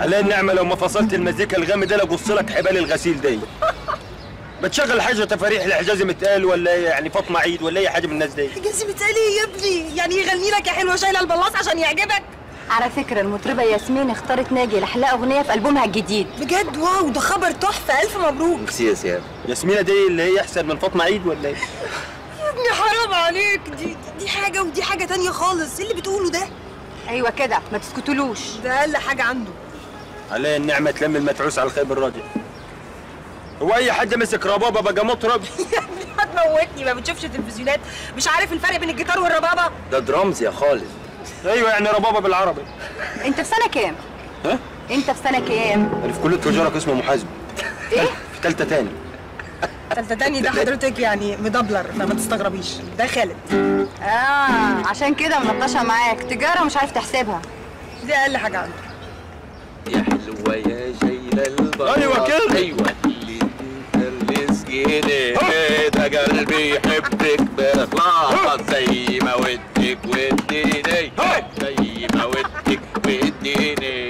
على النعمه لو ما فصلت المزيكا الغامي ده لقص لك حبال الغسيل دي بتشغل حاجه تفاريح الحجازي متقال ولا إيه؟ يعني فاطمه عيد ولا اي حاجه من الناس دي جنسي بتقالي يا ابني يعني يغني لك يا حلوه شايله البلاص عشان يعجبك على فكرة المطربة ياسمين اختارت ناجي لحلقة أغنية في ألبومها الجديد بجد واو ده خبر تحفه الف مبروك ميرسي يا سياد ياسمينه دي اللي هي احسن من فاطمه عيد ولا ايه يا ابني حرام عليك دي دي حاجه ودي حاجه تانية خالص ايه اللي بتقوله ده أيوة كده ما تسكتولوش ده اقل حاجه عنده على النعمه تلم المتعوس على الخيب الراجع هو اي حد مسك ربابه بقى مطرب يا ابني هتموتني ما بتشوفش تلفزيونات مش عارف الفرق بين الجيتار والربابه ده درامز يا خالد ايوه يعني ربابه بالعربي أنت في سنة كام؟ ها أنت في سنة كام؟ انا في كليه تجاره قسم محاسبه إيه؟ في ثالثه تاني تالتة تاني ده حضرتك يعني مدبلر فما تستغربيش ده خالد آه عشان كده منطشة معاك تجارة مش عارف تحسبها دي اقل حاجه عنده يا حلوة يا جايلة البراء أيوة كده. أيوة اللي تفلسجيني ده قلبي يحبك بإخلاص زي ما ودك وديني زي ما ودك وديني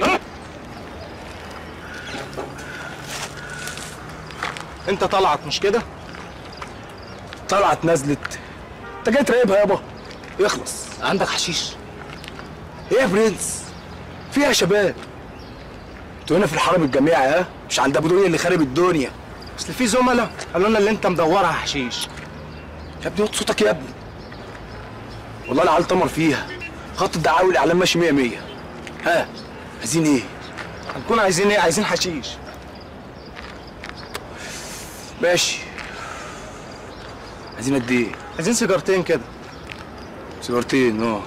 انت طلعت مش كده طلعت نزلت انت جاي تراقبها يابا يخلص عندك حشيش ايه يا برنس فيها يا شباب انتوا هنا في الحرم الجامعي ها مش عند ابو دنيا اللي خارب الدنيا اصل في زملاء قالوا لنا اللي انت مدورها حشيش يا ابني وطي صوتك يا ابني والله العيال تمر فيها خط الدعاوي الاعلام ماشي 100 100 ها عايزين ايه هنكون عايزين ايه عايزين حشيش ماشي عايزين قد ايه عايزين سيجارتين كده سيجارتين اه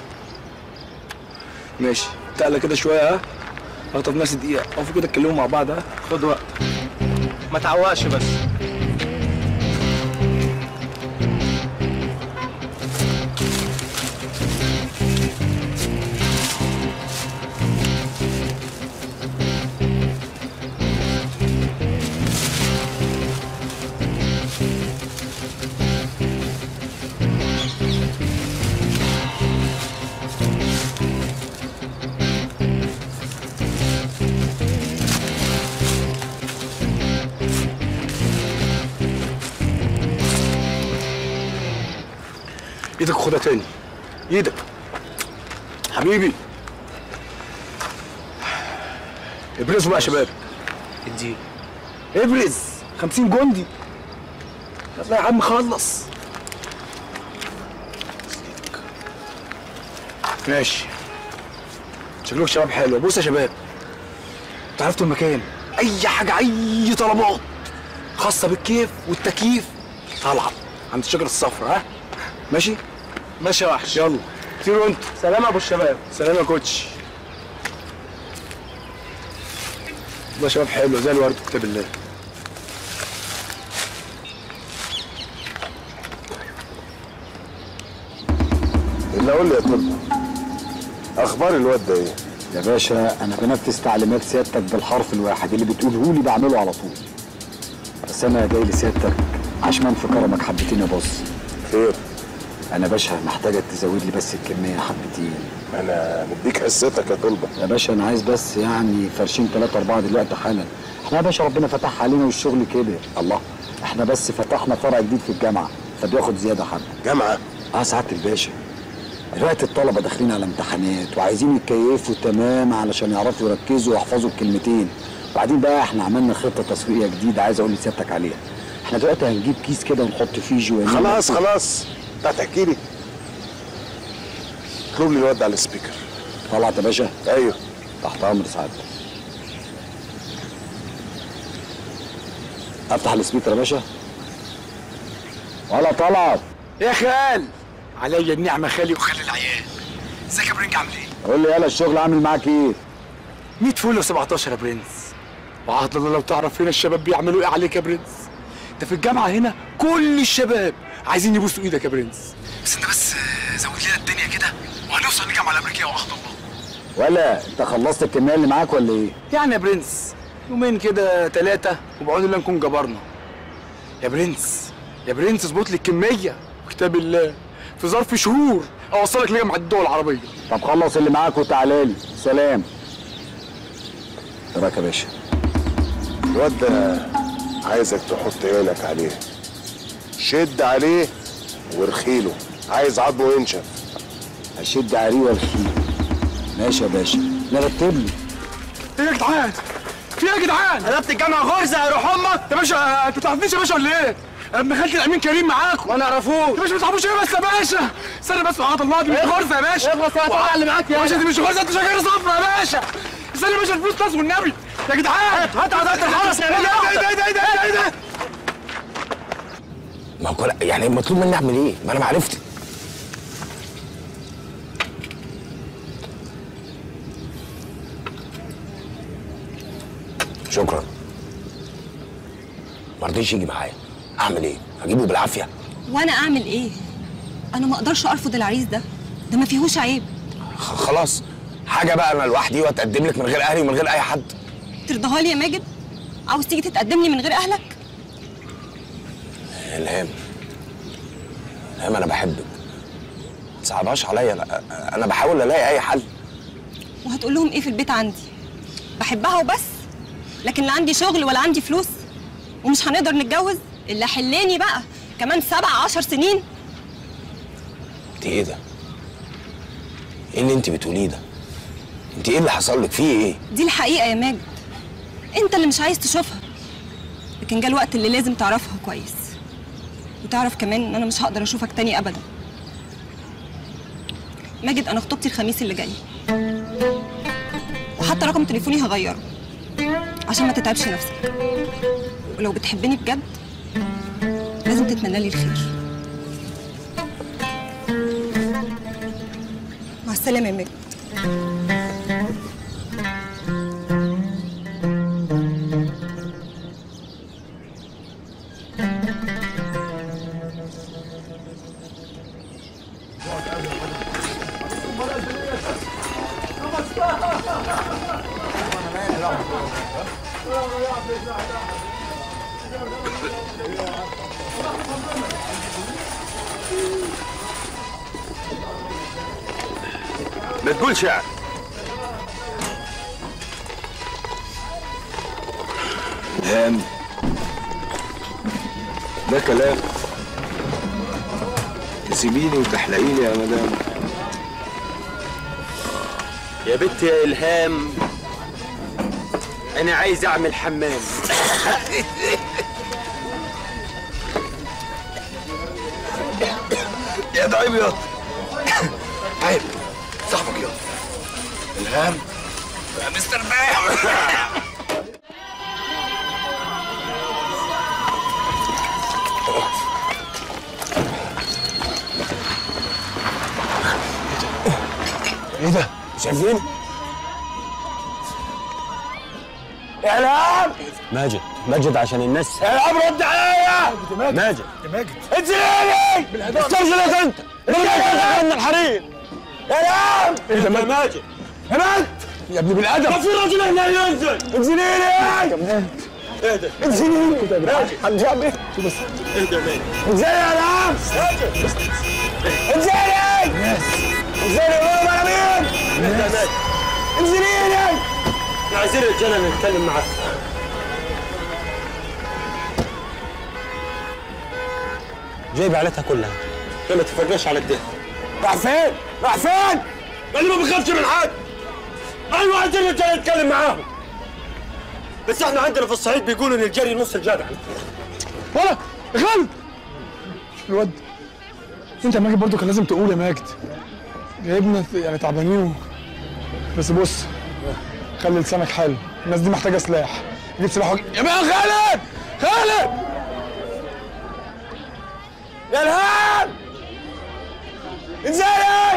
ماشي تقلق كده شويه ها اخطف نفسي دقيقه اقفوا كده اتكلموا مع بعض ها خد وقت ما تعوقش بس ايدك خدها تاني ايدك حبيبي ابرزوا بقى يا شباب ادي ابرز 50 جندي يلا يا عم خلص ماشي شكلكم شباب حلو بص يا شباب انتوا عرفتوا المكان اي حاجه اي طلبات خاصه بالكيف والتكييف طالعه عند الشجره الصفراء ها ماشي ماشي يا وحش يلا طيروا انتوا سلام يا ابو الشباب سلام يا كوتش والله شباب حلو زي الورد كتاب الله اللي اقول لي يا طب اخبار الواد ده ايه يا باشا انا بنفذ تعليمات سيادتك بالحرف الواحد اللي بتقوله لي بعمله على طول بس انا جاي لسيادتك عشمان في كرمك حبتين يا بص خير انا باشا محتاجك تزود لي بس الكميه حبتين انا مديك حصتك يا طلبه يا باشا انا عايز بس يعني فرشين ثلاثة أربعة دلوقتي حالا احنا يا باشا ربنا فتح علينا والشغل كبر الله احنا بس فتحنا فرع جديد في الجامعة فبياخد زيادة حبة جامعه اه سعادة الباشا دلوقتي الطلبة داخلين على امتحانات وعايزين يتكيفوا تمام علشان يعرفوا يركزوا ويحفظوا الكلمتين وبعدين بقى احنا عملنا خطة تسويقية جديدة عايز اقول لسيادتك عليها احنا دلوقتي هنجيب كيس كده ونحط فيه جوانين خلاص خلاص انت هتحكي لي اطلب لي الواد على السبيكر طلعت يا باشا ايوه تحت امر سعادتك افتح السبيكر يا باشا ولا طلعت يا خال عليا النعمه خالي وخالي العيال ازيك يا برنج عامل ايه قول لي يلا الشغل عامل معاك ايه 100 فل و17 يا برنس وعهد الله لو تعرف هنا الشباب بيعملوا ايه عليك يا برنس انت في الجامعه هنا كل الشباب عايزين يبوسوا ايدك يا برنس بس انت بس آه، زود لنا الدنيا كده وهنوصل الجامعه الامريكيه وعهد الله ولا انت خلصت الكميه اللي معاك ولا ايه يعني يا برنس يومين كده ثلاثة وبعون الله نكون جبرنا يا برنس يا برنس اظبط لي الكمية وكتاب الله في ظرف شهور اوصلك لجامعة الدول العربية طب خلص اللي معاك وتعالى لي سلام ايه رايك يا باشا الواد ده عايزك تحط عينك عليه شد عليه وارخيله عايز عضمه ينشف هشد عليه والخيل ماشي يا باشا نرتب لي ايه يا جدعان في ايه يا جدعان قلبت الجامعة غرزة يا روح امك يا باشا انت تعرفنيش يا باشا ولا ايه انا ابن خالتي الامين كريم معاكم ما نعرفوش يا باشا ما تعرفوش ايه بس يا باشا استنى بس وعط الله دي مش غرزه يا باشا اخلص يا طلع اللي معاك يا يا باشا دي مش غرزه انت شجره صفرا يا باشا استنى يا باشا الفلوس ناس والنبي يا جدعان هات هات هات الحرس يا ايه ده باشا ايه ده ايه ده ايه ده ايه ده ما هو كل- يعني مطلوب مني اعمل ايه؟ ما انا معرفتي شكرا ما رضيش يجي معايا اعمل ايه؟ اجيبه بالعافيه وانا اعمل ايه انا ما اقدرش ارفض العريس ده ده ما فيهوش عيب خ- خلاص حاجه بقى انا لوحدي واتقدم لك من غير اهلي ومن غير اي حد ترضاها لي يا ماجد عاوز تيجي تتقدم لي من غير اهلك الهام الهام انا بحبك ما تصعبهاش عليا انا انا بحاول الاقي اي حل وهتقول لهم ايه في البيت عندي بحبها وبس لكن لا عندي شغل ولا عندي فلوس ومش هنقدر نتجوز الا حلاني بقى كمان سبع عشر سنين انت ايه ده؟ ايه اللي انت بتقوليه ده؟ انت ايه اللي حصل لك؟ فيه ايه؟ دي الحقيقة يا ماجد انت اللي مش عايز تشوفها لكن جه الوقت اللي لازم تعرفها كويس وتعرف كمان ان انا مش هقدر اشوفك تاني ابدا ماجد انا خطوبتي الخميس اللي جاي وحتى رقم تليفوني هغيره عشان ما تتعبش نفسك ولو بتحبني بجد لازم تتمنى لي الخير مع السلامة يا ماجد ما تقولش يعني هام ده كلام تسيبيني وتحلقيني يا مدام يا بنت يا الهام انا عايز اعمل حمام يا ده عيب ياض عيب صاحبك ياض الهام يا مستر بام ايه ده؟ شايفين؟ اعلام ماجد ماجد عشان الناس اعلام رد عليا ماجد انزل ايه استنزل يا انت انت من الحريم اعلام ايه ده ماجد يا بنت يا ابني بالادب في راجل هنا ينزل انزلي لي اهدى انزلي حد جابي اهدى ماجد انزلي يا اعلام انزلي انزلي قولوا انا مين اهدى ماجد انزلي لي احنا عايزين رجاله نتكلم معاك جايب عيلتها كلها ما تفرجناش على الدهن راح فين؟ راح فين؟ انا ما بخافش من حد ايوه عايزين رجاله نتكلم معاهم بس احنا عندنا في الصعيد بيقولوا ان الجري نص الجدع ولا غلط الواد انت يا ماجد برضه كان لازم تقول يا ماجد جايبنا يعني تعبانين و- بس بص خلي لسانك حلو الناس دي محتاجه سلاح جيب سلاح وج... يا بقى خالد خالد يا الهام انزلي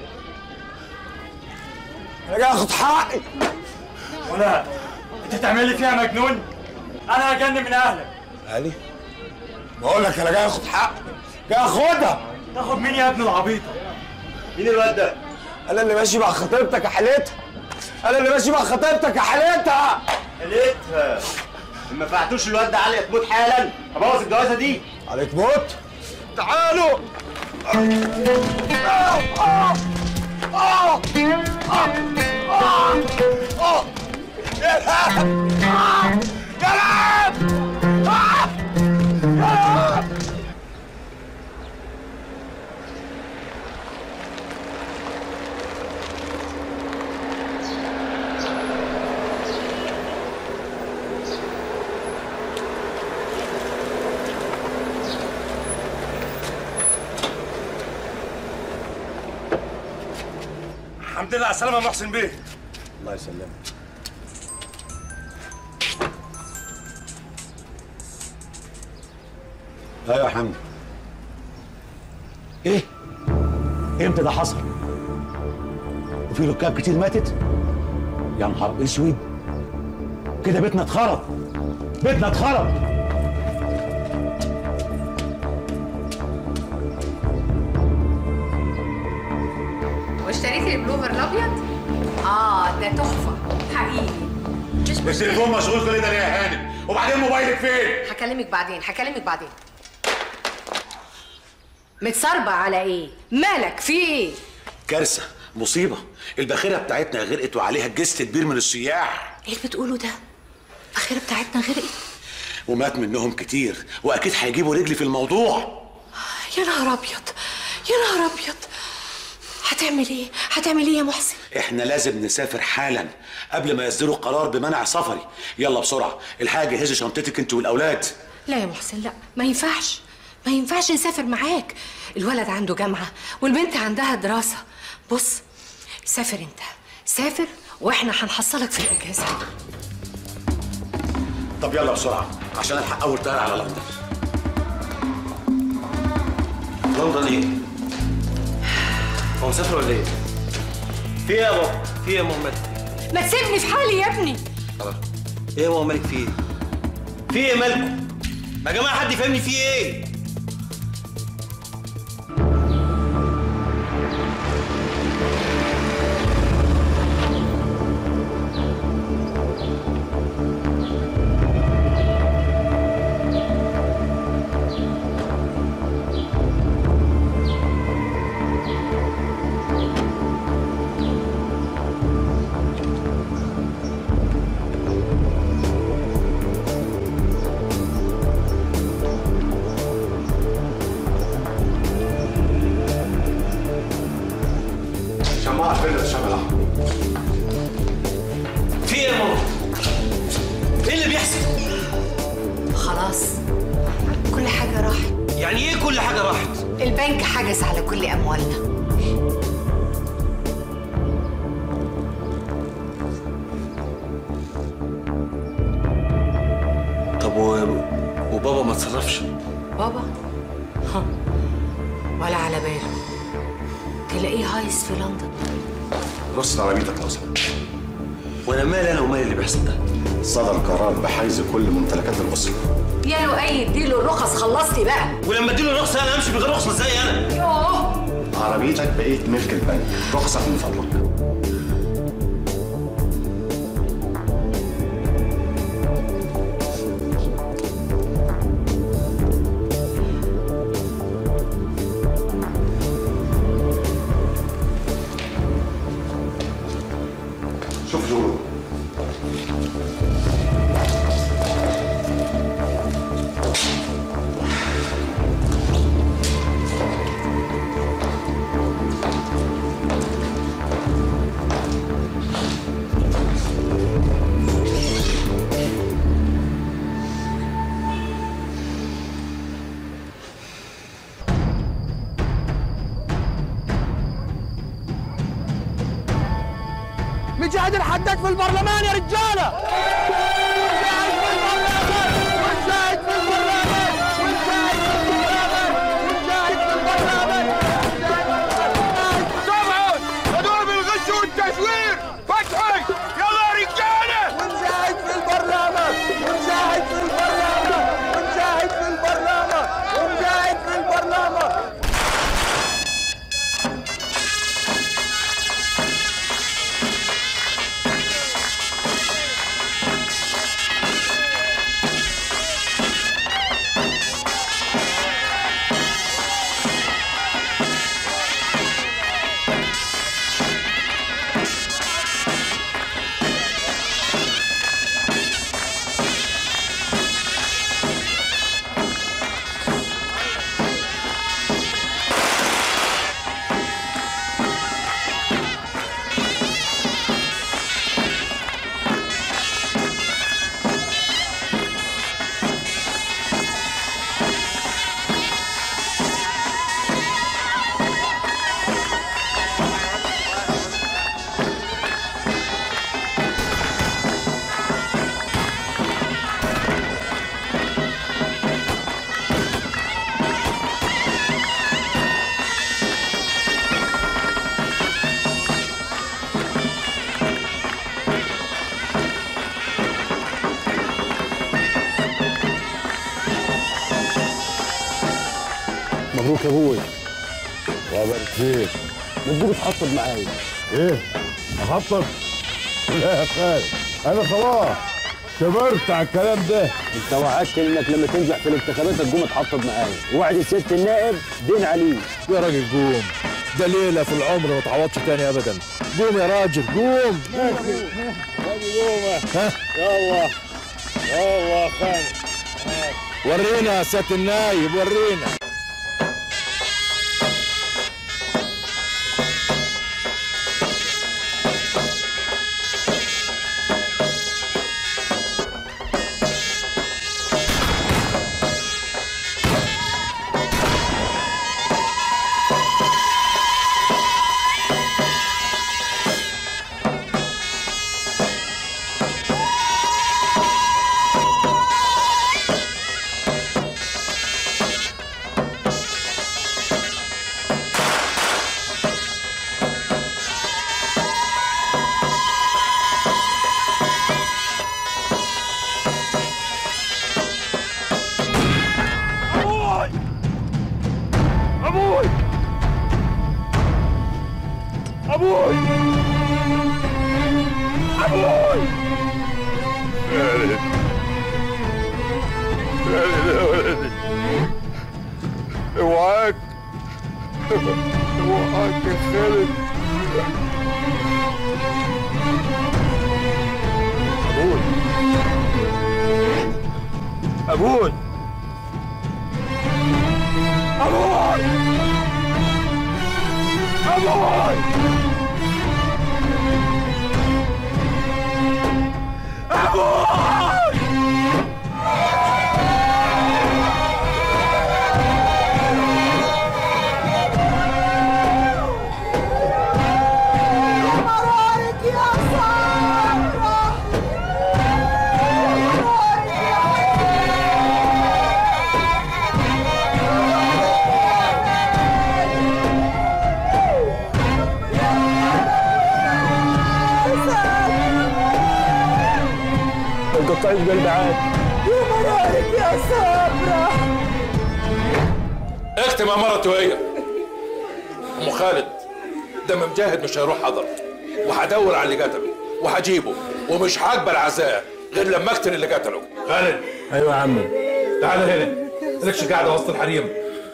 انا جاي اخد حقي ولا انت تعمل لي فيها مجنون انا هجنن من اهلك علي بقول لك انا جاي اخد حقي جاي اخدها تاخد مين يا ابن العبيطه مين الواد ده انا اللي ماشي مع خطيبتك يا حالتها انا اللي ماشي مع خطيبتك يا حالتها لقيتها ما فعتوش الواد ده علي تموت حالا ابوظ الجوازه دي عليك موت تعالوا يا الحمد لله على السلامه يا محسن بيه الله يسلمك ايوه يا حمد ايه؟ امتى ده حصل؟ وفي ركاب كتير ماتت؟ يا نهار اسود كده بيتنا اتخرب بيتنا اتخرب واشتريتي البلوفر الابيض؟ اه ده تحفه حقيقي مش التليفون مشغول كل ده ليه يا هانم وبعدين موبايلك فين هكلمك بعدين هكلمك بعدين متصربع على ايه؟ مالك في ايه؟ كارثه مصيبه الباخره بتاعتنا غرقت وعليها جست كبير من السياح ايه اللي بتقوله ده؟ الباخره بتاعتنا غرقت ومات منهم كتير واكيد هيجيبوا رجلي في الموضوع يا نهار ابيض يا نهار ابيض هتعمل ايه؟ هتعمل ايه يا محسن؟ احنا لازم نسافر حالا قبل ما يصدروا قرار بمنع سفري يلا بسرعه الحاجه جهزي شنطتك انت والاولاد لا يا محسن لا ما ينفعش ما ينفعش نسافر معاك الولد عنده جامعة والبنت عندها دراسة بص سافر انت سافر واحنا هنحصلك في الأجازة طب يلا بسرعه عشان الحق اول طياره على لندن لندن ايه؟ هو مسافر ولا ايه؟ في ايه يا بابا؟ في ايه يا ماما ما تسيبني في حالي يا ابني ايه يا ماما مالك في ايه؟ في ايه مالكم؟ يا جماعه حد يفهمني في ايه؟ شماعه فين الشماعه في ايه يا ماما؟ ايه اللي بيحصل؟ خلاص كل حاجة راحت يعني ايه كل حاجه راحت؟ البنك حجز على كل أموالنا طب و... وبابا ما اتصرفش بابا ها. ولا على باله تلاقيه هايس في لندن رص عربيتك لو سمحت وانا مالي انا ومالي اللي بيحصل ده؟ صدر قرار بحجز كل ممتلكات الاسره يا لؤي اديله الرخص خلصتي بقى ولما اديله رخصه انا امشي من غير رخصه ازاي انا؟ يوه عربيتك بقيت ملك البنك رخصك من فضلك شوف جورو مجاهد الحداد في البرلمان يا رجاله مجاهد في البرلمان مجاهد في البرلمان مجاهد في البرلمان مجاهد في البرلمان طبعا هدول بالغش والتزوير فتحي يلا يا رجاله ونجاهد في البرلمان ونجاهد في البرلمان ونجاهد في البرلمان ونجاهد في البرلمان مبروك يا ابوي وبارك فيك ما تجيب تحطب معايا ايه احطب لا يا خالد انا خلاص كبرت على الكلام ده انت وعدتني انك لما تنجح في الانتخابات تقوم تحطب معايا وعد سياده النائب دين عليه يا راجل قوم ده ليله في العمر ما تعوضش تاني ابدا قوم يا راجل قوم ها يلا يلا خالد ورينا يا سياده النايب ورينا ابوي ابوي ابوي خالد خالد يا ولدي اوعاك اوعاك يا خالد ابوي ابوي ابوي ابوي ابوي مرارك يا سارة القطعي بقلب عاد يا مرارك يا صبرة اختم امارته هي ام خالد ده مجاهد مش هيروح حضر وهدور على اللي قتله وهجيبه ومش هقبل عزاء غير لما اقتل اللي قتله خالد ايوه يا عمي تعال هنا مالكش قاعده وسط الحريم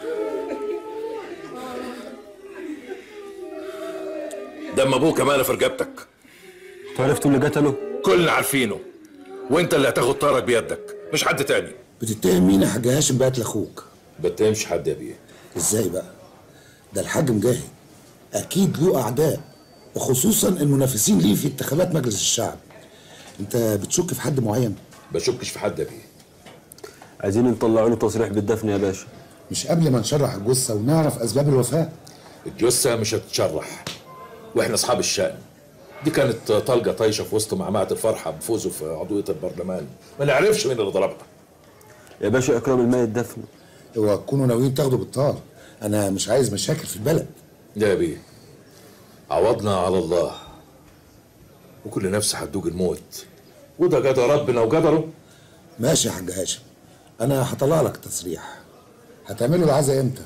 دم ابوك امانه في رقبتك عرفتوا اللي قتله كلنا عارفينه وانت اللي هتاخد طارك بيدك مش حد تاني بتتهم مين يا حاج هاشم بقت لاخوك بتهمش حد يا بيه ازاي بقى ده الحاج مجاهد اكيد له اعداء وخصوصا المنافسين ليه في انتخابات مجلس الشعب انت بتشك في حد معين بشكش في حد يا بيه عايزين نطلعوا له تصريح بالدفن يا باشا مش قبل ما نشرح الجثه ونعرف اسباب الوفاه الجثه مش هتتشرح واحنا اصحاب الشأن دي كانت طلقه طايشه في وسط معمعه الفرحه بفوزه في عضويه البرلمان ما نعرفش مين اللي ضربها يا باشا اكرم الميت دفن اوعى تكونوا ناويين تاخدوا بالطار انا مش عايز مشاكل في البلد لا يا بيه عوضنا على الله وكل نفس هتدوق الموت وده قدر ربنا وقدره ماشي يا حاج هاشم انا هطلع لك تصريح هتعملوا العزاء امتى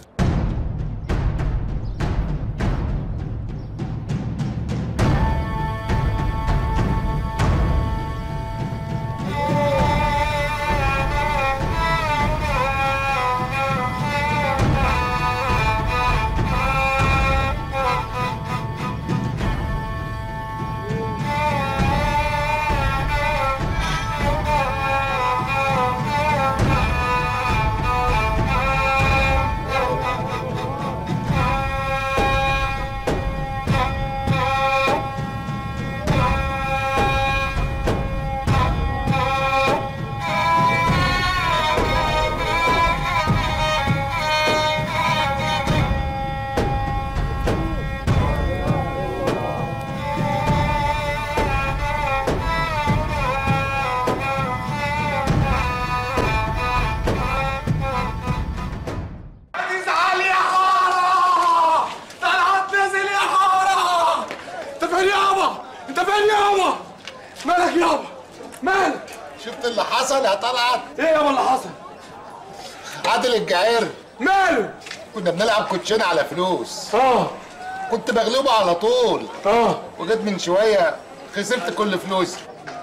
تزعل يا حارة طلعت نازل يا حارة انت فين يابا انت فين يابا مالك يابا مالك شفت اللي حصل يا طلعت ايه يابا اللي حصل عادل الجعير ماله كنا بنلعب كوتشينه على فلوس اه كنت بغلبه على طول اه وجيت من شويه خسرت كل فلوسي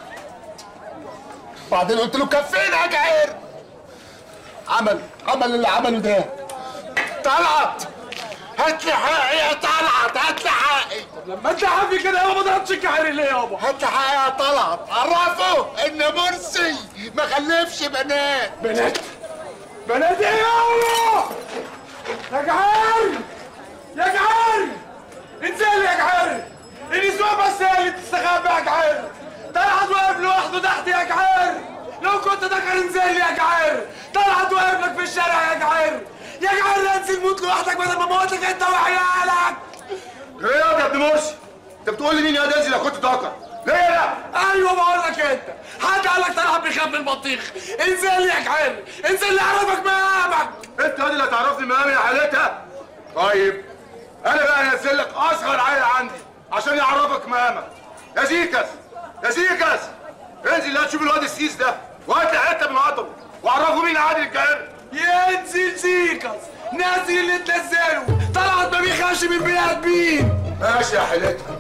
بعدين قلت له كفينا يا جعير عمل عمل اللي عمله ده طلعت هات لي حقي يا طلعت هات لي حقي لما انت حبي كده يابا ما ضربتش الجعير ليه يابا هات لي حقي يا طلعت عرفه ان مرسي ما خلفش بنات بنات بنات ايه يابا يا جعير يا جعير انزل يا جعير النسوان بس هي اللي تستخبى يا جعير طلعت واقف لوحده تحت يا جعير لو كنت ذكر انزل يا جعير طلعت واقف لك في الشارع يا جعير يا جعير انزل موت لوحدك بدل ما موتك انت وعيالك ايه يا ابن مرسي انت بتقول لي مين يا دازي لو كنت ذكر ليه لا ايوه بقول لك انت حد قال لك طلعت بيخاف من البطيخ انزل يا جعير انزل اللي يعرفك مقامك انت هادي اللي هتعرفني مقامي يا حالتها طيب انا بقى انزل لك اصغر عيل عندي عشان يعرفك مقامك يا زيكس يا زيكس انزل لا تشوف الواد السيس ده وهات لي حته من عضله وعرفه مين عادل الجعير ينزل زيكس نازل اللي تنزله طلعت ما بيخافش من بني ادمين ماشي يا حالتها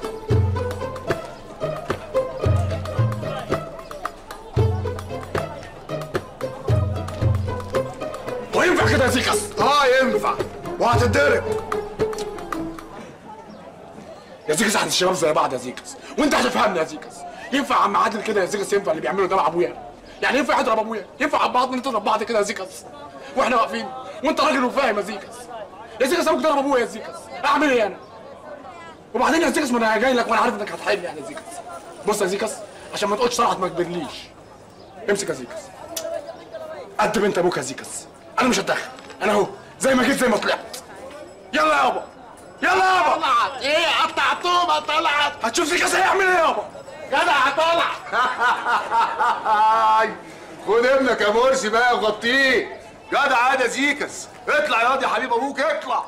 وينفع كده يا زيكس اه ينفع وهتتضرب يا زيكس احنا الشباب زي بعض يا زيكس وانت هتفهمني يا زيكس ينفع عم عادل كده يا زيكس ينفع اللي بيعمله ده مع ابويا يعني ينفع يضرب ابويا ينفع عم بعض نضرب بعض كده يا زيكس واحنا واقفين وانت راجل وفاهم يا زيكس يا زيكس انا بضرب ابويا يا زيكس اعمل ايه انا وبعدين يا زيكس ما انا جاي لك وانا عارف انك هتحل يعني يا زيكس بص يا زيكس عشان ما تقولش طلعت ما كبرليش امسك يا زيكس قد بنت ابوك يا زيكس انا مش هتدخل انا اهو زي ما جيت زي ما طلعت يلا يابا يلا يابا طلعت ايه قطعتوها طلعت هتشوف زيكس هيعمل ايه يابا جدع طلع خد ابنك يا مرسي بقى وغطيه جدع عادة زيكس اطلع يا واد يا حبيب ابوك اطلع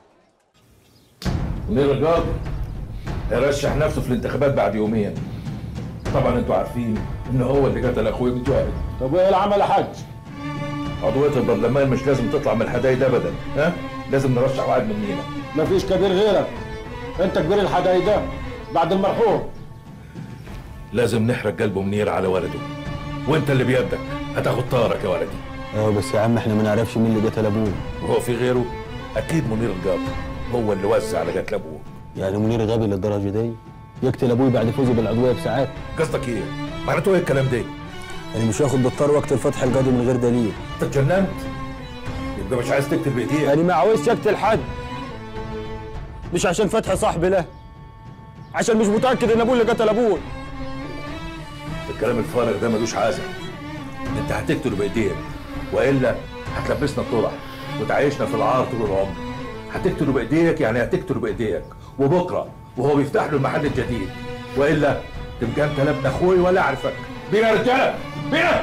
منير الجار هيرشح نفسه في الانتخابات بعد يومين طبعا انتوا عارفين ان هو اللي قتل اخويا متوهج طب وايه العمل يا حاج؟ عضوية البرلمان مش لازم تطلع من الحدايد ابدا ها لازم نرشح واحد مننا مفيش كبير غيرك انت كبير الحدايد ده بعد المرحوم لازم نحرق قلبه منير على ولده وانت اللي بيدك هتاخد طارك يا ولدي اه بس يا عم احنا ما نعرفش مين اللي قتل ابوه وهو في غيره اكيد منير الجار هو اللي وزع على قتل ابوه يعني منير غبي للدرجه دي يقتل ابوي بعد فوزه بالعضويه بساعات قصدك ايه؟ معناته ايه الكلام ده؟ يعني مش واخد بالطار وقت الفتح القاضي من غير دليل انت اتجننت؟ يبقى مش عايز تقتل بايديك يعني ما عاوزش اقتل حد مش عشان فتح صاحبي له عشان مش متاكد ان ابوه اللي قتل ابوه الكلام الفارغ ده ملوش عازة انت هتقتله بايديك والا هتلبسنا الطرح وتعيشنا في العار طول العمر هتقتله بايديك يعني هتقتله بايديك وبكره وهو بيفتح له المحل الجديد والا تبقى انت لا ابن اخوي ولا اعرفك بينا يا رجاله بينا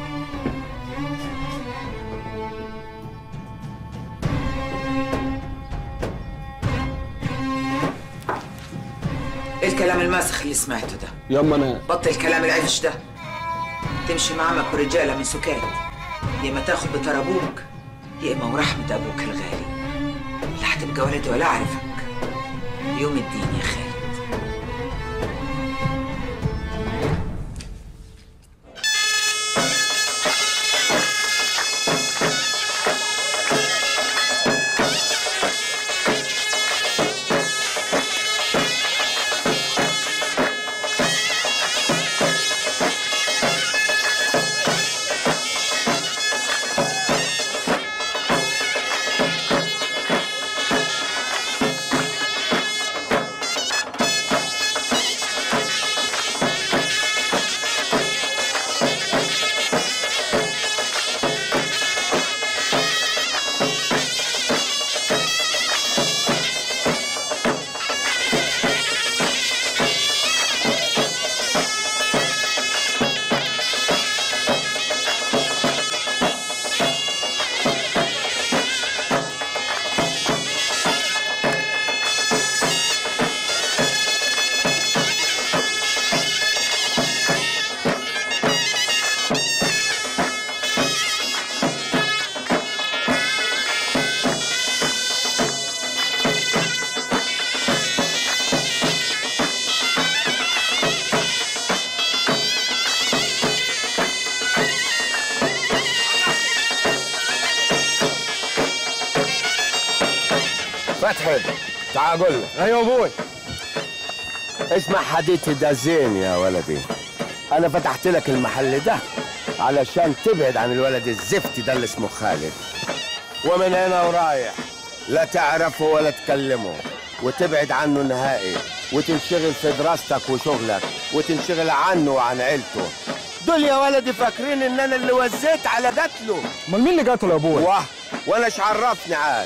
ايه الكلام الماسخ اللي سمعته ده ياما انا بطل الكلام العفش ده تمشي مع عمك ورجاله من سكات يا اما تاخد بطار ابوك يا اما ورحمه ابوك الغالي لا هتبقى ولدي ولا اعرفك يوم الدين يا خالد فتحي تعال اقول لك ايوه ابوي اسمع حديثي ده زين يا ولدي انا فتحت لك المحل ده علشان تبعد عن الولد الزفت ده اللي اسمه خالد ومن هنا ورايح لا تعرفه ولا تكلمه وتبعد عنه نهائي وتنشغل في دراستك وشغلك وتنشغل عنه وعن عيلته دول يا ولدي فاكرين ان انا اللي وزيت على قتله امال مين اللي قتله يا ابوي واه وانا ايش عرفني عاد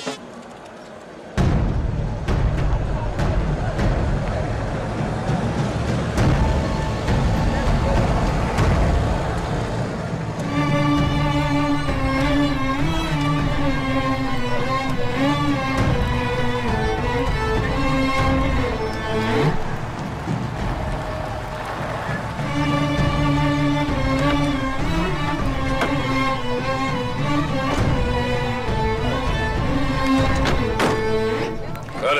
خالد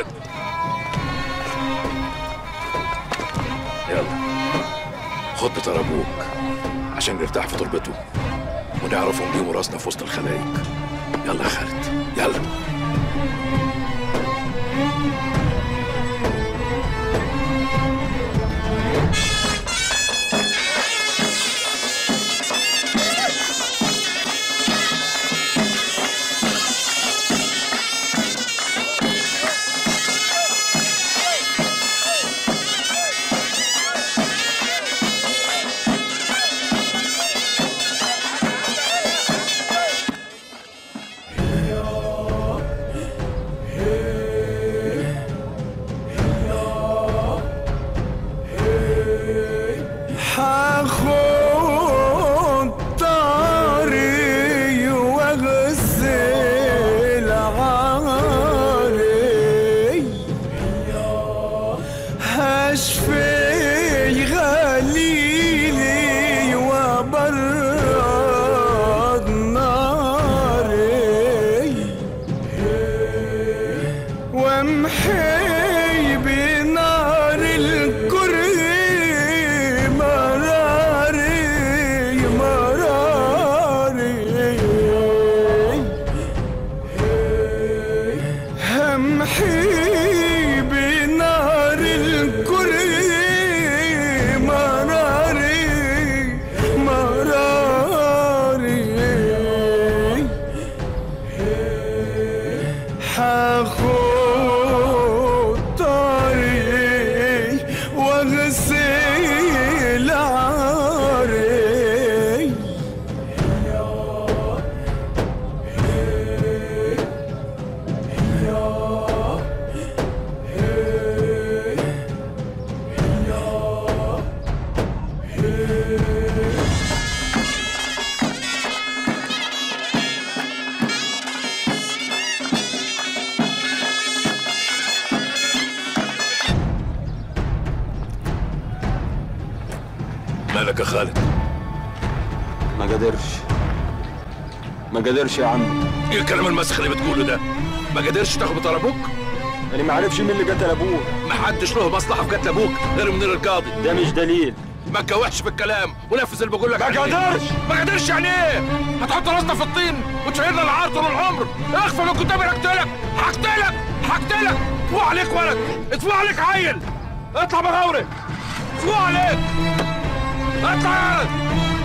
يلا خد بطار ابوك عشان نرتاح في تربته ونعرف نقيم راسنا في وسط الخلايق يلا يا خالد يلا حاخد طاري واغسل عاري هشفي غليلي وبرد ناري وامحي بنار الكره مراري مراري امحي بنار الكره مراري مراري حاخد طاري واغسل عاري مالك يا خالد ما قدرش ما قدرش يا عم ايه الكلام المسخ اللي بتقوله ده ما قدرش تاخد بطار ابوك انا ما عارفش مين اللي قتل ابوه ما حدش له مصلحه في قتل ابوك غير منير القاضي ده مش دليل ما تجوحش في الكلام ونفذ اللي بقول لك ما عليه. قدرش. ما قدرش يعني ايه هتحط راسنا في الطين وتشيلنا العار طول العمر اخفى من قدامي هقتلك هقتلك هقتلك فوق عليك ولد اتفوق عليك عيل اطلع بغوري فوق عليك اطلع يا ولد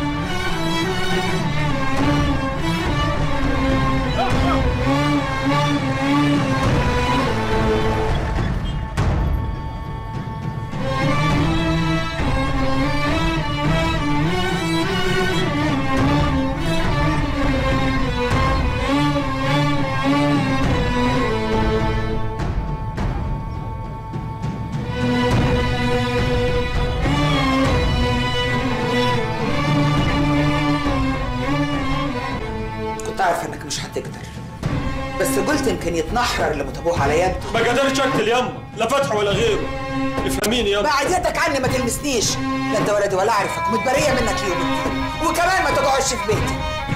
كنت عارفه انك مش هتقدر بس قلت يمكن يتنحرر اللي متابوه على يده ما قدرش اقتل يما لا فتح ولا غيره افهميني يما بعد يدك عني ما تلمسنيش لا انت ولدي ولا اعرفك متبريه منك يوم الدين وكمان ما تقعدش في بيتي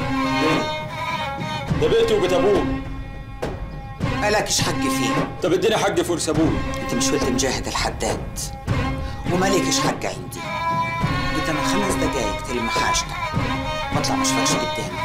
ده بيتي وبيت ابوه مالكش حق فيه طب اديني حق فرس ابوه انت مش ولد مجاهد الحداد ومالكش حق عندي قدام خمس دقايق تلم حاجتك واطلع مش فاكش قدامي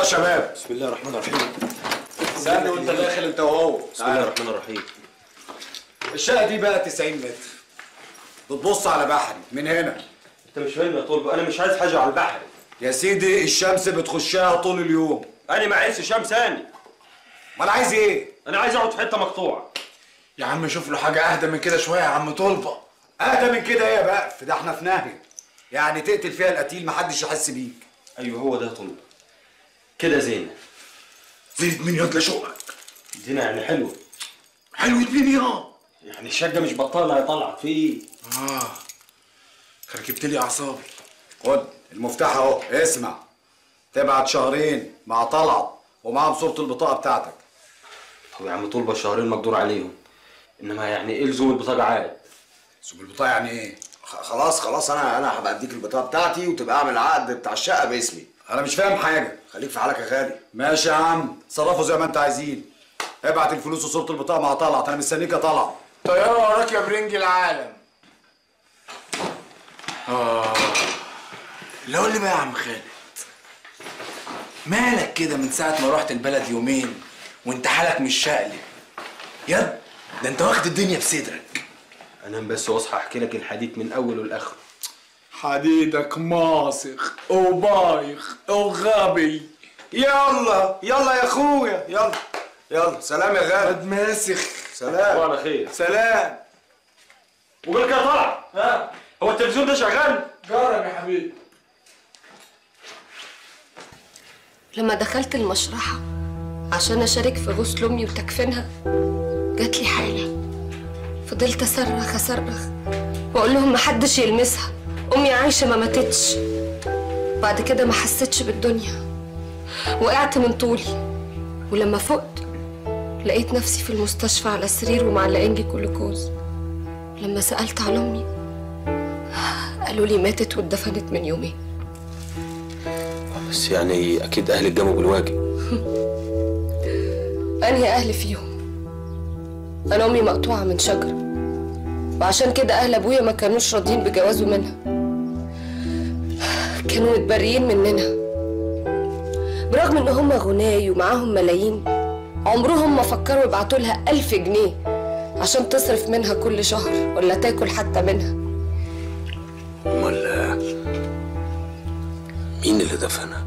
شباب بسم الله الرحمن الرحيم استنى وانت داخل انت وهو بسم الله الرحمن الرحيم الشقه دي بقى 90 متر بتبص على بحري من هنا انت مش فاهم يا طلبه انا مش عايز حاجه على البحر يا سيدي الشمس بتخشها طول اليوم انا ما عايز شمس ثاني ما انا عايز ايه انا عايز اقعد في حته مقطوعه يا عم شوف له حاجه اهدى من كده شويه يا عم طلبه اهدى من كده ايه يا بقى ده احنا في نهي يعني تقتل فيها القتيل محدش يحس بيك ايوه هو ده يا طلبه كده زينه زينة مين ياض شغلك زينه يعني حلوه حلوة مين يا يعني الشقه مش بطاله يا طلعت في ايه اه ركبت لي اعصابي خد المفتاح اهو اسمع تبعت شهرين مع طلعت ومعاهم صورة البطاقة بتاعتك طب يا عم طلبه الشهرين مقدور عليهم انما يعني ايه لزوم البطاقه عاد لزوم البطاقة يعني ايه؟ خلاص خلاص انا انا هبقى اديك البطاقه بتاعتي وتبقى اعمل عقد بتاع الشقه باسمي انا مش فاهم حاجة خليك في حالك يا غالي ماشي يا عم تصرفوا زي ما انت عايزين ابعت الفلوس وصورة البطاقة مع طلعت انا مستنيك يا طلعت طيارة وراك يا برنج العالم اه لا قول لي بقى يا عم خالد مالك كده من ساعة ما رحت البلد يومين وانت حالك مش شقلب يد ده انت واخد الدنيا بصدرك انام بس واصحى احكي لك الحديث من اوله لاخره حديدك ماسخ وبايخ وغبي يلا يلا يا اخويا يلا يلا سلام يا غالي ماسخ سلام وانا خير سلام وقول لك يا طلع ها هو التلفزيون ده شغال جرب يا حبيبي لما دخلت المشرحة عشان أشارك في غسل أمي وتكفينها جات لي حالة فضلت أصرخ أصرخ وأقول لهم محدش يلمسها أمي عايشة ما ماتتش بعد كده ما حسيتش بالدنيا وقعت من طولي ولما فقت لقيت نفسي في المستشفى على سرير ومعلقينجي جلوكوز لما سألت على أمي قالوا لي ماتت واتدفنت من يومين بس يعني اكيد اهلك قاموا بالواجب أنهي أهل فيهم أنا أمي مقطوعة من شجرة وعشان كده أهل أبويا ما كانوش راضيين بجوازه منها كانوا متبريين مننا برغم إن هم غناي ومعاهم ملايين عمرهم ما فكروا يبعتوا لها ألف جنيه عشان تصرف منها كل شهر ولا تاكل حتى منها امال مين اللي دفنها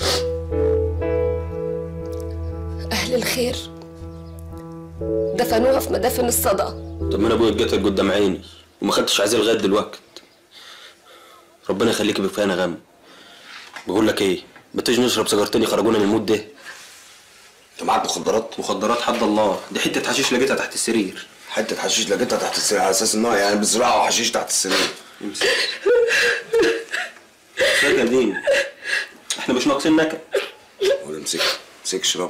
أهل الخير دفنوها في مدافن الصدقة طب ما انا ابويا اتقتل قدام عيني وما خدتش عزيز لغايه دلوقتي ربنا يخليك بكفايه غم بقول لك ايه ما تيجي نشرب سيجارتين يخرجونا من المود ده انت معاك مخدرات مخدرات حد الله دي حته حشيش لقيتها تحت السرير حته حشيش لقيتها تحت السرير على اساس انها يعني بيزرعوا حشيش تحت السرير امسك يا دين احنا مش ناقصين نكد ولا امسك امسك اشرب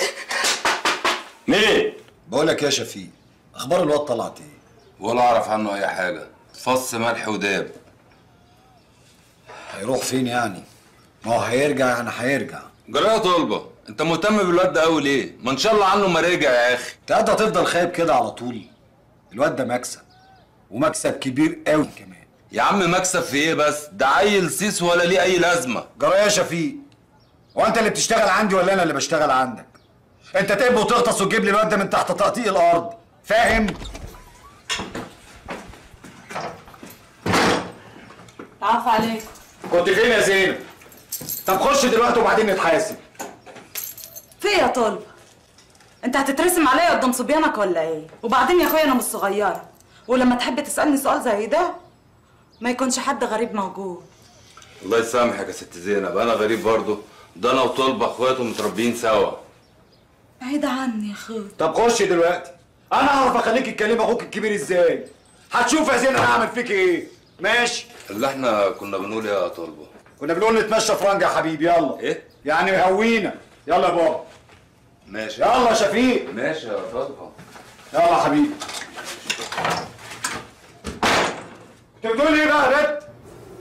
مين بقول لك يا شفيق اخبار الواد طلعت ايه ولا اعرف عنه اي حاجه فص ملح وداب هيروح فين يعني ما هو هيرجع يعني هيرجع جرايه طلبه انت مهتم بالواد ده قوي ليه ما ان شاء الله عنه ما رجع يا اخي انت قاعد هتفضل خايب كده على طول الواد ده مكسب ومكسب كبير قوي كمان يا عم مكسب في ايه بس ده عيل سيس ولا ليه اي لازمه جرايه يا شفيق هو انت اللي بتشتغل عندي ولا انا اللي بشتغل عندك انت تقب وتغطس وتجيب لي الواد ده من تحت تقطيع الارض فاهم عفو عليكم كنت فين يا زينب طب خش دلوقتي وبعدين نتحاسب في إيه يا طلبة انت هتترسم عليا قدام صبيانك ولا ايه وبعدين يا اخويا انا مش صغيره ولما تحب تسالني سؤال زي ده ما يكونش حد غريب موجود الله يسامحك يا ست زينب انا غريب برضه ده انا وطلبه اخوات ومتربيين سوا بعيد عني يا اخويا طب خش دلوقتي انا اعرف اخليك تكلم اخوك الكبير ازاي هتشوف يا زينب انا هعمل فيك ايه ماشي اللي احنا كنا بنقول يا طلبه كنا بنقول نتمشى فرنجة يا حبيبي يلا ايه يعني هوينا يلا يا بابا ماشي يلا يا شفيق ماشي يا طلبه يلا يا حبيبي انت بتقول ايه بقى يا بنت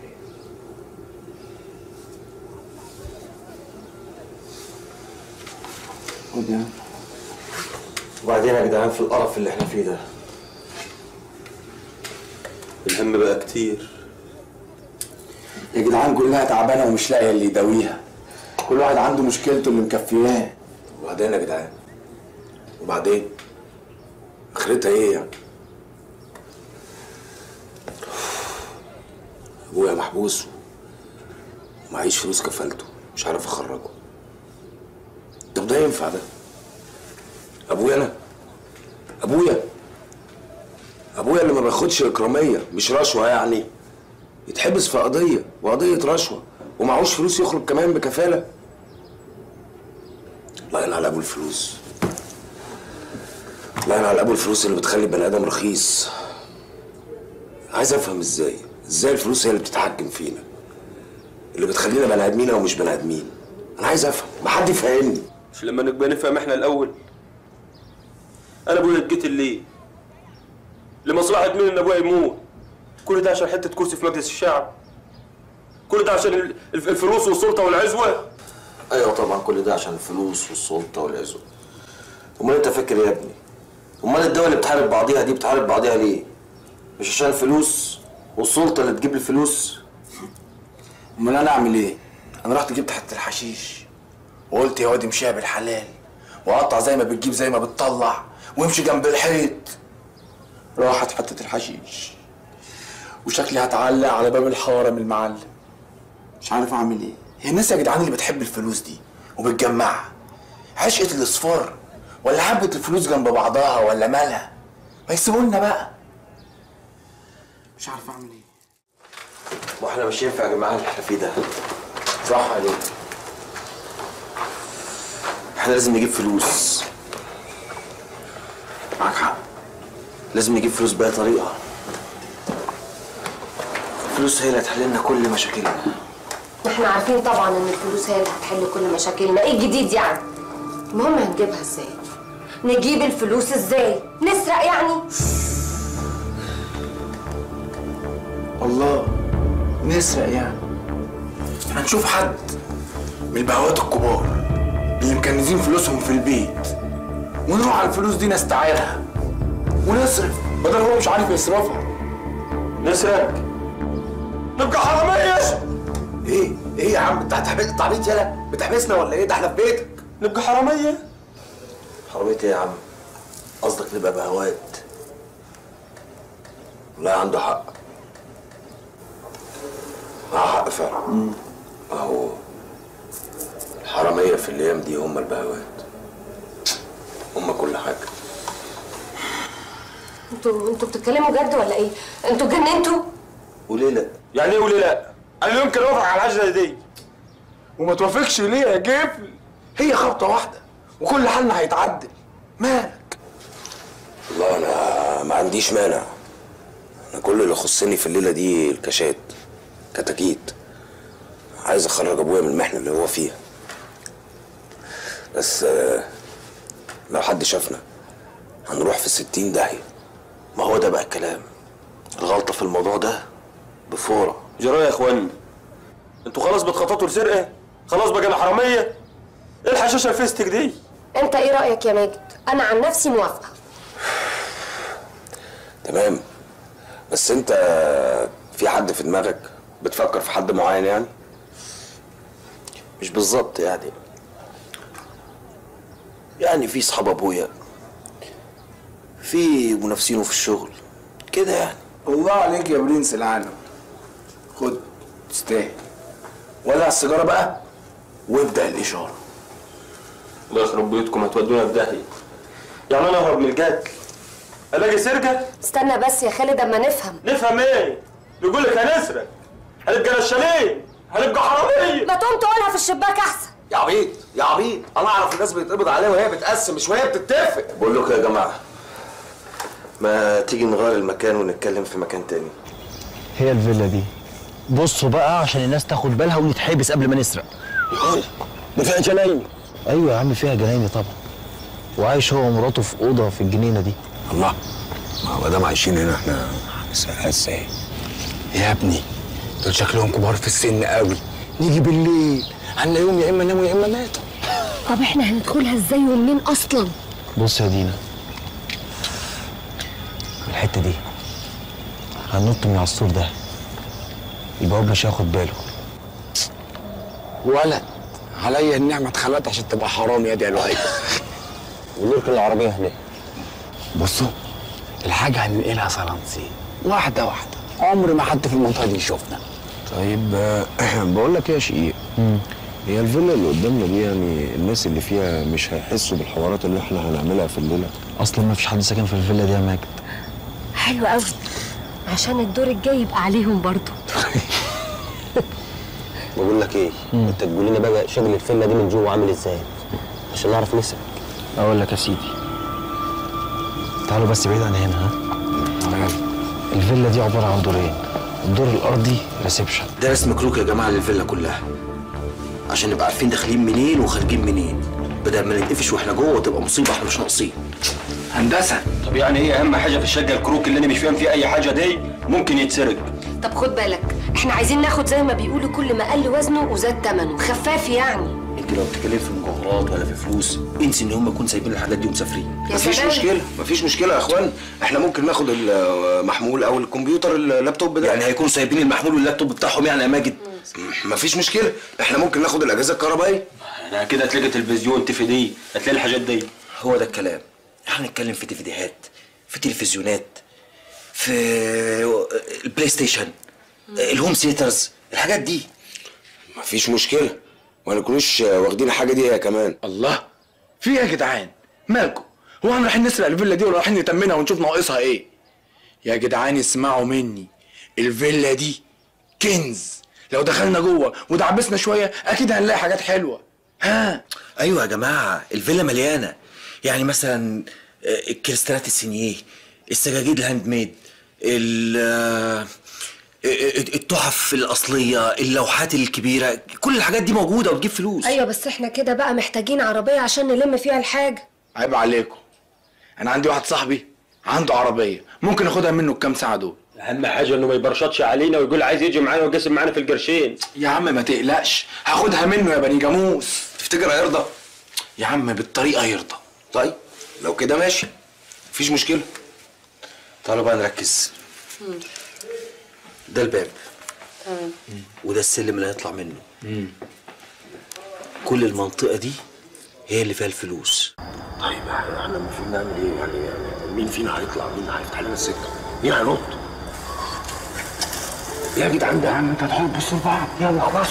خد يا وبعدين يا جدعان في القرف اللي احنا فيه ده الهم بقى كتير يا جدعان كلها تعبانه ومش لاقيه اللي يداويها كل واحد عنده مشكلته اللي مكفياه وبعدين يا جدعان وبعدين اخرتها ايه يعني ابويا محبوس ومعيش فلوس كفالته مش عارف اخرجه طب ده ينفع ده ابويا انا ابويا ابويا اللي ما بياخدش اكراميه مش رشوه يعني يتحبس في قضيه وقضيه رشوه ومعهوش فلوس يخرج كمان بكفاله الله ينعل ابو الفلوس الله ينعل ابو الفلوس اللي بتخلي البني ادم رخيص عايز افهم ازاي ازاي الفلوس هي اللي بتتحكم فينا اللي بتخلينا بني ادمين او مش بني ادمين انا عايز افهم ما حد يفهمني مش لما نبقى نفهم احنا الاول انا ابويا جيت ليه لمصلحه مين ان ابويا يموت كل ده عشان حته كرسي في مجلس الشعب كل ده عشان ال- الف- الفلوس والسلطه والعزوه ايوه طبعا كل ده عشان الفلوس والسلطه والعزوه امال انت فاكر إيه يا ابني امال الدول اللي بتحارب بعضيها دي بتحارب بعضيها ليه مش عشان الفلوس والسلطه اللي تجيب الفلوس امال انا اعمل ايه انا رحت جبت حته الحشيش وقلت يا واد امشيها بالحلال وقطع زي ما بتجيب زي ما بتطلع وامشي جنب الحيط راحت حته الحشيش وشكلي هتعلق على باب الحارم المعلم مش عارف اعمل ايه هي الناس يا جدعان اللي بتحب الفلوس دي وبتجمعها عشقة الاصفار ولا حبة الفلوس جنب بعضها ولا مالها ما يسيبولنا بقى مش عارف اعمل ايه واحنا مش ينفع يا جماعه اللي احنا فيه ده صح عليك احنا لازم نجيب فلوس معاك حق لازم نجيب فلوس بأي طريقة الفلوس هي اللي هتحل لنا كل مشاكلنا احنا عارفين طبعا ان الفلوس هي اللي هتحل كل مشاكلنا ايه الجديد يعني المهم هنجيبها ازاي نجيب الفلوس ازاي نسرق يعني الله نسرق يعني هنشوف حد من البهوات الكبار اللي مكنزين فلوسهم في البيت ونروح على الفلوس دي نستعيرها ونصرف بدل هو مش عارف يصرفها نسرق نبقى حرامية ايه ايه يا عم انت هتحبس تعبيط يالا بتحبسنا ولا ايه ده احنا في بيتك نبقى حرامية حرامية ايه يا عم قصدك نبقى بهوات لا عنده حق معاه حق فعلا اهو الحرامية في الايام دي هم البهوات هم كل حاجة انتوا انتوا بتتكلموا جد ولا ايه انتوا اتجننتوا وليه لا؟ يعني ايه وليه لا؟ انا لا يمكن اوافق على حاجه زي دي وما توافقش ليه يا جبل هي خبطة واحدة وكل حالنا هيتعدل مالك والله انا ما عنديش مانع انا كل اللي يخصني في الليلة دي الكاشات كتاكيت عايز اخرج ابويا من المحنة اللي هو فيها بس آه، لو حد شافنا هنروح في ستين داهية ما هو ده بقى الكلام الغلطة في الموضوع ده بفورة جرايه يا اخواني انتوا خلاص بتخططوا لسرقه خلاص بقى انا حراميه ايه الحشاشه الفيستك دي انت ايه رايك يا ماجد انا عن نفسي موافقه تمام بس انت في حد في دماغك بتفكر في حد معين يعني مش بالظبط يعني يعني في صحاب ابويا في منافسينه في الشغل كده يعني الله عليك يا برنس العالم خد تستاهل ولع السيجاره بقى وابدا الاشاره الله يخرب بيوتكم هتودونا في داهيه يعني انا اهرب من الجد الاقي سرقه استنى بس يا خالد اما نفهم نفهم ايه نقول لك هنسرق هنبقى نشالين هنبقى حراميه ما تقوم تقولها في الشباك احسن يا عبيط يا عبيط انا اعرف الناس بيتقبض عليها وهي بتقسم مش وهي بتتفق بقول لكم يا جماعه ما تيجي نغير المكان ونتكلم في مكان تاني هي الفيلا دي بصوا بقى عشان الناس تاخد بالها ونتحبس قبل ما نسرق ده فيها جناين ايوه يا عم فيها جناين طبعا وعايش هو ومراته في اوضه في الجنينه دي الله ما هو دام عايشين هنا احنا هنسرقها ازاي يا ابني دول شكلهم كبار في السن قوي نيجي بالليل هنلاقيهم يا اما ناموا يا اما ماتوا طب احنا هندخلها ازاي ومنين اصلا بص يا دينا الحته دي هننط من على السور ده البواب مش هياخد باله ولد عليا النعمه اتخلقت عشان تبقى حرام يا دي الوهي ونركن العربيه هناك بصوا الحاجه هننقلها صلانسي واحده واحده عمر ما حد في المنطقه دي يشوفنا طيب آه، بقول لك ايه يا شقيق هي الفيلا اللي قدامنا دي يعني الناس اللي فيها مش هيحسوا بالحوارات اللي احنا هنعملها في الليله اصلا ما فيش حد ساكن في الفيلا دي يا ماجد حلو قوي عشان الدور الجاي يبقى عليهم برضو بقول لك ايه انت تقول لنا بقى شغل الفيلا دي من جوه عامل ازاي عشان نعرف نسرق اقول لك يا سيدي تعالوا بس بعيد عن هنا ها الفيلا دي عباره عن دورين الدور الارضي ريسبشن ده رسم كروك يا جماعه للفيلا كلها عشان نبقى عارفين داخلين منين وخارجين منين بدل ما نتقفش واحنا جوه وتبقى مصيبه احنا مش ناقصين هندسه طب يعني ايه اهم حاجه في الشقه الكروك اللي انا مش فاهم فيه اي حاجه دي ممكن يتسرق طب خد بالك احنا عايزين ناخد زي ما بيقولوا كل ما قل وزنه وزاد ثمنه خفاف يعني انت لو بتتكلم في مجوهرات ولا في فلوس انسي ان هم يكونوا سايبين الحاجات دي ومسافرين يا مفيش سلام. مشكله مفيش مشكله يا اخوان احنا ممكن ناخد المحمول او الكمبيوتر اللابتوب ده يعني هيكونوا سايبين المحمول واللابتوب بتاعهم يعني يا ماجد مفيش مشكله احنا ممكن ناخد الاجهزه الكهربائيه انا كده هتلاقي تلفزيون تفيدي هتلاقي الحاجات دي هو ده الكلام احنا نتكلم في ديفيديهات في تلفزيونات في البلاي ستيشن الهوم سيترز الحاجات دي مفيش مشكله ما نكونوش واخدين الحاجه دي هي كمان الله في ايه يا جدعان مالكم هو احنا رايحين نسرق الفيلا دي ولا رايحين نتمنها ونشوف ناقصها ايه يا جدعان اسمعوا مني الفيلا دي كنز لو دخلنا جوه ودعبسنا شويه اكيد هنلاقي حاجات حلوه ها ايوه يا جماعه الفيلا مليانه يعني مثلا آه، الكريستالات السينيه السجاجيد الهاند ميد ال- آه، آه، التحف الاصليه اللوحات الكبيره كل الحاجات دي موجوده وتجيب فلوس ايوه بس احنا كده بقى محتاجين عربيه عشان نلم فيها الحاجه عيب عليكم انا عندي واحد صاحبي عنده عربيه ممكن اخدها منه الكام ساعه دول اهم حاجه انه ما يبرشطش علينا ويقول عايز يجي معانا ويقسم معانا في القرشين يا عم ما تقلقش هاخدها منه يا بني جاموس تفتكر هيرضى يا عم بالطريقه يرضى طيب لو كده ماشي مفيش مشكله تعالوا بقى نركز ده الباب وده السلم اللي هيطلع منه كل المنطقه دي هي اللي فيها الفلوس طيب احنا المفروض نعمل ايه يعني, يعني مين فينا هيطلع مين هيفتح لنا السكه مين هينط يا جدعان ده يا عم انت هتحاول تبصوا لبعض يلا خلاص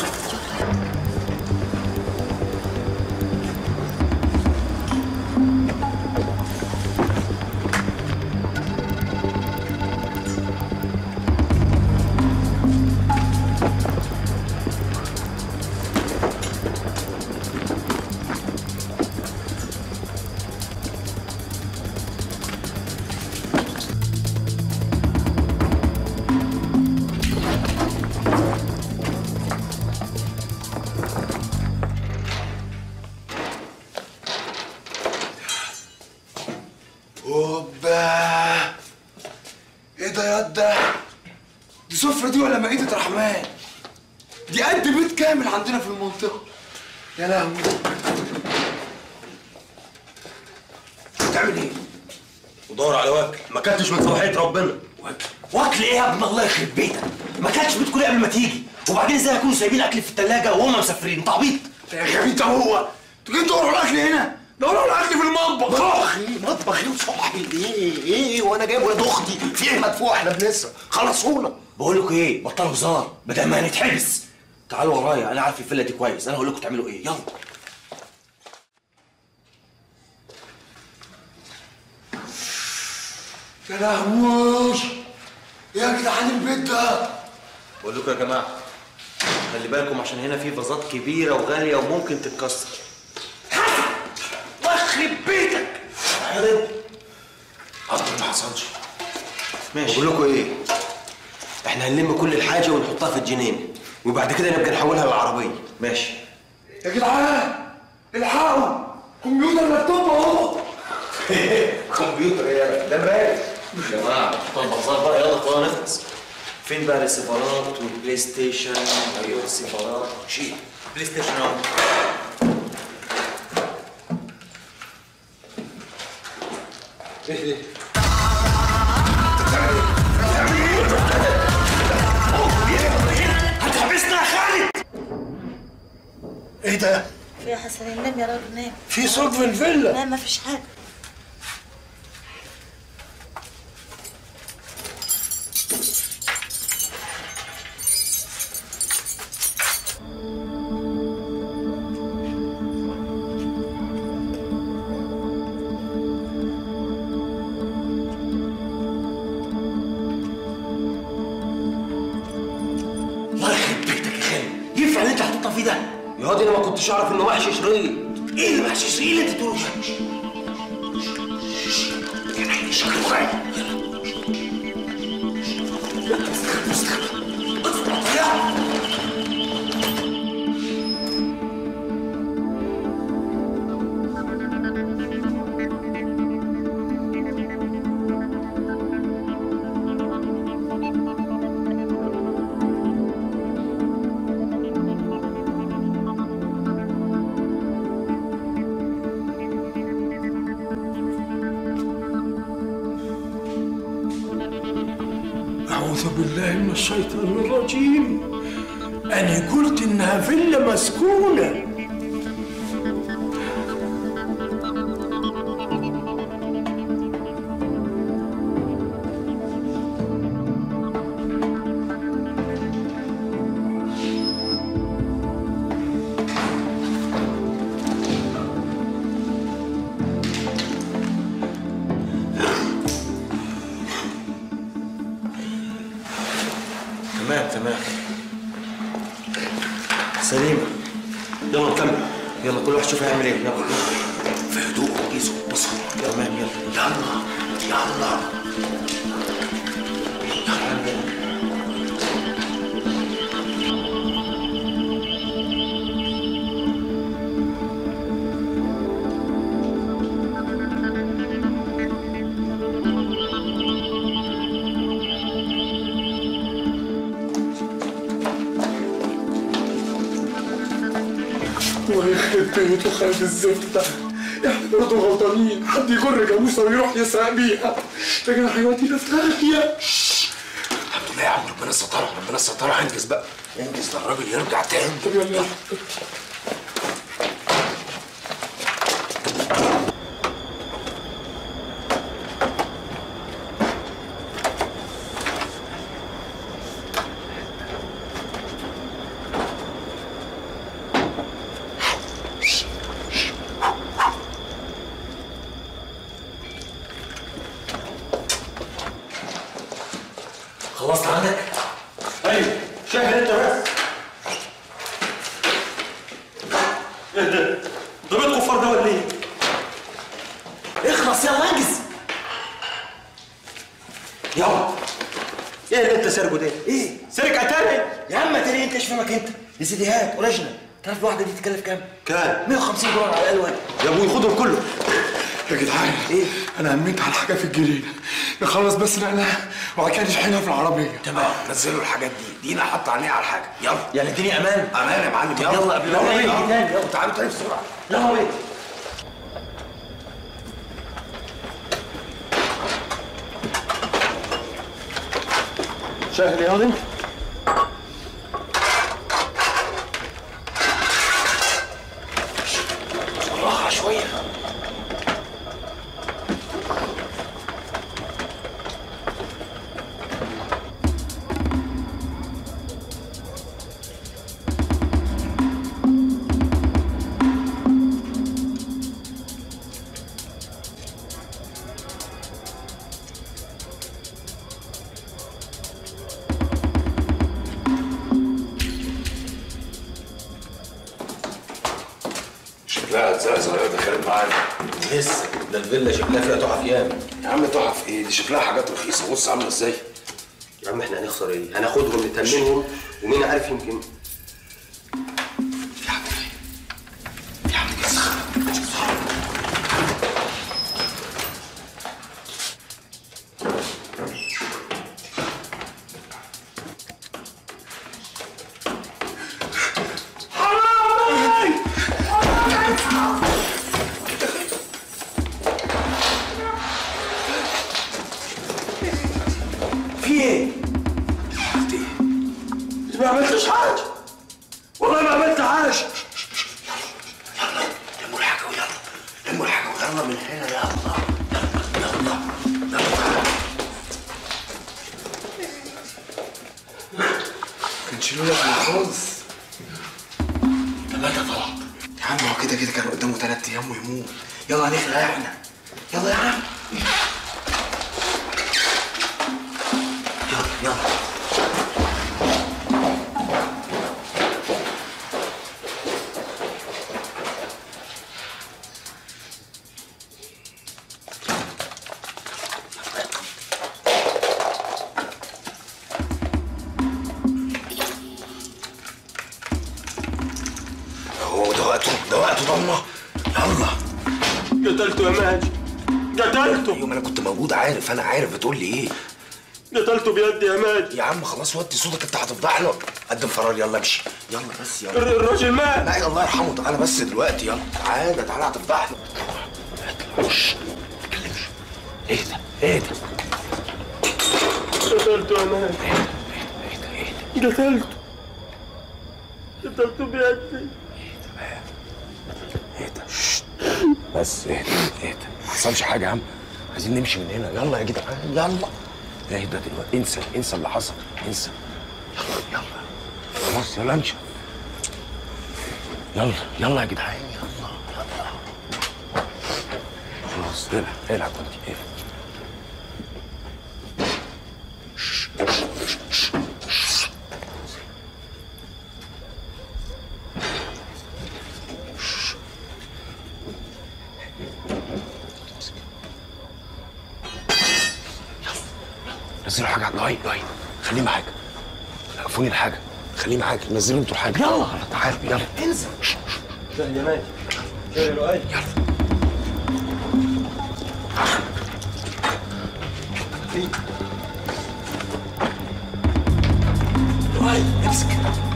اوبا ايه ده يا ده دي سفرة دي ولا مائدة رحمن دي قد بيت كامل عندنا في المنطقة يا لهوي بتعمل ايه؟ ودور على واكل ما كلتش من صباحيه ربنا واكل ايه يا ابن الله يخرب بيتك ما كلتش بتقول قبل ما تيجي وبعدين ازاي هيكونوا سايبين اكل في الثلاجه وهم مسافرين انت عبيط يا غبي انت هو انتوا جايين تدوروا على الاكل هنا دوروا على الاكل في المطبخ مطبخ ايه مطبخ ايه وصاحبي ايه ايه وانا جايب ولاد اختي في ايه مدفوع احنا بنسرق خلصونا بقول لكم ايه بطلوا هزار بدل ما هنتحبس تعالوا ورايا انا عارف الفيلا دي كويس انا هقول لكم تعملوا ايه يلا يا لهوي يا جدعان البيت ده بقول لكم يا جماعه خلي بالكم عشان هنا في فازات كبيره وغاليه وممكن تتكسر يخرب بيتك قصدي ما حصلش ماشي بقول لكم ايه احنا هنلم كل الحاجه ونحطها في الجنين وبعد كده نبقى نحولها للعربيه ماشي يا جدعان الحقوا كمبيوتر لابتوب اهو كمبيوتر ايه ده مرايه يا جماعه طب بهزار بقى يلا خلاص نخلص فين بقى الريسيفرات والبلاي ستيشن ايوه الريسيفرات شيل بلاي ستيشن اهو ايه ده هتحبسنا يا خالد ايه ده في يا حسن نام يا راجل نام في صوت في الفيلا لا ما فيش حاجه الله يخرب بيتك يا خالد ينفع اللي انت حاططها فيه ده يا واد انا ما كنتش اعرف انه محشي شريط ايه اللي محشي شريط اللي انت بتقوله ده يا عيني شكله غالي يلا مستخبي مستخبي ادخل على الطيارة. أعوذ بالله من الشيطان الرجيم أنا قلت إنها فيلا مسكونة تمام تمام سليمة يلا نكمل يلا كل واحد شوف هيعمل ايه يلا في هدوء وجيزه بص تمام يلا يلا يلا الله يخرب بيته خالد الزفت ده احنا برضه غلطانين حد يجر جاموسه ويروح يسرق بيها لكن حيوانتي ده في يا الحمد لله يا عم ربنا سترها ربنا سترها انجز بقى انجز ده الراجل يرجع تاني طب يلا خلصت عندك؟ ايوه شاهد انت بس ايه ده؟ ده بيت كفار ده ولا ايه؟ اخلص يلا انجز يلا ايه اللي انت سارقه ده؟ ايه؟ سرقة تاني؟ يا عم تاني انت ايش فهمك انت دي سيديهات اوريجينال تعرف الواحده دي تتكلف كام؟ كام؟ 150 دولار على الاقل واحد يا ابوي خدهم كله يا جدعان ايه انا هميت على حاجه في الجنينه نخلص بس نقلها وبعد كده نشحنها في العربيه تمام نزلوا الحاجات دي دينا حط عينيها على الحاجه يلا يعني الدنيا امان امان يا معلم يلا يلا قبل ما يلا نيجي تاني يلا تعالوا تاني بسرعه يلا بينا شاهد يا واد انت بالراحه شويه شكلها هتزقزق يا دخلت معانا لسه ده الفيلا شكلها فيها تحف ياما يا عم تحف ايه دي شكلها حاجات رخيصه بص عامله ازاي يا عم احنا هنخسر ايه؟ هناخدهم نتمنهم ومين عارف يمكن في ايه؟ ما عملتش حاجه مات يا طلعت يا عم هو كده كده كان قدامه ثلاث ايام ويموت يلا نخلع احنا يلا يا عم يلا يلا هو ده وقته ده وقته ضمه يلا قتلته يا ماجد قتلته يوم انا كنت موجود عارف انا عارف بتقول لي ايه قتلته بيدي يا ماجد يا عم خلاص وطي صوتك انت هتفضحنا قدم فرار يلا امشي يلا بس يلا الر- الراجل مات لا الله يرحمه تعالى بس دلوقتي يلا تعالى تعالى هتفضحنا شش، ما تتكلمش ايه ده ايه ده قتلته يا ماجد قتلته قتلته بيدي بس اهدى اهدى ما حصلش حاجه يا عم عايزين نمشي من هنا يلا يا جدعان يلا اهدى دلوقتي انسى انسى اللي حصل انسى يلا يلا خلاص يلا امشي يلا يلا يا جدعان يلا يلا خلاص العب العب وانت العب نزلوا حاجه لاين لاين خليه معاك وقفوني الحاجه خليه معاك نزلوا انتوا الحاجه يلا تعالوا يلا انزل سهل يا ماجد سهل لؤي لؤي امسك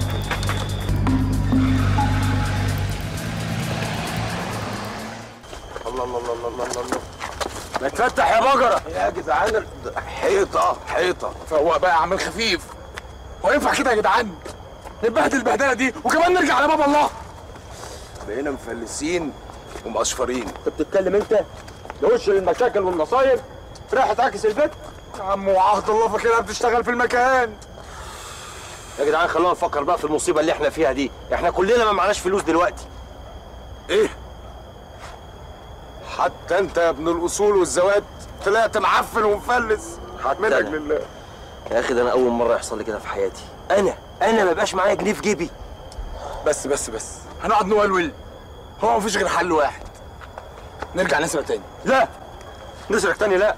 الله الله الله الله الله الله ما تفتح يا بقرة يا جدعان حيطة حيطة فهو بقى عامل خفيف هو ينفع كده يا جدعان نبهدل البهدله دي وكمان نرجع على باب الله بقينا مفلسين ومقشفرين انت بتتكلم انت ده وش المشاكل والمصايب رايح تعكس البيت يا عم وعهد الله فاكرها بتشتغل في المكان يا جدعان خلونا نفكر بقى في المصيبه اللي احنا فيها دي احنا كلنا ما معناش فلوس دلوقتي ايه حتى انت يا ابن الاصول والزوات طلعت معفن ومفلس منك أنا. لله يا اخي ده انا اول مره يحصل لي كده في حياتي انا انا ما بقاش معايا جنيه في جيبي بس بس بس هنقعد نولول هو مفيش غير حل واحد نرجع نسرق تاني لا نسرق تاني لا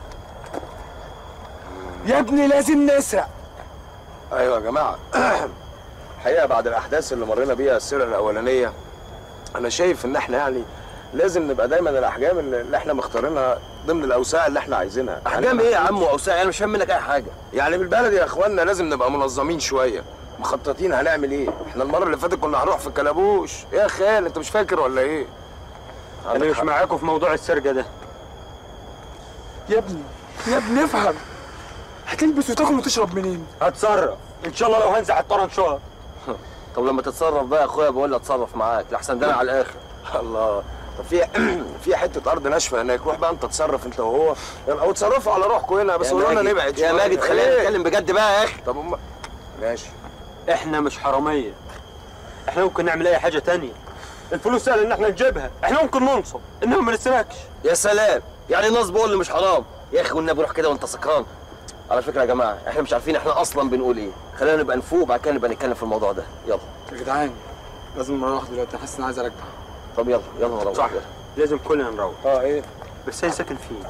يا ابني لازم نسرق ايوه يا جماعه الحقيقه بعد الاحداث اللي مرينا بيها السيره الاولانيه انا شايف ان احنا يعني لازم نبقى دايما الاحجام اللي اللي احنا مختارينها ضمن الاوساع اللي احنا عايزينها احجام ايه يا عم واوساع انا مش فاهم منك اي حاجه يعني بالبلدي يا اخوانا لازم نبقى منظمين شويه مخططين هنعمل ايه احنا المره اللي فاتت كنا هنروح في الكلابوش ايه يا خال انت مش فاكر ولا ايه انا مش معاكم في موضوع السرقه ده يا ابني يا ابني افهم هتلبس وتاكل وتشرب منين هتصرف ان شاء الله لو هنزع الطرن شهر طب لما تتصرف بقى يا اخويا بقول لك اتصرف معاك لحسن ده أنا على الاخر الله طب في في حته ارض ناشفه هناك روح بقى انت تتصرف انت وهو يعني او تصرفوا على روحكم هنا بس يا قولوا لنا ماجد- نبعد يا شوية. ماجد خلينا إيه؟ نتكلم بجد بقى يا اخي طب أم... ماشي احنا مش حراميه احنا ممكن نعمل اي حاجه تانية الفلوس سهل ان احنا نجيبها احنا ممكن ننصب انما ما نسرقش يا سلام يعني نصب هو اللي مش حرام يا اخي والنبي روح كده وانت سكران على فكره يا جماعه احنا مش عارفين احنا اصلا بنقول ايه خلينا نبقى نفوق وبعد كده نبقى نتكلم في الموضوع ده يلا يا جدعان لازم نروح دلوقتي حاسس ان عايز ارجع طب يلا يلا نروح صح لازم كلنا نروح اه ايه بس هي ساكن فين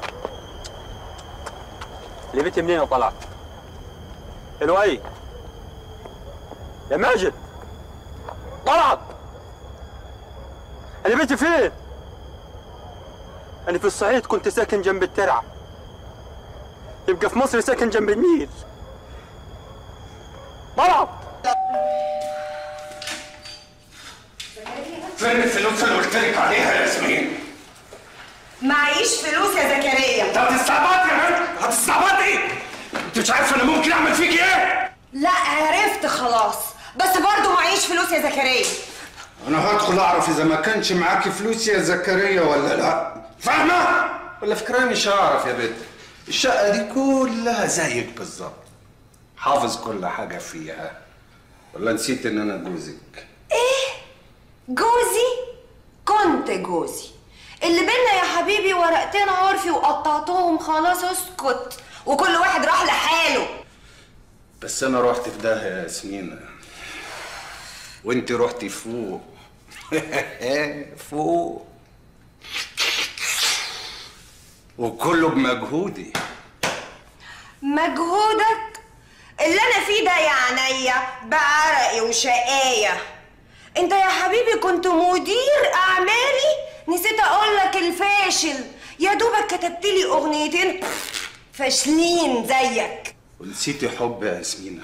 اللي بيتي منين يا طلعت الوي يا ماجد طلعت انا بيتي فين انا في الصعيد كنت ساكن جنب الترعه يبقى في مصر ساكن جنب النيل طلعت فين الفلوس اللي قلت لك عليها يا ياسمين؟ معيش فلوس يا زكريا انت هتستعبطي يا بنت هتستعبطي انت مش عارفه انا ممكن اعمل فيك ايه؟ لا عرفت خلاص بس برضه معيش فلوس يا زكريا انا هدخل اعرف اذا ما كانش معاكي فلوس يا زكريا ولا لا فاهمه؟ ولا فكراني مش هعرف يا بنت الشقه دي كلها زيك بالظبط حافظ كل حاجه فيها ولا نسيت ان انا جوزك جوز في جوزي اللي بينا يا حبيبي ورقتين عرفي وقطعتهم خلاص اسكت وكل واحد راح لحاله بس انا رحت في ده يا ياسمين وانت رحتي فوق فوق وكله بمجهودي مجهودك اللي انا فيه ده يا عينيا بعرقي وشقاية انت يا حبيبي كنت مدير اعمالي نسيت اقول لك الفاشل يا دوبك كتبت لي اغنيتين فاشلين زيك ونسيتي حب يا ياسمين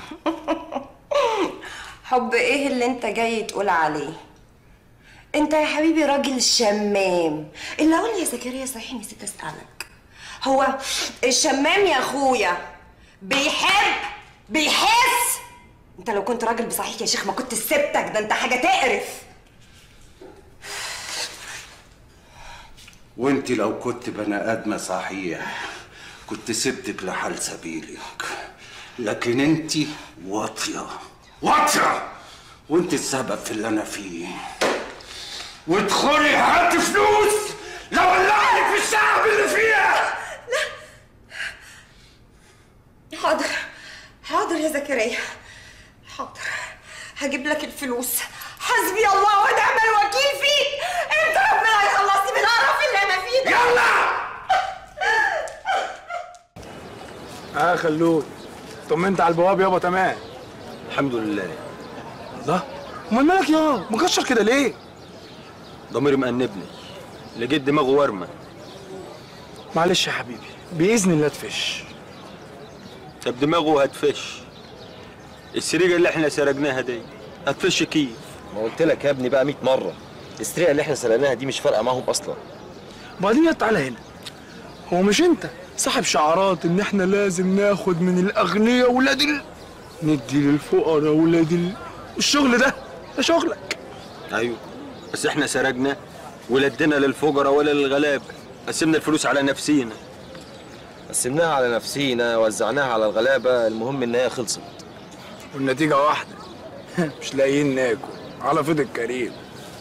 حب ايه اللي انت جاي تقول عليه انت يا حبيبي راجل شمام اللي اقول يا زكريا صحيح نسيت اسالك هو الشمام يا اخويا بيحب بيحس انت لو كنت راجل بصحيح يا شيخ ما كنت سبتك ده انت حاجه تقرف وانت لو كنت بني ادمه صحيح كنت سبتك لحال سبيلك لكن انت واطيه واطيه وانت السبب في اللي انا فيه وادخلي هاتي فلوس لو ولعلك في الشعب اللي فيها حاضر حاضر يا زكريا حاضر هجيب لك الفلوس حسبي الله ونعم الوكيل فيك انت ربنا يخلصني من القرف اللي انا فيه ده يلا اه خلود طمنت على البواب يابا تمام الحمد لله ده امال مالك يا مكشر كده ليه ضميري مأنبني لقيت دماغه ورمه معلش يا حبيبي باذن الله تفش طب دماغه هتفش السريجه اللي احنا سرقناها دي هتفش كيف ما قلت لك يا ابني بقى 100 مره السرقه اللي احنا سرقناها دي مش فارقه معاهم اصلا وبعدين يا تعالى هنا هو مش انت صاحب شعارات ان احنا لازم ناخد من الاغنياء ولاد ال... ندي للفقراء ولاد ال... الشغل ده ده شغلك ايوه بس احنا سرقنا ولدنا للفقراء ولا للغلابه قسمنا الفلوس على نفسينا قسمناها على نفسينا وزعناها على الغلابه المهم ان هي خلصت والنتيجه واحده مش لاقيين ناكل على فضل الكريم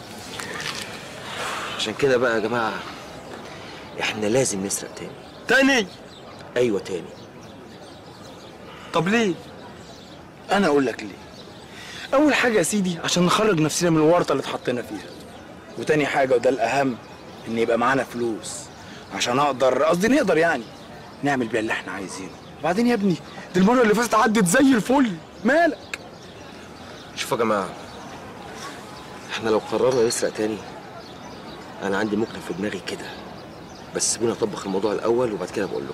عشان كده بقى يا جماعه احنا لازم نسرق تاني تاني ايوه تاني طب ليه انا اقول لك ليه اول حاجه يا سيدي عشان نخرج نفسنا من الورطه اللي اتحطينا فيها وتاني حاجه وده الاهم ان يبقى معانا فلوس عشان اقدر قصدي نقدر يعني نعمل بيها اللي احنا عايزينه وبعدين يا ابني دي المره اللي فاتت عدت زي الفل مالك شوفوا يا جماعه احنا لو قررنا نسرق تاني انا عندي ممكن في دماغي كده بس سيبوني اطبق الموضوع الاول وبعد كده بقول له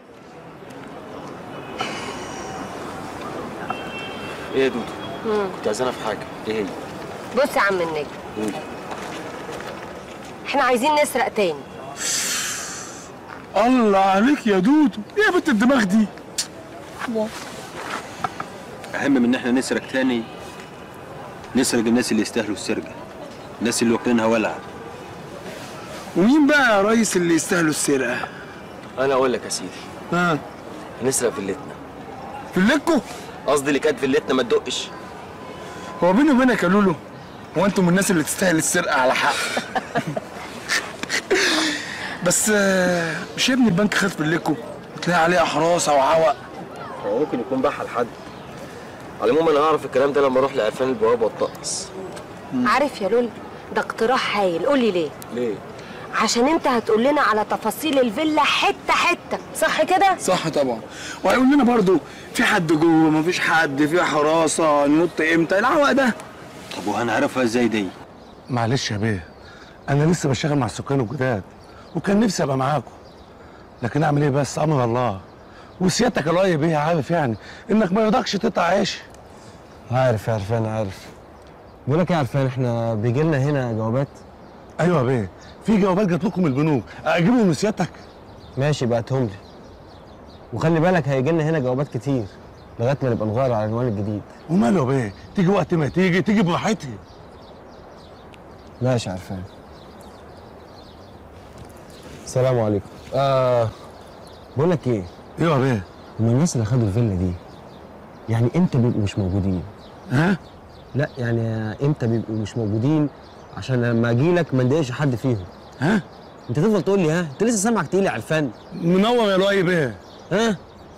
ايه يا دودو كنت عايزانا في حاجه ايه هي بص يا عم النجم قولي. احنا عايزين نسرق تاني الله عليك يا دودو ايه يا بنت الدماغ دي اهم من ان احنا نسرق تاني نسرق الناس اللي يستاهلوا السرقه الناس اللي واكلينها ولع ومين بقى يا ريس اللي يستاهلوا السرقه انا اقول لك يا سيدي ها هنسرق فيلتنا فيلتكو قصدي اللي كانت فيلتنا ما تدقش هو بيني وبينك يا لولو هو انتم من الناس اللي تستاهل السرقه على حق بس آه، مش يا ابني البنك خد فيلتكو وتلاقي عليه حراسه وعوق هو ممكن يكون باعها لحد على العموم انا هعرف الكلام ده لما اروح لعرفان البوابه والطقس عارف يا لول ده اقتراح هايل قولي ليه ليه عشان انت هتقول لنا على تفاصيل الفيلا حته حته صح كده صح طبعا وهيقول لنا برضو في حد جوه مفيش حد في حراسه ننط امتى العوق ده طب وهنعرفها ازاي دي معلش يا بيه انا لسه بشتغل مع السكان الجداد وكان نفسي ابقى معاكم لكن اعمل ايه بس امر الله وسيادتك يا رأي بيه عارف يعني انك ما يرضكش تقطع عيش عارف يا عرفان عارف بقول لك يا عرفان احنا بيجي لنا هنا جوابات ايوه يا بيه في جوابات جات لكم من البنوك اجيبهم لسيادتك ماشي بعتهم لي وخلي بالك هيجي لنا هنا جوابات كتير لغايه ما نبقى نغير على العنوان الجديد وماله يا بيه تيجي وقت ما تيجي تيجي براحتي ماشي يا عرفان السلام عليكم آه بقول لك ايه ايه يا بيه هم الناس اللي خدوا الفيلا دي يعني امتى بيبقوا مش موجودين ها لا يعني امتى بيبقوا مش موجودين عشان لما اجي لك ما نضايقش حد فيهم ها انت تفضل تقول لي ها انت لسه سامعك تقيل على الفن منور يا لؤي بيه ها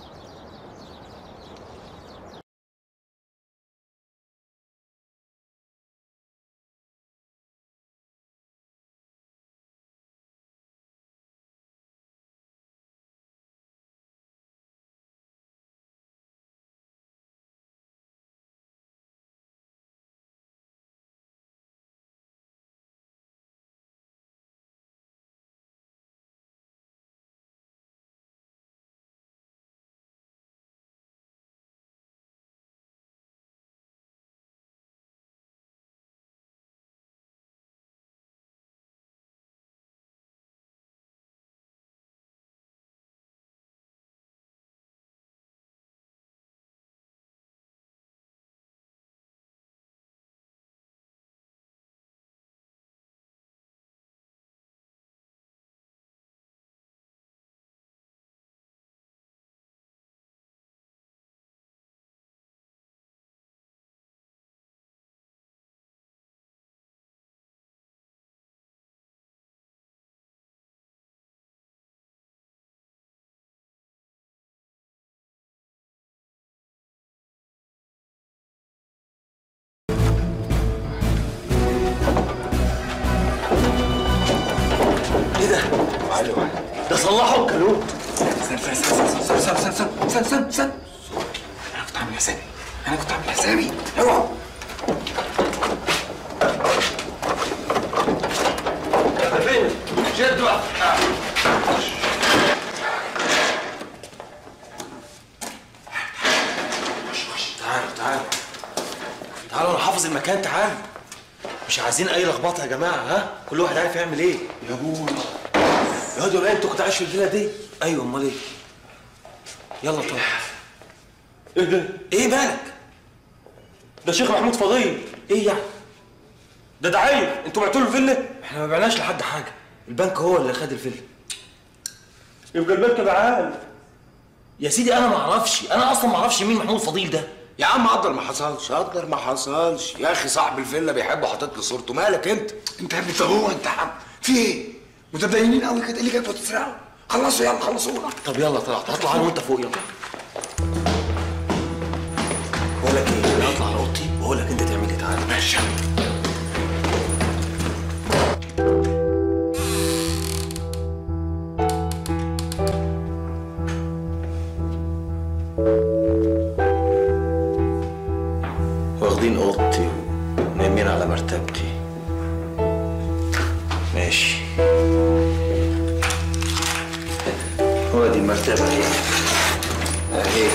ايه ده؟ ده صلحوا الكالوت استنى استنى استنى استنى استنى استنى استنى استنى استنى انا كنت عامل حسابي انا كنت عامل حسابي اوعى فين؟ جد بقى تعالوا تعالوا تعالوا انا حافظ المكان تعالوا مش عايزين اي لخبطه يا جماعه ها كل واحد عارف يعمل ايه يا ابويا يا دول انت كنت عايش في الفيلا دي ايوه امال ايه يلا طب ايه ده ايه مالك ده شيخ محمود فضيل ايه يعني ده دعاية انتوا بعتوا له الفيلا احنا ما بعناش لحد حاجه البنك هو اللي خد الفيلا يبقى البنك بعال يا سيدي انا ما اعرفش انا اصلا ما اعرفش مين محمود فضيل ده يا عم قدر ما حصلش قدر ما حصلش يا اخي صاحب الفيلا بيحب حاطط لي صورته مالك انت انت يا ابني هو انت يا عم في ايه؟ متدينين قوي كده ايه اللي جايبكم تسرقوا؟ خلصوا يلا خلصونا طب يلا طلع هطلع انا وانت فوق يلا بقول لك ايه انا هطلع على اوضتي واقول لك انت تعمل ايه تعالى ماشي واخدين اوضتي ونايمين على مرتبتي ماشي هو دي المرتبة اهي اهي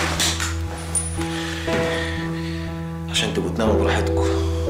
عشان تبقوا تناموا براحتكم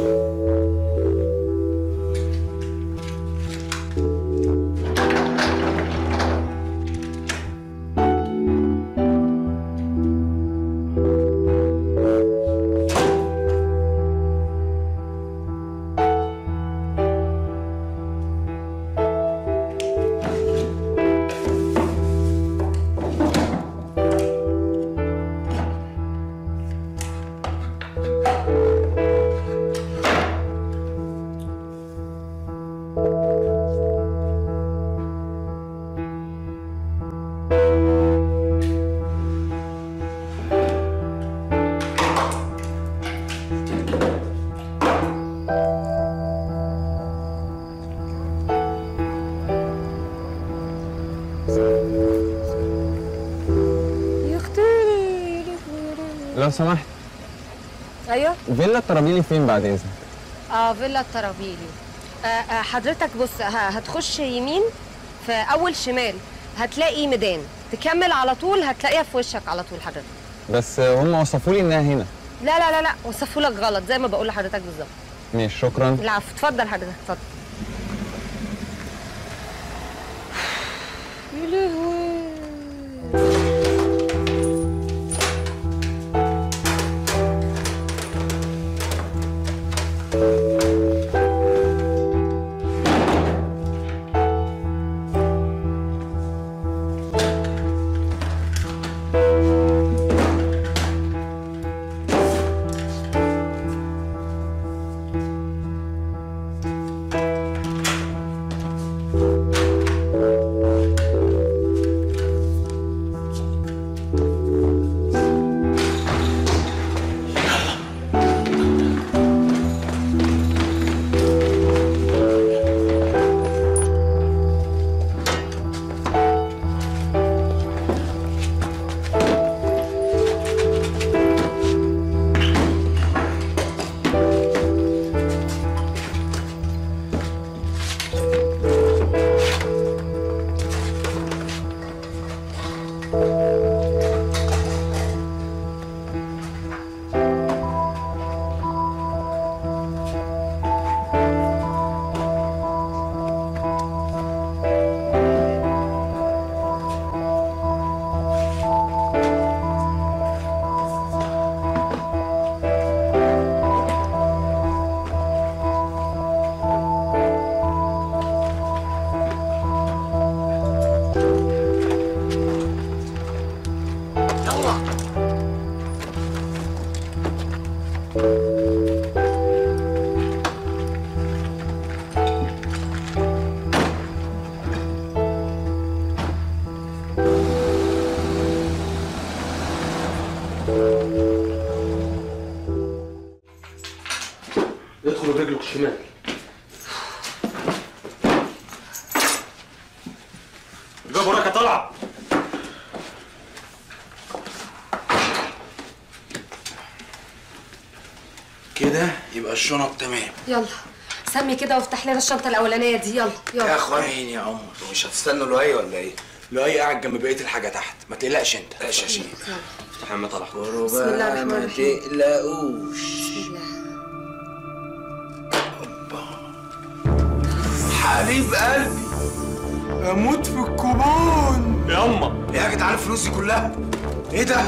يا اختي لو سمحت ايوه فيلا الترابيلي فين بعد اذنك اه فيلا الترابيلي آه آه حضرتك بص ه- هتخش يمين في اول شمال هتلاقي ميدان تكمل على طول هتلاقيها في وشك على طول حضرتك بس هم وصفوا لي انها هنا لا لا لا لا وصفوا لك غلط زي ما بقول لحضرتك بالظبط ماشي شكرا العفو اتفضل حضرتك اتفضل يا لهوي يبقى الشنط تمام يلا سمي كده وافتح لنا الشنطه الاولانيه دي يلا يلا يا اخوين يا عمر مش هتستنوا لؤي ولا ايه؟ لؤي قاعد جنب بقيه الحاجه تحت ما تقلقش انت تقلقش يا شيخ افتح يا عم طلع بسم الله الرحمن ما الرحيم. تقلقوش بسم الله حبيب قلبي اموت في الكوبون يا اما يا جدعان الفلوس دي كلها ايه ده؟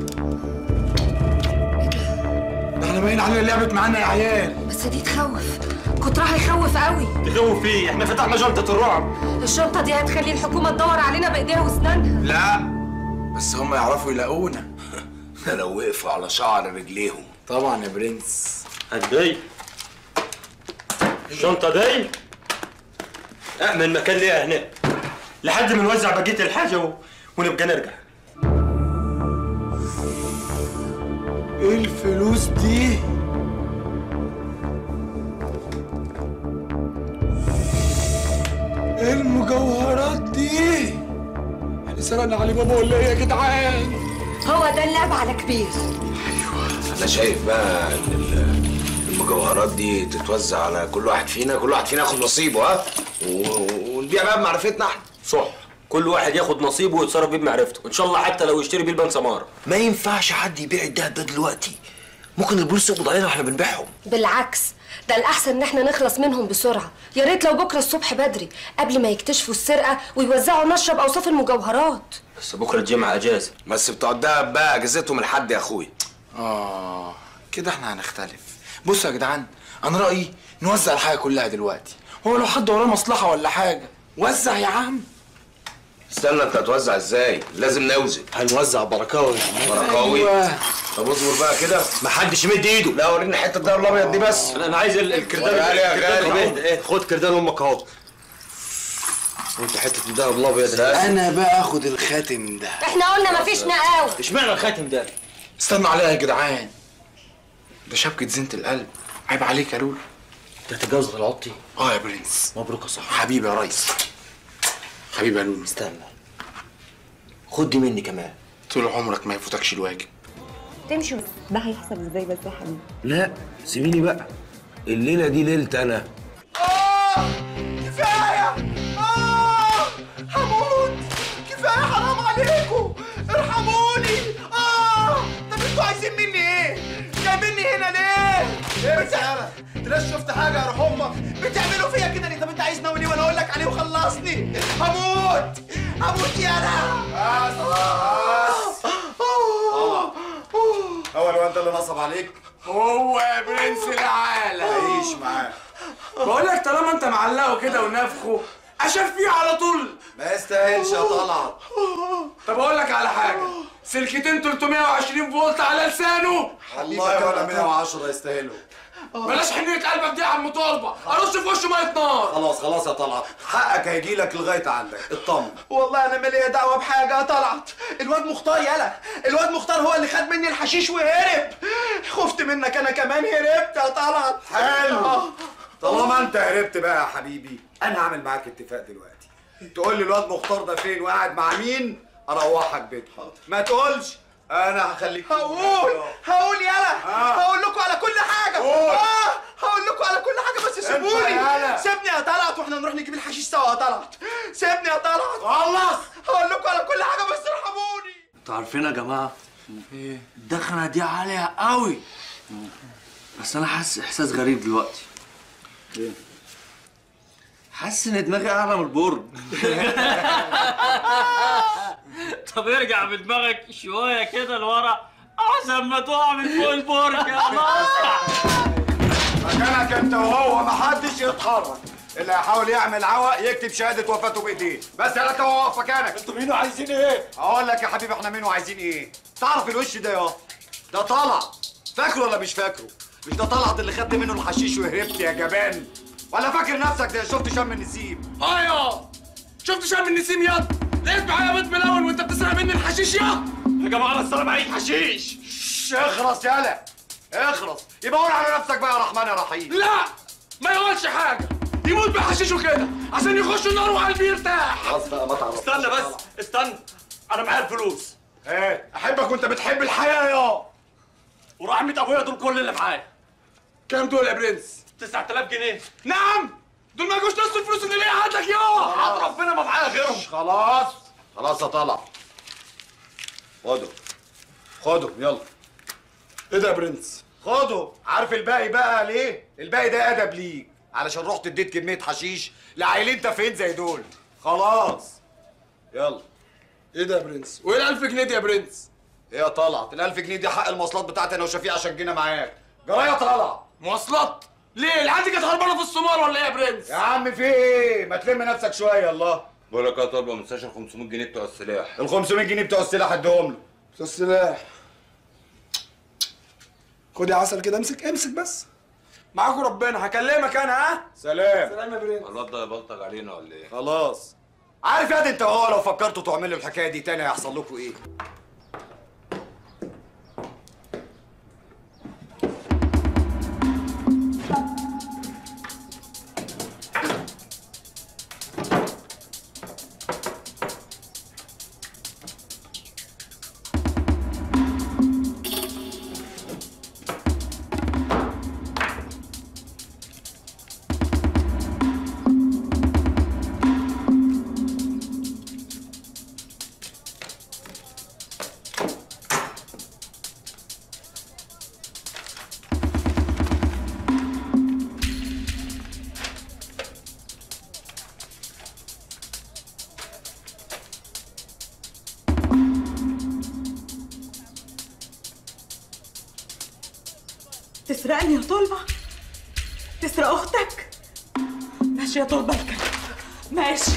ده احنا باين علينا لعبت معانا يا عيال بس دي تخوف كترها يخوف قوي تخوف ايه احنا فتحنا شنطه الرعب الشنطه دي هتخلي الحكومه تدور علينا بايديها واسنانها لا بس هم يعرفوا يلاقونا ده لو وقفوا على شعر رجليهم طبعا يا برنس هدي الشنطه دي اعمل مكان ليها هنا لحد ما نوزع بقيه الحاجه و... ونبقى نرجع ايه الفلوس دي؟ ايه المجوهرات دي؟ احنا سرقنا علي بابا ولا ايه يا جدعان؟ هو ده اللعب على كبير انا شايف بقى ان ال- المجوهرات دي تتوزع على كل واحد فينا كل واحد فينا ياخد نصيبه ها و- ونبيع بقى بمعرفتنا احنا صح كل واحد ياخد نصيبه ويتصرف بيه بمعرفته ان شاء الله حتى لو يشتري بيه البان سماره ما ينفعش حد يبيع الدهب ده دلوقتي ممكن البوليس يقبض علينا واحنا بنبيعهم بالعكس ده الاحسن ان احنا نخلص منهم بسرعه يا ريت لو بكره الصبح بدري قبل ما يكتشفوا السرقه ويوزعوا نشرب اوصاف المجوهرات بس بكره الجمعه اجازه بس بتوع الدهب بقى اجازتهم الحد يا اخويا اه كده احنا هنختلف بصوا يا جدعان انا رايي نوزع الحاجه كلها دلوقتي هو لو حد وراه مصلحه ولا حاجه وزع يا عم استنى انت هتوزع ازاي لازم نوزن هنوزع بركاوي بركاوي أيوة. طب اصبر بقى كده محدش يمد ايده لا وريني حته الدهب الابيض دي بس انا أنا عايز ال- الكردان وريها لي يا الكردان غالي. الابيض ايه خد كردان امك اهو وانت حته الدهب الابيض ده انا بقى اخد الخاتم ده احنا قلنا مفيش نقاوه اشمعنى الخاتم ده استنوا عليها يا جدعان ده شبكه زينه القلب عيب عليك يا لولو انت هتتجوز العطي اه يا برنس مبروك يا صاحبي حبيبي يا ريس حبيبي يا لولو استنى خد دي مني كمان طول عمرك ما يفوتكش الواجب تمشي بس ده هيحصل ازاي بس يا حبيبي لا سيبيني بقى الليله دي ليلتي انا كفاية آه هموت كفاية حرام عليكم ارحموني آه طب انتوا عايزين مني ايه؟ جايبيني هنا ليه؟ ايه بتاع انت شفت حاجة يا روح امك بتعملوا فيا كده ليه؟ طب انت عايز ناوي ليه وانا اقول لك عليه وخلصني هموت هموت يا انا هو الواد اللي نصب عليك هو يا برنس العالم عيش معاه بقول لك طالما انت معلقه كده ونافخه اشاف فيه على طول ما يستاهلش يا طلعت طب اقول لك على حاجه سلكتين 320 فولت على لسانه والله ولا 110 يستاهلوا بلاش حنيه قلبك دي يا عم طالبه ارش في وشه ميه نار خلاص خلاص يا طلعت حقك هيجي لك لغايه عندك اطمن والله انا مالي دعوه بحاجه طلعت الواد مختار يلا الواد مختار هو اللي خد مني الحشيش وهرب خفت منك انا كمان هربت يا طلعت حلو طالما انت هربت بقى يا حبيبي انا هعمل معاك اتفاق دلوقتي تقول لي الواد مختار ده فين وقاعد مع مين اروحك بيت ما تقولش انا هخليك هقول هقول يلا آه. هقول لكم على كل حاجه قول. اه هقول لكم على كل حاجه بس سيبوني يلا. سيبني يا طلعت واحنا نروح نجيب الحشيش سوا يا طلعت سيبني يا طلعت خلص هقول لكم على كل حاجه بس ارحموني انتوا عارفين يا جماعه ايه الدخنه دي عاليه قوي بس انا حاسس احساس غريب دلوقتي حاسس ان دماغي اعلى من البرج طب ارجع بدماغك شويه كده لورا احسن ما تقع من فوق البرج يا ناصح مكانك انت وهو محدش يتحرك اللي هيحاول يعمل عوق يكتب شهاده وفاته بايديه بس يا لك هو واقف مكانك انتوا مين وعايزين ايه اقول لك يا حبيبي احنا مين وعايزين ايه تعرف الوش ده يا ده طلع فاكره ولا مش فاكره مش ده طلعت اللي خدت منه الحشيش وهربت يا جبان ولا فاكر نفسك ده شفت شم النسيم ايوه شفت شم النسيم ياض لقيت معايا بيض ملون وانت بتسرق مني الحشيش يا يا جماعه انا الصراحه معيش حشيش شش، اخرس يالا اخرس يبقى قول على نفسك بقى يا رحمن يا رحيم لا ما يقولش حاجه يموت بحشيشه كده عشان يخش النار وقلبي يرتاح خلاص بقى ما تعرفش استنى بس استنى انا معايا الفلوس ايه احبك وانت بتحب الحياه يا ورحمه ابويا دول كل اللي معايا كام دول يا برنس 9000 جنيه نعم دول ما يجوش نص الفلوس اللي ليا هات لك يوه حد ربنا ما معايا غيرهم خلاص خلاص يا طلع خدوا خدوا يلا ايه ده يا برنس خدوا عارف الباقي بقى ليه الباقي ده ادب ليك علشان رحت اديت كميه حشيش لعيلين تافهين زي دول خلاص يلا ايه ده يا برنس وايه ال 1000 جنيه دي يا برنس ايه يا طلعت ال 1000 جنيه دي حق المواصلات بتاعتي انا وشفيق عشان جينا معاك جرايه طلع مواصلات ليه العيال دي كانت هربانه في الصومال ولا ايه يا برنس يا عم في ايه ما تلم نفسك شويه الله بقول لك يا طالبه مستشفى 500 جنيه بتوع السلاح ال 500 جنيه بتوع السلاح اديهم له بتوع السلاح خد يا عسل كده امسك امسك بس معاكم ربنا هكلمك انا ها سلام سلام يا برنس الواد ده يبلطج علينا ولا ايه؟ خلاص عارف يا دي انت وهو لو فكرتوا تعملوا الحكايه دي تاني هيحصل لكم ايه تسرقني يا طلبة تسرق أختك ماشي يا طلبة الكلب ماشي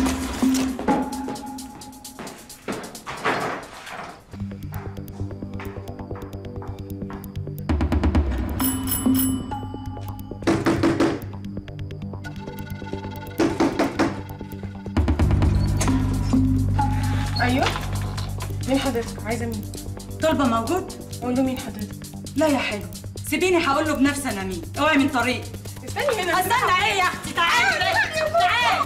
ايوه مين حضرتك عايزه مين طلبة موجود؟ قول له مين حضرتك لا يا حلو سيبيني هقول له بنفسي انا مين اوعي من طريق استني هنا استنى ايه يا اختي تعالي تعالي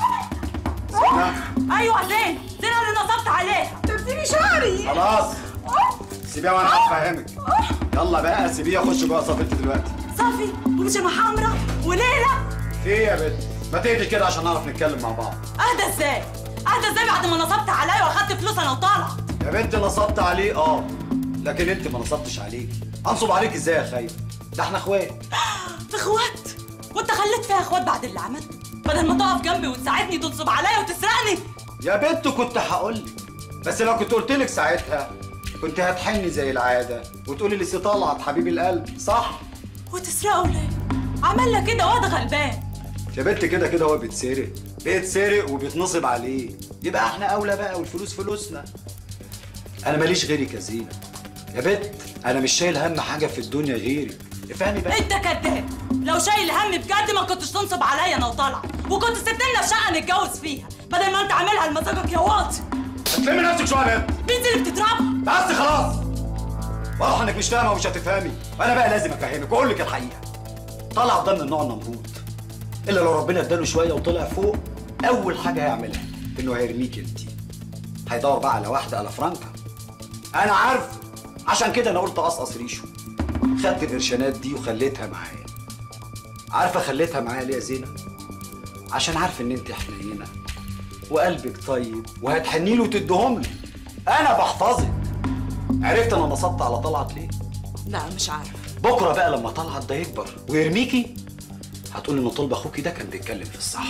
ايوه زين زين انا اللي نصبت عليها تبتدي شعري خلاص سيبيها وانا هفهمك يلا بقى سيبيها خش جوه صفيتي دلوقتي صافي وبيجامة حمرا وليلة في ايه يا بنت ما تهدي كده عشان نعرف نتكلم مع بعض اهدى ازاي؟ اهدى ازاي بعد ما نصبت عليا واخدت فلوس انا وطالعه يا بنت نصبت عليه اه لكن انت ما نصبتش عليك انصب عليك ازاي يا خايف ده احنا اخوات اخوات وانت خليت فيها اخوات بعد اللي عملته بدل ما تقف جنبي وتساعدني تنصب عليا وتسرقني يا بنت كنت هقول لك بس لو كنت قلت لك ساعتها كنت هتحني زي العاده وتقولي لي سي طلعت حبيب القلب صح وتسرقه ليه؟ عمل لك كده واد غلبان يا بنت كده كده هو بيتسرق بيتسرق وبيتنصب عليه يبقى احنا اولى بقى والفلوس فلوسنا انا ماليش غيرك يا زينه يا بنت انا مش شايل هم حاجه في الدنيا غيرك افهمي بقى انت كداب لو شايل هم بجد ما كنتش تنصب عليا انا وطالعه وكنت سبت لنا شقه نتجوز فيها بدل ما انت عاملها لمزاجك يا واطي هتلمي نفسك شويه يا بنت بنت اللي بتتربى بس خلاص واضح انك مش فاهمه ومش هتفهمي وانا بقى لازم افهمك واقول لك الحقيقه طلع ده من النوع النمرود الا لو ربنا اداله شويه وطلع فوق اول حاجه هيعملها انه هيرميك انت هيدور بقى على واحده على فرانكا انا عارف عشان كده انا قلت اقصقص ريشه خدت القرشانات دي وخليتها معايا عارفه خليتها معايا ليه يا زينه عشان عارف ان انت حنينه وقلبك طيب وهتحني له وتديهم لي انا بحفظك عرفت انا نصبت على طلعت ليه لا مش عارف بكره بقى لما طلعت ده يكبر ويرميكي هتقول ان طلب اخوكي ده كان بيتكلم في الصح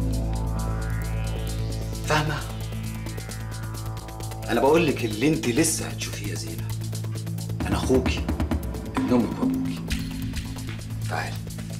فاهمه انا بقول لك اللي انت لسه هتشوفيه يا زينه انا اخوكي ابن امك وابوكي تعالي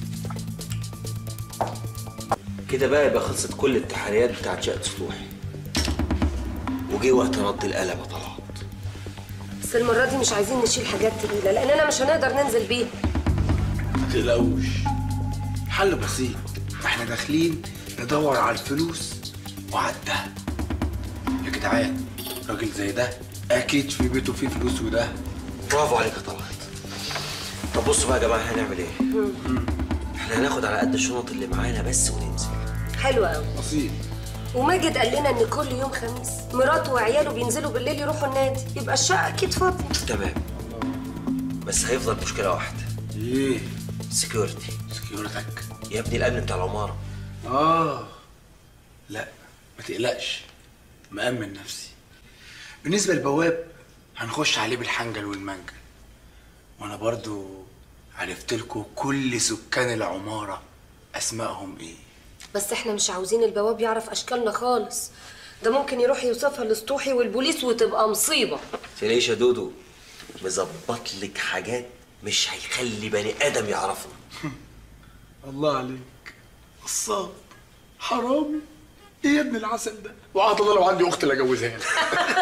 كده بقى يبقى خلصت كل التحريات بتاعت شقة سطوحي وجه وقت رد القلم يا طلعت بس المرة دي مش عايزين نشيل حاجات تقيلة لأننا مش هنقدر ننزل بيها ما تقلقوش حل بسيط احنا داخلين ندور على الفلوس وعلى الدهب يا جدعان راجل زي ده اكيد في بيته فيه فلوس وده برافو عليك يا طلعت طب بصوا بقى يا جماعة هنعمل ايه؟ احنا هناخد على قد الشنط اللي معانا بس وننزل حلو قوي اصيل وماجد قال لنا ان كل يوم خميس مراته وعياله بينزلوا بالليل يروحوا النادي يبقى الشقه اكيد فاضيه تمام بس هيفضل مشكلة واحدة ايه سكيورتي سكيورتك يا ابني الامن بتاع العماره اه لا ما تقلقش مأمن نفسي بالنسبة للبواب هنخش عليه بالحنجل والمنجل وانا برضو عرفت لكم كل سكان العمارة اسمائهم ايه بس احنا مش عاوزين البواب يعرف اشكالنا خالص ده ممكن يروح يوصفها لسطوحي والبوليس وتبقى مصيبه تلاقيش يا دودو مظبط لك حاجات مش هيخلي بني ادم يعرفها الله عليك قصاب حرامي ايه يا ابن العسل ده وعاد الله لو عندي اخت اللي اجوزها لك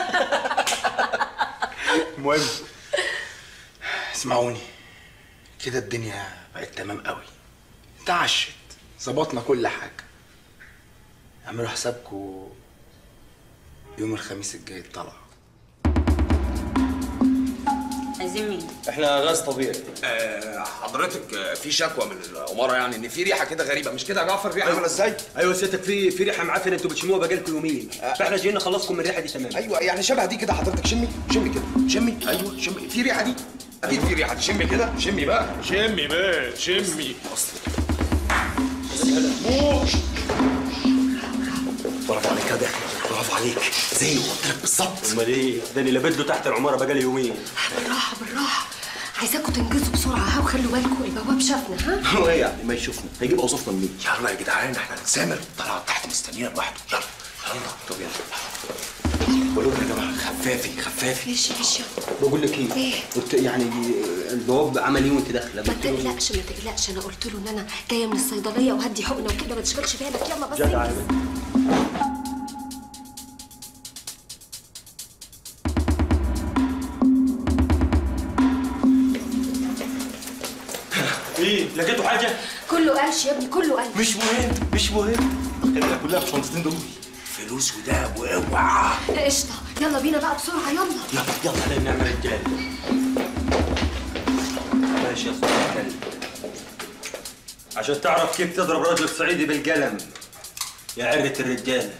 المهم اسمعوني كده الدنيا بقت تمام قوي اتعشت ظبطنا كل حاجه اعملوا حسابكم يوم الخميس الجاي الطلعه عايزين مين؟ احنا غاز طبيعي آه حضرتك آه، في شكوى من العماره يعني ان في ريحه كده غريبه مش كده يا جعفر ريحه عامله ازاي؟ ايوه سيادتك في في ريحه معفنه انتوا بتشموها بقالكم يومين فاحنا جايين نخلصكم من الريحه دي تماما ايوه يعني شبه دي كده حضرتك شمي شمي كده شمي ايوه شمي في ريحه دي اكيد في ريحه دي شمي كده شمي بقى شمي بقى شمي برافو عليك يا داخل برافو عليك زي ما قلت لك بالظبط امال ايه ده اللي لابد له تحت العماره بقالي يومين بالراحه بالراحه عايزاكم تنجزوا بسرعه ها وخلوا بالكم البواب شافنا ها هو ايه يعني ما يشوفنا هيجيب اوصافنا منين؟ يلا يا جدعان احنا هنسامر طلع تحت مستنينا لوحده يلا يلا طب يلا بقول لكم يا جماعه خفافي خفافي ماشي ماشي بقول لك ايه ايه قلت يعني البواب عمل ايه وانت داخله ما تقلقش ما تقلقش انا قلت له ان انا جايه من الصيدليه وهدي حقنه وكده ما تشغلش بالك يلا بس جدع انجز. ايه لقيتوا حاجه كله قلش يا ابني كله قلش مش مهم مش مهم خلينا كلها في الشنطتين دول فلوس ودهب واوعى قشطه يلا بينا بقى بسرعه يلا يلا يلا خلينا نعمل رجال ماشي يا صاحبي الكلب عشان تعرف كيف تضرب رجل صعيدي بالقلم يا عرة الرجالة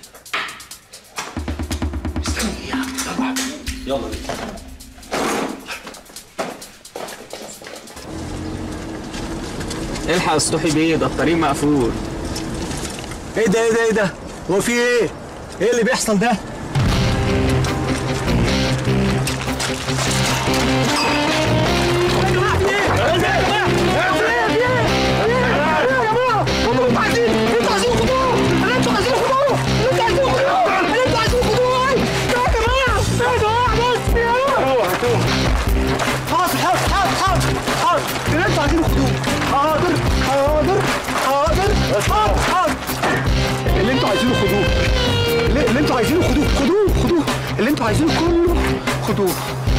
استني ايه يا عم يلا بينا الحق يا سطوحي بيه ده الطريق مقفول ايه ده ايه ده ايه ده هو في ايه ايه اللي بيحصل ده خلاص حاضر حاضر حاضر حاضر اللي انتوا عايزينه خدوه حاضر حاضر حاضر حاضر حاضر اللي انتوا عايزينه خدوه اللي, اللي انتوا عايزينه خدوه خدوه خدوه اللي انتوا عايزينه كله خدوه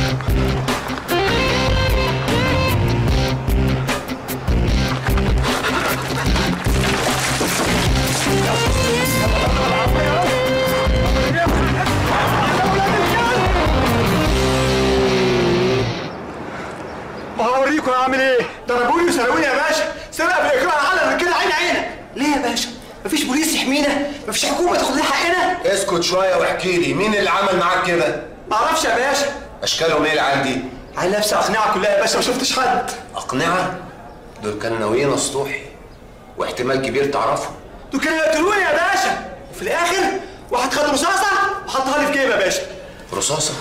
هوريكم اعمل ايه ضربوني وسرقوني يا باشا سرقه بالاكراه على الرجاله عين عينك ليه يا باشا مفيش بوليس يحمينا مفيش حكومه تاخد لنا حقنا اسكت شويه واحكي لي مين اللي عمل معاك كده؟ معرفش يا باشا اشكالهم ايه العيال دي؟ عيل لابسه اقنعه كلها يا باشا ما شفتش حد اقنعه؟ دول كانوا ناويين اسطوحي واحتمال كبير تعرفهم دول كانوا يقتلوني يا باشا وفي الاخر واحد خد رصاصه وحطها لي في جيبي يا باشا رصاصه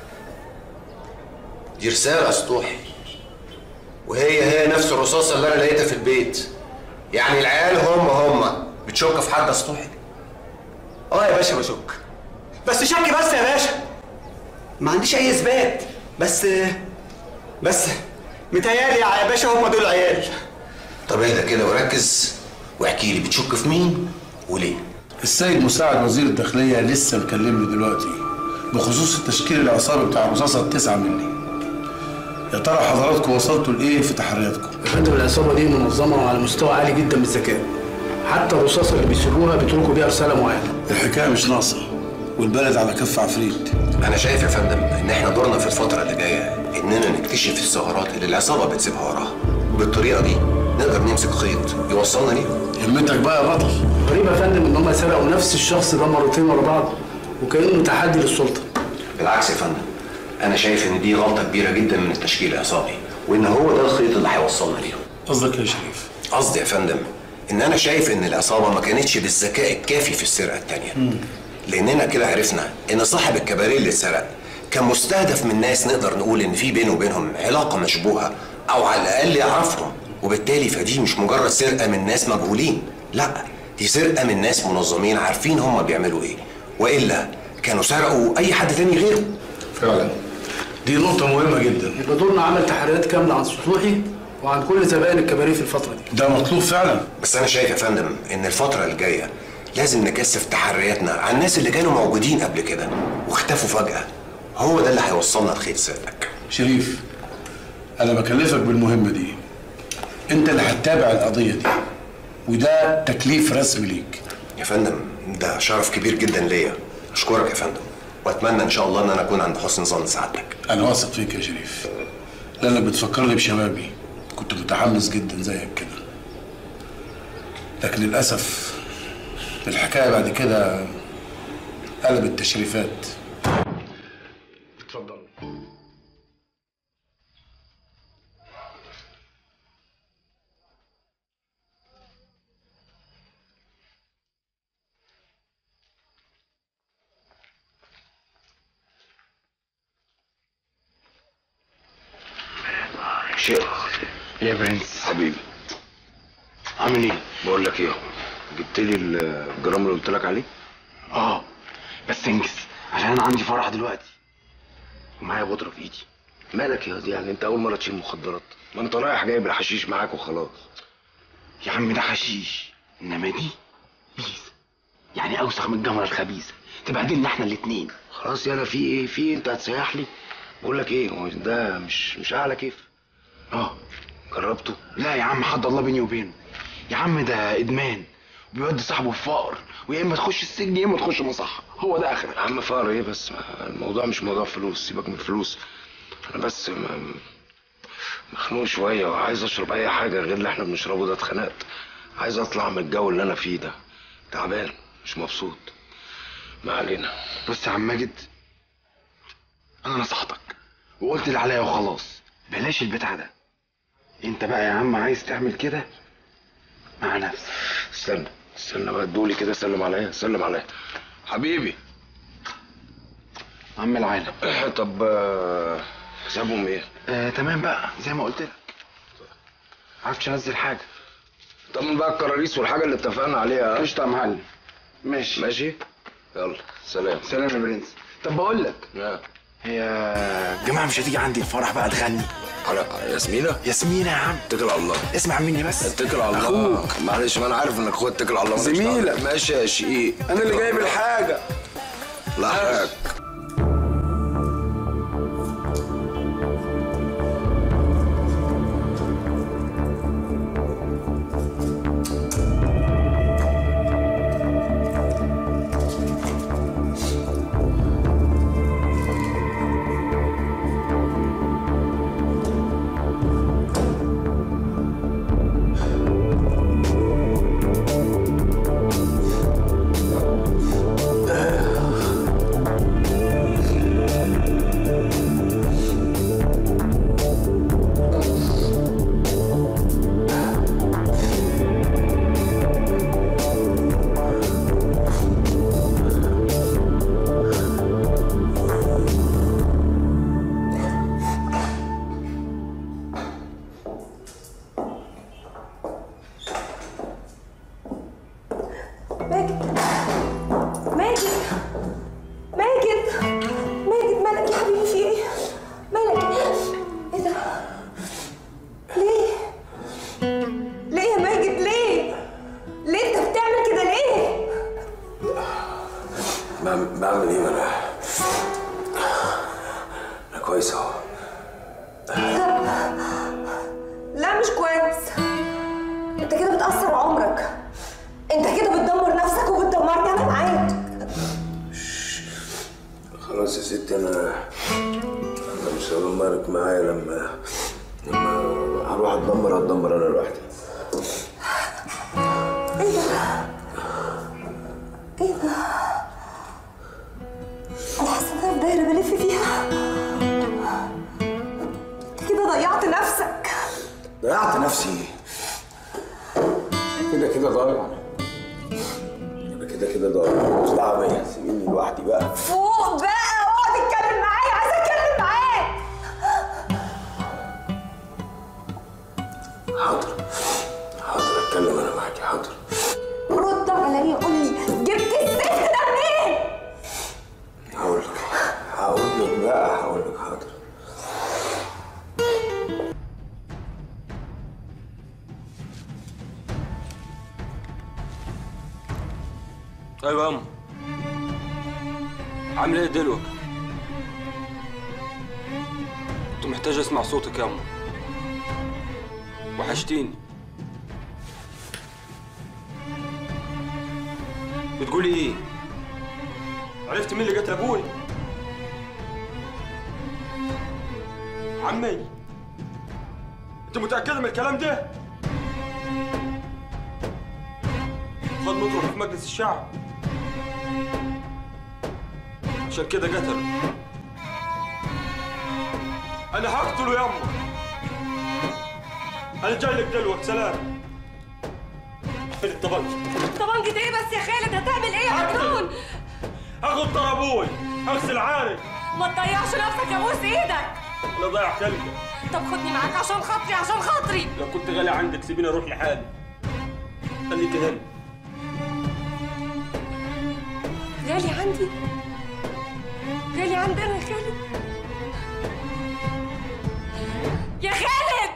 دي رساله اسطوحي وهي هي نفس الرصاصه اللي انا لقيتها في البيت يعني العيال هم هم بتشك في حد اسطوحي اه يا باشا بشك بس شك بس يا باشا ما عنديش اي اثبات بس بس متهيالي يا باشا هم دول العيال طب اهدى كده وركز واحكي لي بتشك في مين وليه السيد مساعد وزير الداخلية لسه مكلمني دلوقتي بخصوص التشكيل العصابي بتاع الرصاصة التسعة مني يا ترى حضراتكم وصلتوا لإيه في تحرياتكم؟ يا فندم العصابه دي منظمه وعلى مستوى عالي جدا من الذكاء حتى الرصاصه اللي بيسيبوها بيتركوا بيها رساله معينه الحكاية مش ناقصة والبلد على كف عفريت انا شايف يا فندم ان احنا دورنا في الفتره اللي جايه اننا نكتشف الثغرات اللي العصابه بتسيبها وراها وبالطريقه دي نقدر نمسك خيط يوصلنا ليه همتك بقى يا بطل غريب يا فندم ان هم سرقوا نفس الشخص ده مرتين ورا بعض وكانه تحدي للسلطه بالعكس يا فندم انا شايف ان دي غلطه كبيره جدا من التشكيل العصابي وان هو ده الخيط اللي هيوصلنا ليهم قصدك يا شريف قصدي يا فندم ان انا شايف ان العصابه ما كانتش بالذكاء الكافي في السرقه التانيه لاننا كده عرفنا ان صاحب الكباريه اللي اتسرق كان مستهدف من ناس نقدر نقول ان في بينه وبينهم علاقه مشبوهه او على الاقل يعرفهم وبالتالي فدي مش مجرد سرقه من ناس مجهولين لا دي سرقه من ناس منظمين عارفين هم بيعملوا ايه والا كانوا سرقوا اي حد تاني غيره فعلا دي نقطة مهمة جدا يبقى دورنا عمل تحريات كاملة عن سطوحي وعن كل زبائن الكباريه في الفترة دي ده مطلوب فعلا بس انا شايف يا فندم ان الفتره الجايه لازم نكثف تحرياتنا عن الناس اللي كانوا موجودين قبل كده واختفوا فجاه هو ده اللي هيوصلنا لخيط سرك شريف أنا بكلفك بالمهمة دي أنت اللي هتتابع القضية دي وده تكليف رسمي ليك يا فندم ده شرف كبير جدا ليا اشكرك يا فندم واتمنى ان شاء الله ان انا اكون عند حسن ظن سعادتك أنا واثق فيك يا شريف لأنك بتفكرني بشبابي كنت متحمس جدا زيك كده لكن للأسف الحكاية بعد كده قلبت تشريفات اتفضل شيء يا برنس حبيبي عامل ايه؟ بقول لك ايه جبت لي الجرام اللي قلت لك عليه؟ اه بس انجز عشان انا عندي فرح دلوقتي ومعايا بودره في ايدي مالك يا دي يعني انت اول مره تشيل مخدرات ما انت رايح جايب الحشيش معاك وخلاص يا عم ده حشيش انما دي بيس يعني اوسخ من الجمره الخبيثه تبهدلنا احنا الاتنين خلاص يلا في ايه في إيه؟ انت هتسيح لي بقول لك ايه هو ده مش مش اعلى كيف اه جربته لا يا عم حد الله بيني وبينه يا عم ده ادمان بيودي صاحبه في فقر ويا اما تخش السجن يا اما تخش مصحه هو ده اخرك يا عم فقر ايه بس ما الموضوع مش موضوع فلوس سيبك من الفلوس انا بس م- مخنوق شويه وعايز اشرب اي حاجه غير اللي احنا بنشربه ده اتخنقت عايز اطلع من الجو اللي انا فيه ده تعبان مش مبسوط ما علينا بص يا عم ماجد انا نصحتك وقلت اللي عليا وخلاص بلاش البتاع ده انت بقى يا عم عايز تعمل كده مع نفسك استنى استنى بقى ادولي كده سلم عليا سلم عليا حبيبي عم العالم طب آه، حسابهم ايه؟ آه تمام بقى زي ما قلت لك عرفتش انزل حاجه طمن بقى الكراريس والحاجه اللي اتفقنا عليها قشطه يا معلم ماشي ماشي يلا سلام سلام يا برنس طب بقول لك هي الجماعه مش هتيجي عندي الفرح بقى تغني على ياسمينة ياسمينة يا عم اتكل على الله اسمع مني بس اتكل على الله أخوك. معلش ما انا عارف انك اخويا اتكل على الله مالكش زميلك. دعوة. ماشي يا شقيق انا اللي جايب الحاجه لحقك ماجد ماجد ماجد ماجد مالك يا حبيبي في ايه؟ مالك ايه ده؟ ليه؟ ليه يا ماجد ليه؟ ليه انت بتعمل كده ليه؟ بعمل بعمل ايه انا انا كويس اهو لا مش كويس انت كده بتأثر عمرك انت كده بتدمر نفسك وبتدمرني انا معاك خلاص يا ستي انا انا مش هدمرك معايا لما لما هروح اتدمر هتدمر انا لوحدي ايه ده؟ ايه ده؟ انا حاسه ان انا في دايره بلف فيها انت كده ضيعت نفسك ضيعت نفسي ده كده ضرب مستعمل يا سيبيني لوحدي بقى فوق بقى اقعد اتكلم معايا عايزه اتكلم معاك حاضر حاضر اتكلم انا معاكي حاضر رد عليا قول لي جبت الزفت ده منين؟ هقول لك هقول لك بقى هقول لك حاضر ايوه يا أم عامل ايه دلوقتي؟ كنت محتاج اسمع صوتك يا أم وحشتيني بتقولي ايه؟ عرفت مين اللي قتل ابوي؟ عمي انت متأكدة من الكلام ده؟ خد مطرح في مجلس الشعب عشان كده قتل انا هقتله يا امه انا جاي لك دلوقتي سلام فين الطبنجة طبنجة ايه بس يا خالد هتعمل ايه يا مجنون؟ هاخد طار ابوي اغسل عاري ما تضيعش نفسك يا بوس ايدك انا ضايع كلبي طب خدني معاك عشان خاطري عشان خاطري لو كنت غالي عندك سيبيني اروح لحالي خليك هنا غالي عندي غالي عندنا يا خالد يا خالد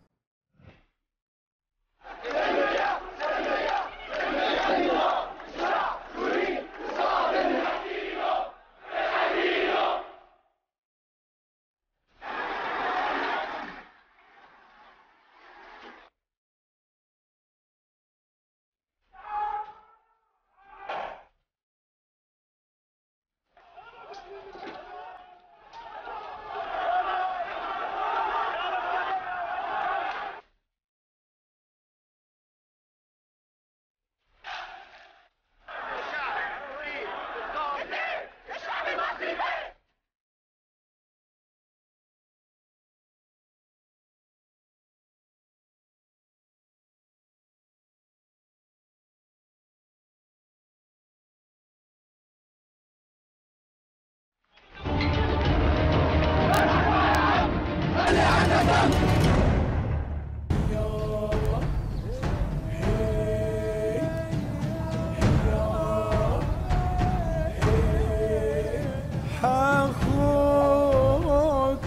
هاخد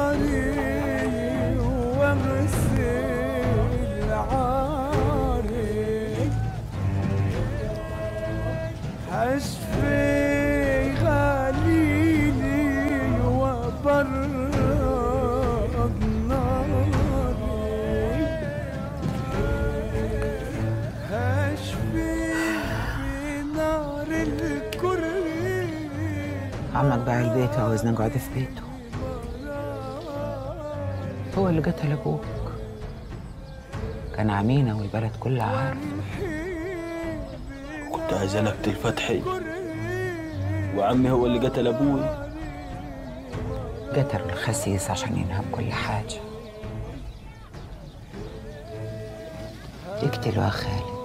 طريق واغسل عاري هشفي غليلي وبرد ناري هشفي بنار الكري عمك باع البيت وعاوزنا نقعد في بيته هو اللي قتل ابوك كان عمينا والبلد كلها عارفه كنت عايز انا اقتل فتحي وعمي هو اللي قتل ابوي قتلوا الخسيس عشان ينهب كل حاجة يقتلوا يا خالد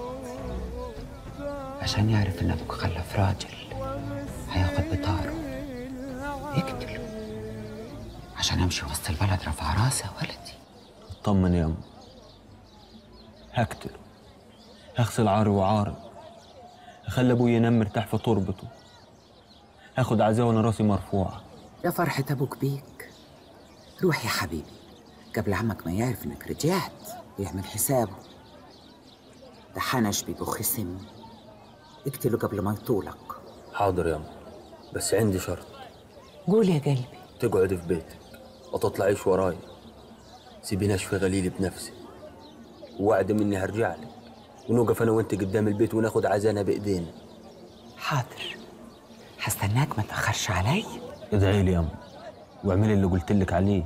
عشان يعرف ان ابوك خلف راجل هياخد بطاره يقتله عشان امشي وسط البلد رفع راسي يا ولدي اطمن يا ام هقتله هغسل عاري وعاري هخلي ابوي ينام مرتاح في تربته هاخد عزاه وانا راسي مرفوعه يا فرحة ابوك بيك روح يا حبيبي قبل عمك ما يعرف انك رجعت يعمل حسابه ده حنش بيبخ سم اقتله قبل ما يطولك حاضر يا ام بس عندي شرط قول يا قلبي تقعد في بيتك وتطلعيش وراي سيبيني اشفي غليلي بنفسي ووعد مني هرجع لك ونوقف انا وانت قدام البيت وناخد عزانا بايدينا حاضر هستناك ما تأخرش علي ادعي لي يا ام واعملي اللي قلت لك عليه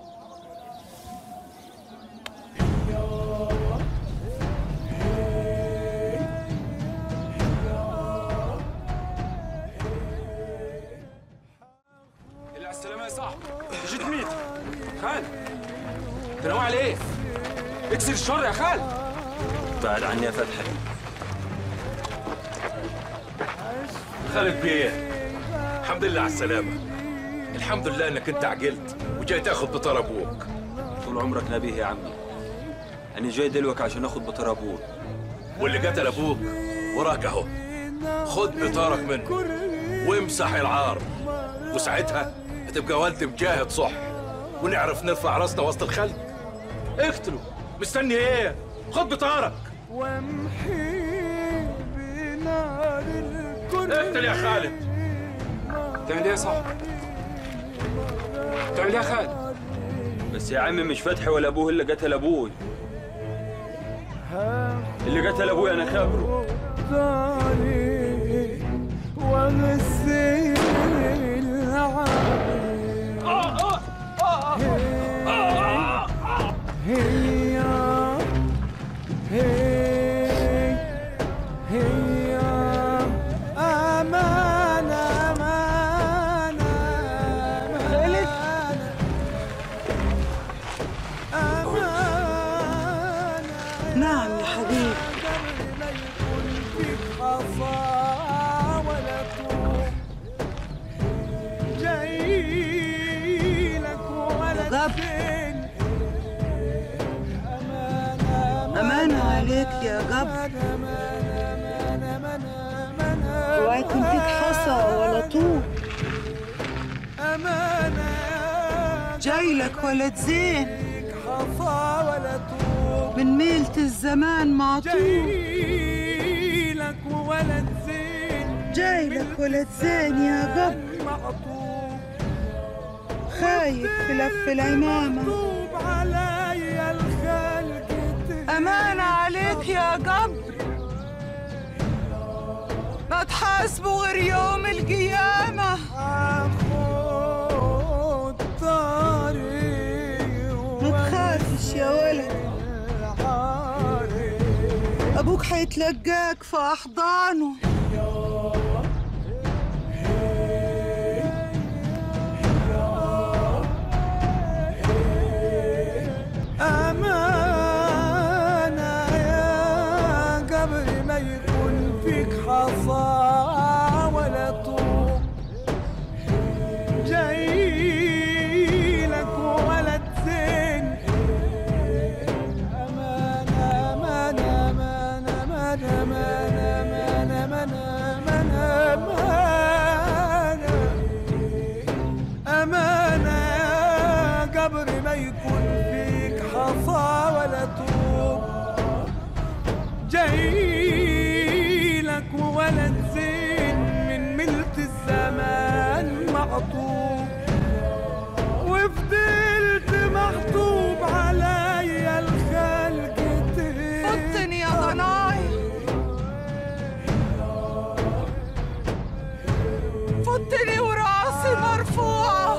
اللي على السلامة يا صاحبي جيت ميت خالد تنوع على ايه؟ اكسر الشر يا خالد بعد عني يا فتحي خالد بيه الحمد لله على السلامة الحمد لله انك انت عجلت وجاي تاخد بطار ابوك طول عمرك نبيه يا عمي انا جاي دلوقتي عشان اخد بطار ابوك واللي قتل ابوك وراك اهو خد بطارك منه وامسح العار وساعتها هتبقى والد مجاهد صح ونعرف نرفع راسنا وسط الخلق اقتله مستني ايه خد بطارك اقتل يا خالد تعمل ايه يا صاحبي؟ تعمل ايه يا خالد؟ بس يا عمي مش فتحي ولا ابوه اللي قتل ابوي اللي قتل ابوي انا خابره وغسل هي هي هي أمان أمان أمان أمان نعم يا حبيبي أمان عليك يا جبر اوعى يكون فيك حصى ولا طوب جاي لك ولد زين من ميلة الزمان معطوب جاي لك ولد زين يا جبر خايف في لف العمامة أمان عليك يا جبر ما تحاسبوا غير يوم القيامة ما تخافش يا ولد أبوك حيتلقاك في أحضانه أمانة يا قبل ما يكون فيك حصى ولا طوب جاي لك ولد زين أمانة أمانة أمانة أمانة أمانة أمانة أمانة أمانة أمانة يا قبر ما يكون فيك حصى ولا طوب جاي لك ولد زين من ملة الزمان مقطوب وفضلت مخطوب عليا الخلق فطني يا ضنايا فطني وراسي مرفوعة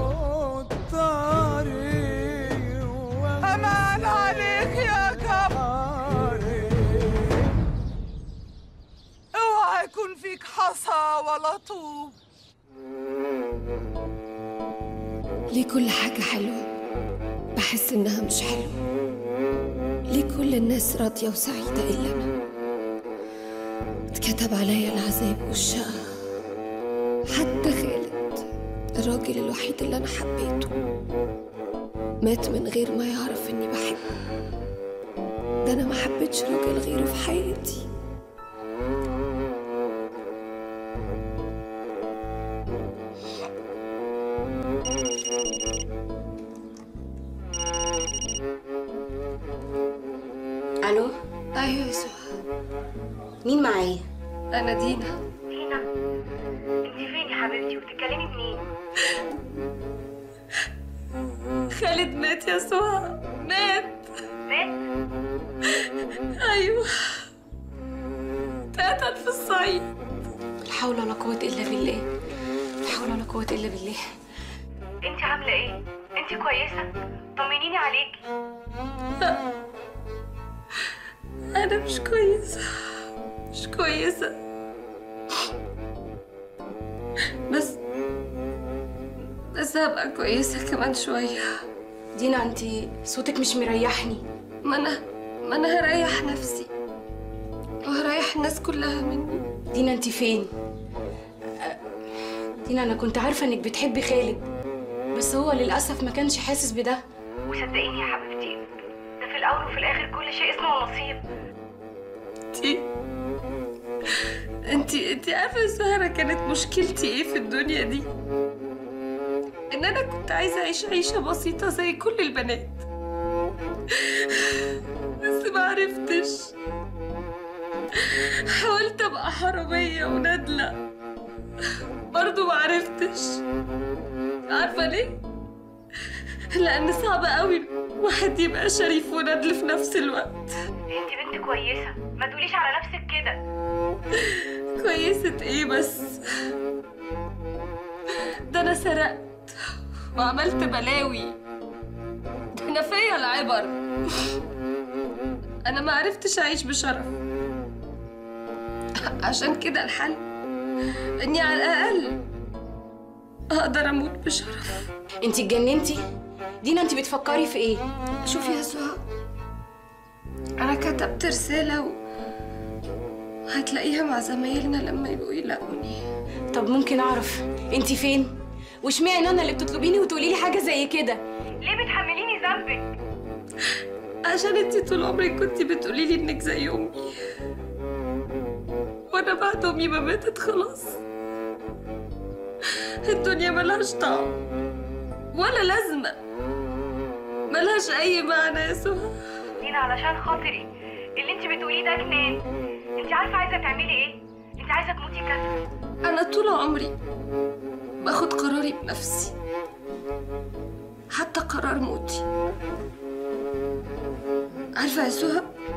أمان عليك يا كب اوعى يكون فيك حصى ولا طوب ليه كل حاجة حلوة بحس إنها مش حلوة ليه كل الناس راضية وسعيدة إلا أنا اتكتب عليا العذاب والشقى حتى خالد الراجل الوحيد اللي أنا حبيته مات من غير ما يعرف إني بحبه ده أنا ما حبيتش راجل غيره في حياتي الو أيوة يا سهى مين معايا أنا دينا دينا انت فين يا حبيبتي وبتتكلمي منين خالد مات يا سهى مات مات أيوة اتقتل في الصعيد لا حول ولا قوة إلا بالله لا حول ولا قوة إلا بالله انت عامله ايه انت كويسه طمنيني عليكي أنا مش كويسة مش كويسة بس بس هبقى كويسة كمان شوية دينا انت صوتك مش مريحني ما أنا ما أنا هريح نفسي وهريح الناس كلها مني دينا انت فين دينا انا كنت عارفه انك بتحبي خالد بس هو للاسف ما كانش حاسس بده وصدقيني يا حبيبتي ده في الاول وفي الاخر كل شيء اسمه نصيب انتي انتي انتي عارفه يا سهره كانت مشكلتي ايه في الدنيا دي ان انا كنت عايزه اعيش عيشه بسيطه زي كل البنات بس ما عرفتش حاولت ابقى حراميه وندله برضه ما عرفتش عارفه ليه لان صعب قوي واحد يبقى شريف وندل في نفس الوقت انت بنت كويسه ما تقوليش على نفسك كده كويسة ايه بس ده انا سرقت وعملت بلاوي ده انا فيا العبر انا ما عرفتش اعيش بشرف عشان كده الحل اني على الاقل اقدر اموت بشرف انت اتجننتي دينا انت بتفكري في ايه شوفي يا سهى انا كتبت رسالة و... هتلاقيها مع زمايلنا لما يبقوا يلاقوني طب ممكن اعرف انت فين واشمعنى انا اللي بتطلبيني وتقولي لي حاجه زي كده ليه بتحمليني ذنبك عشان انتي طول عمرك كنتي بتقولي لي انك زي امي وانا بعد امي ما ماتت خلاص الدنيا ملهاش طعم ولا لازمه ملهاش اي معنى يا سهى دينا علشان خاطري اللي انت بتقوليه ده جنان انت عارفه عايزه تعملي ايه انت عايزه تموتي كسر انا طول عمري باخد قراري بنفسي حتى قرار موتي عارفه يا سهى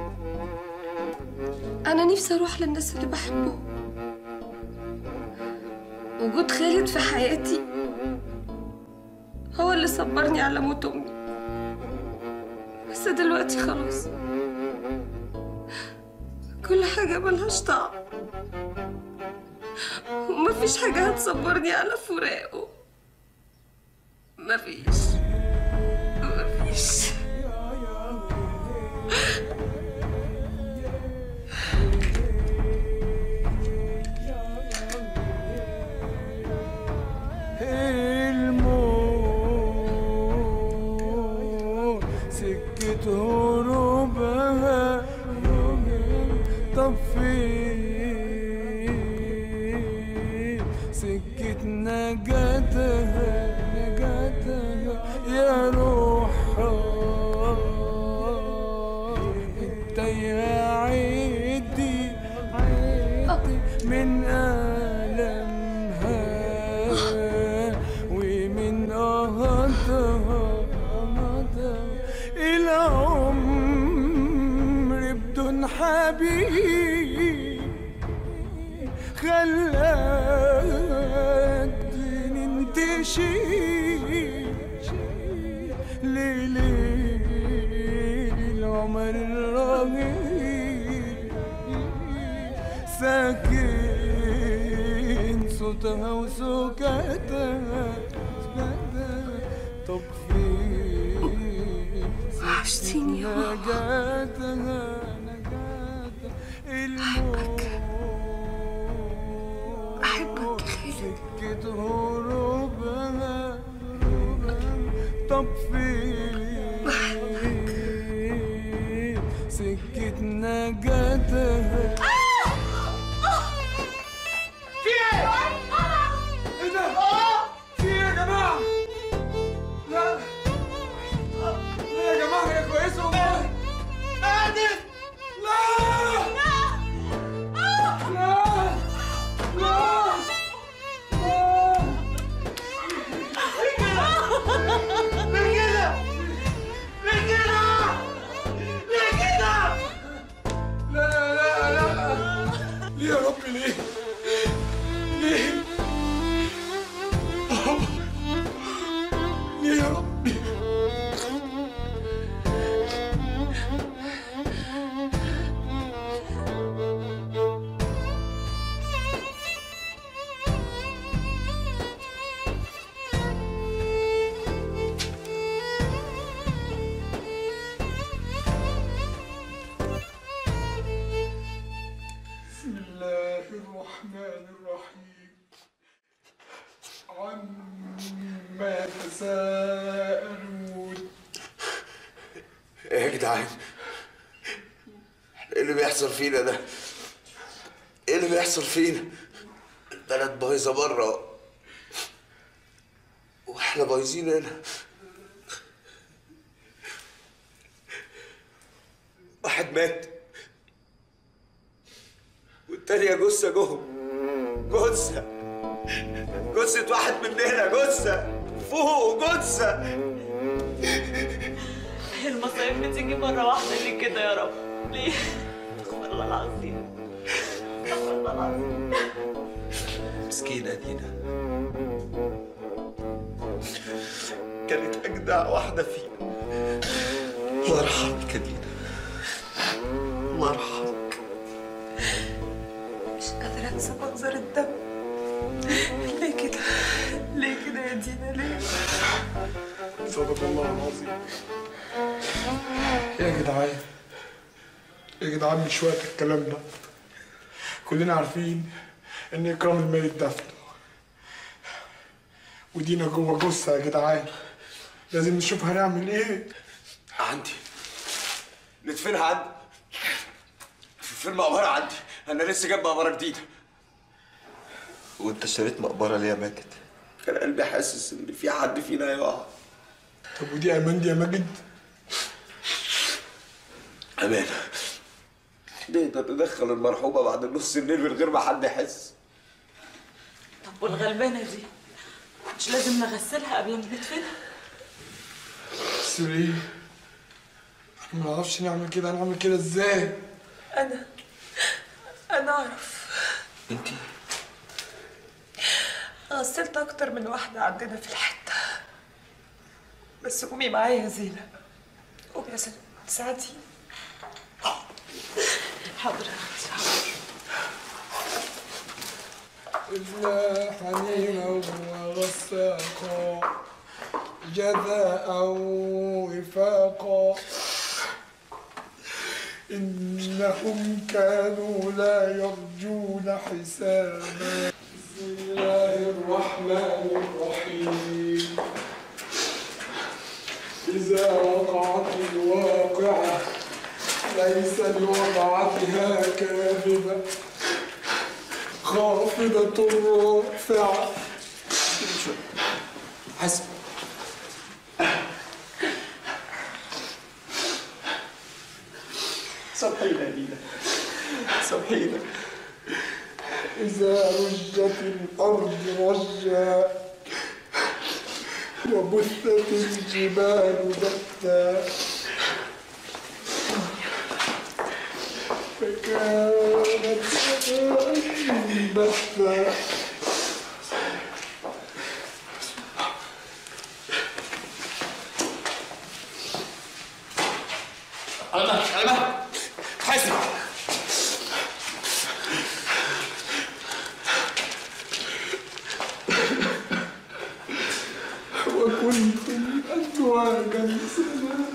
انا نفسي اروح للناس اللي بحبهم وجود خالد في حياتي هو اللي صبرني على موت امي بس دلوقتي خلاص كل حاجة ملهاش طعم ومفيش حاجة هتصبرني على فراقه مفيش مفيش الموت سكة هروبها طب فين سكة نجاتها نجاتها يا روحها انت يا عيدي عيدي من ألمها ومن قهرها العمر بدون حبيب خلاك ننتشي ليلي العمر الرهيب ساكن صوتها وسكاتها طب فين وحشتيني يا ماما. نجاتها أحبك أحبك يا خالد سكة هروبها طب فين سكة نجاتها في ايه؟ ايه ده؟ في ايه يا جماعة؟ لا لا يا جماعة هي كويسة والله قادر لا لا لا لا ليه كده؟ ليه كده؟ ليه كده؟ لا لا لا ليه يا ربي ليه؟ ليه؟ ليه يا ربي؟ بسم الله الرحمن الرحيم يتساءلون ايه يا جدعان ايه اللي بيحصل فينا ده ايه اللي بيحصل فينا البلد بايظه بره واحنا بايظين هنا واحد مات والتانية جثة جوه جثة جثة واحد مننا جثة فوق جثة المصايب بتيجي مرة واحدة ليه كده يا رب؟ ليه؟ استغفر الله العظيم استغفر الله العظيم مسكينة دينا كانت أجدع واحدة فينا الله يرحمك يا دينا الله يرحمك مش قادرة أنسى منظر الدم ليه كده؟ ليه كده يا دينا ليه؟ صدق الله العظيم يا جدعان يا جدعان مش وقت الكلام ده كلنا عارفين ان اكرام الميت دفنه ودينا جوه جثه يا جدعان لازم نشوف هنعمل ايه عندي ندفنها عندي في المقبرة عندي أنا لسه جايب مقبرة جديدة وأنت اشتريت مقبرة ليه يا ماجد؟ كان قلبي حاسس إن في حد فينا هيقع طب ودي امان دي يا ماجد أمانة نقدر ندخل المرحومة بعد نص الليل من غير ما حد يحس طب والغلبانة دي مش لازم نغسلها قبل ما ندفنها؟ بس ليه؟ احنا ما نعرفش نعمل كده هنعمل كده ازاي؟ أنا أنا أعرف أنتي غسلت أكتر من واحدة عندنا في الحتة بس قومي معايا يا زينة قومي عشان تساعديني حاضر يا أختي حاضر إلا حنينا وغساقا جزاء وفاقا إنهم كانوا لا يرجون حسابا بسم الله الرحمن الرحيم إذا وقعت الواقعة ليس لوقعتها كاذبة خافضة رافعة حسب سامحينا يا دينا سامحينا إذا رجت الأرض رجا وبثت الجبال بثا فكانت سماء بثا على مهلك على مهلك حاسب وكنتم أزواجا ثلاثة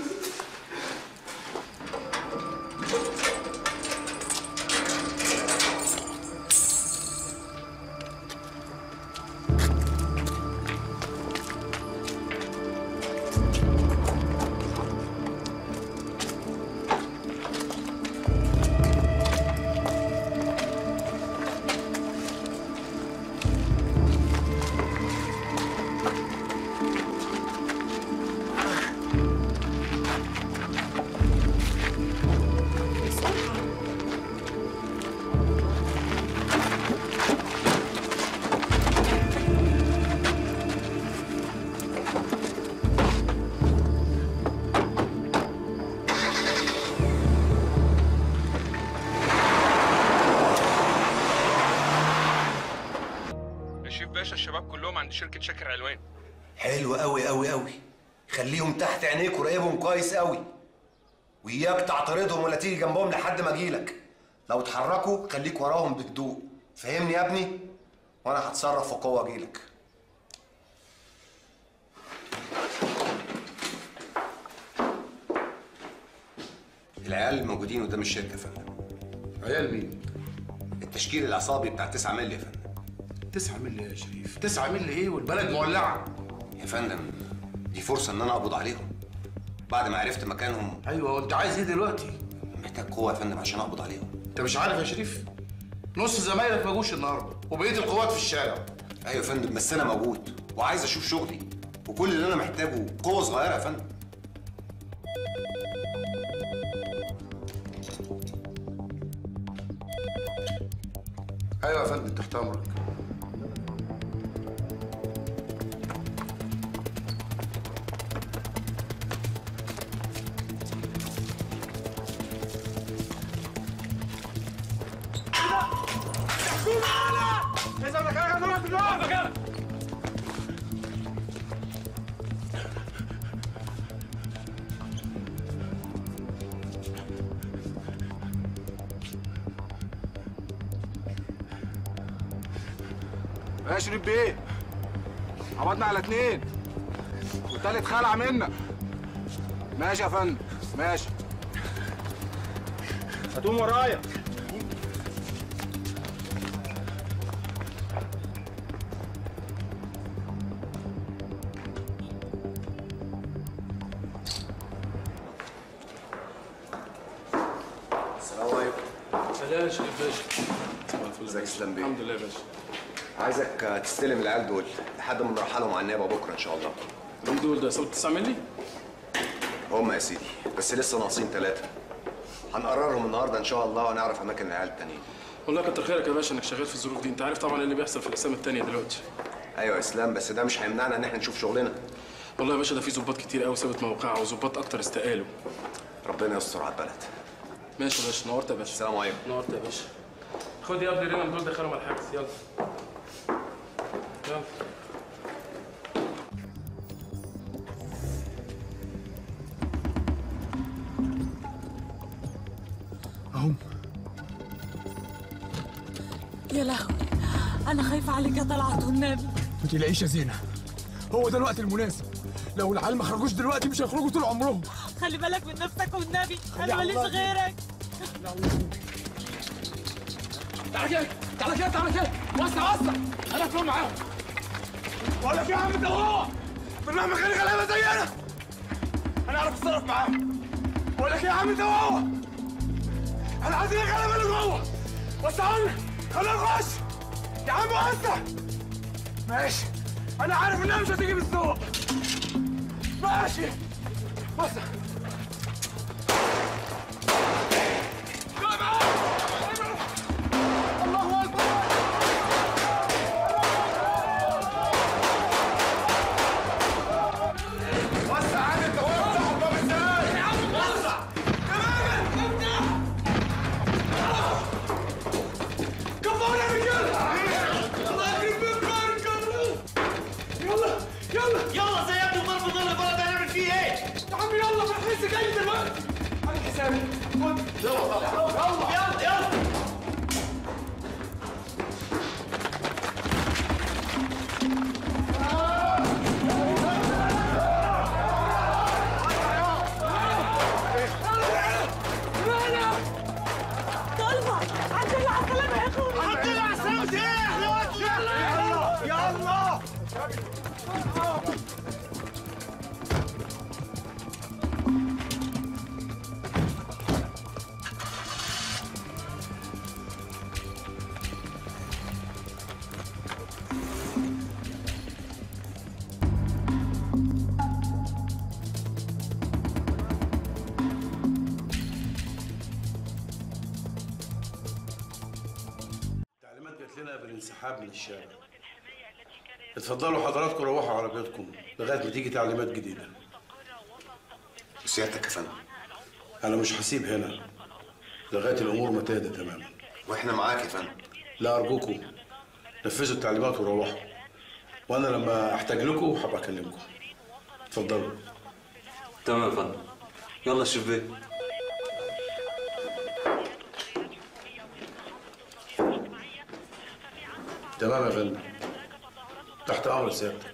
الشيف باشا الشباب كلهم عند شركة شاكر علوان حلو قوي قوي قوي خليهم تحت عينيك وراقبهم كويس قوي وإياك تعترضهم ولا تيجي جنبهم لحد ما اجيلك لو اتحركوا خليك وراهم بهدوء فهمني يا ابني وانا هتصرف بقوه اجيلك العيال الموجودين قدام الشركه يا فندم عيال مين؟ التشكيل العصابي بتاع 9 مللي يا فندم 9 مللي يا شريف 9 مللي ايه والبلد مولعه يا فندم دي فرصه ان انا اقبض عليهم بعد ما عرفت مكانهم ايوه وانت عايز ايه دلوقتي محتاج قوه يا فندم عشان اقبض عليهم انت مش عارف يا شريف نص زمايلك ما جوش النهارده وبقيه القوات في الشارع ايوه يا فندم بس انا موجود وعايز اشوف شغلي وكل اللي انا محتاجه قوه صغيره يا فندم ايوه يا فندم تحت امرك كون معانا اذا مكانك هنروح دلوقتي مكانك يا شريف بيه قبضنا على اتنين والتالت خلع منا ماشي يا فندم ماشي هتقوم ورايا السلام عليكم سلام يا شريف باشا ازيك اسلام بيه الحمد لله يا باشا عايزك آه، تستلم العيال دول لحد ما نرحلهم على النيابه بكره ان شاء الله مين دول ده صوت 9 مللي؟ هم يا سيدي بس لسه ناقصين ثلاثه هنقررهم النهارده ان شاء الله ونعرف اماكن العيال التانيين والله كتر خيرك يا باشا انك شغال في الظروف دي انت عارف طبعا اللي بيحصل في الاقسام التانية دلوقتي ايوه يا اسلام بس ده مش هيمنعنا ان احنا نشوف شغلنا والله يا باشا ده في ظباط كتير قوي سابت موقعها وظباط اكتر استقالوا ربنا يستر على البلد ماشي يا باشا نورت يا باشا السلام عليكم نورت يا باشا خد يا ابني رينا دول دخلهم على الحجز يلا يلا اهم يا لهوي انا خايفه عليك يا طلعت والنبي ما تقلقيش يا زينة هو ده الوقت المناسب لو العيال ما خرجوش دلوقتي مش هيخرجوا طول عمرهم خلي بالك من نفسك والنبي خلي انا على ماليش الله. غيرك تعالى كده تعالى كده تعالى كده وسع وسع انا هتكون معاهم ولا في يا عم ده هو بالله ما كان غلابه زينا انا اعرف اتصرف معاهم بقول لك إيه يا عم ده هو انا عايزين الغلابه اللي جوه وسع لنا خلينا نخش يا عم وسع ماشي انا عارف انها مش هتيجي بالسوق ماشي وسع يا معاك الله اكبر وسع عادي انت وسع الباب ازاي يا عم وسع تماما افتح كفونا يا رجاله الله يخرب بيتكم يلا يلا يلا زي ابني ضرب ظل البلد هنعمل فيه ايه؟ يا عم يلا ما احنا لسه جاي دلوقتي عامل حسابي خد يلا يلا يلا يلا طلبة الحمد لله على السلامة يا اخوي الحمد لله على السلامة ايه يلا يلا يلا تعليمات جات لنا بالانسحاب من الشارع اتفضلوا حضراتكم روحوا على بيتكم لغايه ما تيجي تعليمات جديده سيادتك يا فندم انا مش هسيب هنا لغايه الامور ما تهدى تماما واحنا معاك يا فندم لا ارجوكم نفذوا التعليمات وروحوا وانا لما احتاج لكم هبقى اكلمكم اتفضلوا تمام يا فندم يلا شبيه تمام يا فندم تحت امر سيادتك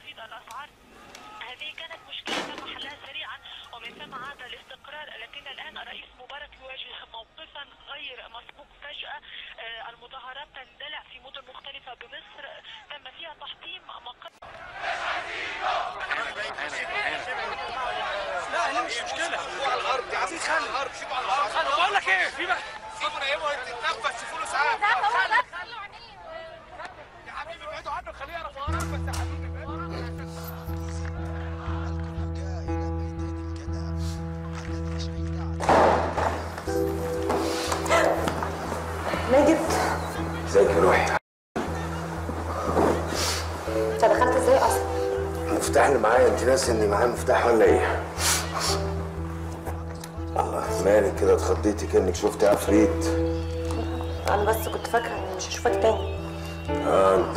هذه كانت مشكلة تم حلها سريعا ومن ثم عاد الاستقرار لكن الآن الرئيس مبارك يواجه موقفا غير مسبوق فجأة آه، المظاهرات تندلع في مدن مختلفة بمصر تم فيها تحطيم مقر المفتاح اللي معايا انت ناسي اني معايا مفتاح ولا ايه؟ الله مالك كده اتخضيتي كانك شفتي عفريت انا بس كنت فاكره اني مش هشوفك تاني اه انت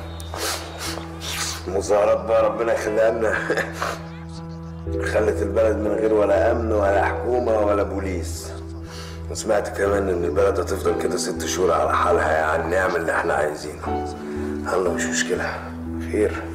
المظاهرات بقى ربنا يخليها لنا خلت البلد من غير ولا امن ولا حكومه ولا بوليس وسمعت كمان ان البلد هتفضل كده ست شهور على حالها يعني نعمل اللي احنا عايزينه يلا مش مشكله خير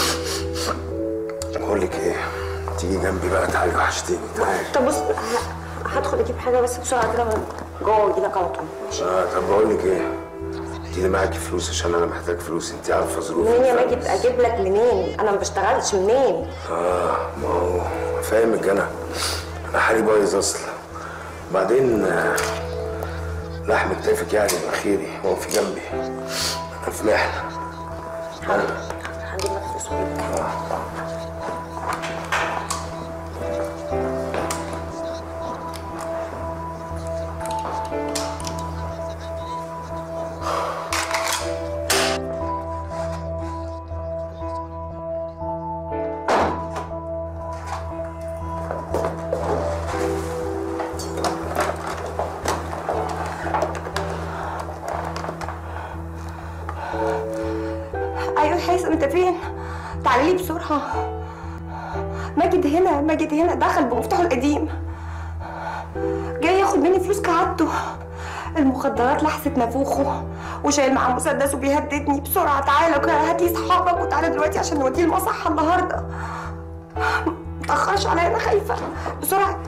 بقول لك ايه تيجي جنبي بقى تعالي وحشتيني تعالي طب بص ه- هدخل اجيب حاجه بس بسرعه كده من جوه واجيلك على طول ماشي اه طب بقول لك ايه اديني معاكي فلوس عشان انا محتاج فلوس انت عارفه ظروفي منين يا ماجد اجيب لك منين انا ما بشتغلش منين اه ما هو فاهمك انا انا حالي بايظ اصلا بعدين آه، لحم كتافك يعني يبقى خيري هو في جنبي انا في محنه هجيب لك فلوس واجيلك ايوه يا هيثم انت فين تعالي لي بسرعه ماجد هنا ماجد هنا دخل بمفتاحه القديم جاي ياخد مني فلوس كعادته المخدرات لحست نافوخه وشايل معاه مسدس وبيهددني بسرعه تعالى هات لي صحابك وتعالى دلوقتي عشان نوديه المصحه النهارده متأخرش عليا انا خايفه بسرعه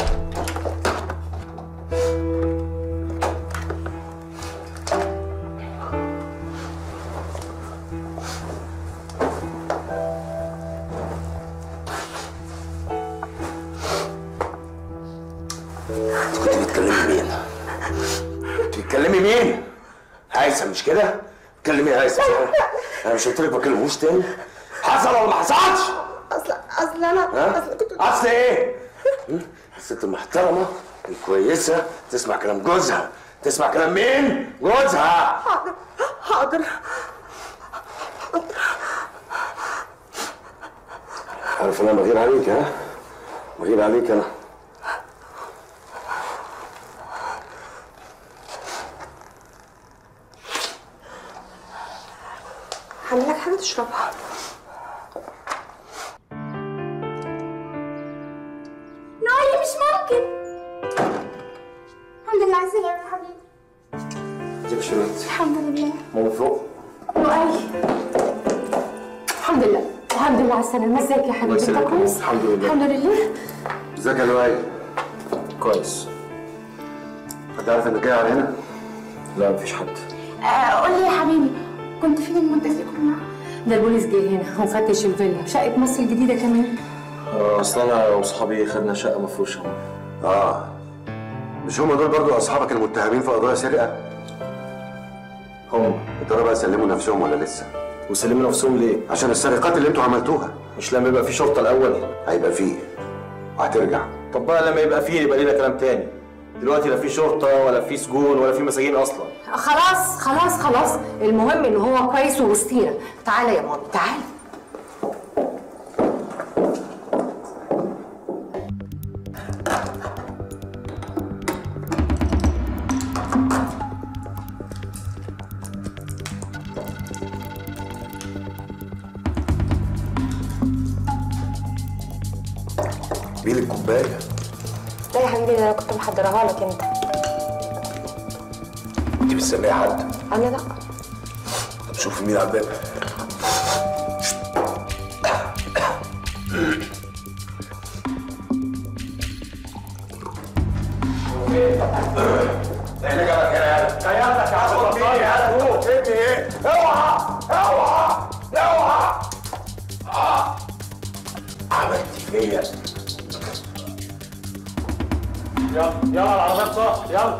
انت كنت بتكلمي مين؟ كنت بتكلمي مين؟ هيثم مش كده؟ بتكلمي يا هيثم انا مش قلت لك ما اكلمهوش تاني؟ حصل ولا ما حصلش؟ اصل اصل انا ها؟ اصل كنت اصل ايه؟ م? الست المحترمه الكويسه تسمع كلام جوزها تسمع كلام مين؟ جوزها حاضر حاضر عارف انا بغير عليك ها؟ بغير عليك انا هعمل لك حاجه تشربها نايم مش ممكن الحمد لله على السلامة يا حبيبي ازيك شريط الحمد لله ماما فوق لؤي الحمد لله الحمد لله على السلامة ازيك يا حبيبي انت يسلمك. كويس؟ الحمد لله. الحمد لله ازيك يا لؤي؟ كويس حد عارف انك جاي على هنا؟ لا مفيش حد آه قول لي يا حبيبي كنت فين المدة دي كلها؟ ده البوليس جه هنا وفتش الفيلا شقة مصر الجديدة كمان اصل انا واصحابي خدنا شقه مفروشه اه مش هم دول برضو اصحابك المتهمين في قضايا سرقه؟ هم يا ترى بقى سلموا نفسهم ولا لسه؟ وسلموا نفسهم ليه؟ عشان السرقات اللي انتوا عملتوها مش لما يبقى في شرطه الاول هيبقى فيه وهترجع طب بقى لما يبقى فيه يبقى لينا كلام تاني دلوقتي لا في شرطه ولا في سجون ولا في مساجين اصلا خلاص خلاص خلاص المهم ان هو كويس ووسطينا تعالى يا مامي تعالى مين الكوبايه؟ لا يا حبيبي ده انا كنت محضرها لك انت انت مستنيه حد؟ انا لا طب شوفي مين على الباب احنا جابك هنا يالا سيادتك يا عم والله يالا فوق ابني ايه اوعى اوعى اوعى اه عملت فيا يلا يلا العربية صح يلا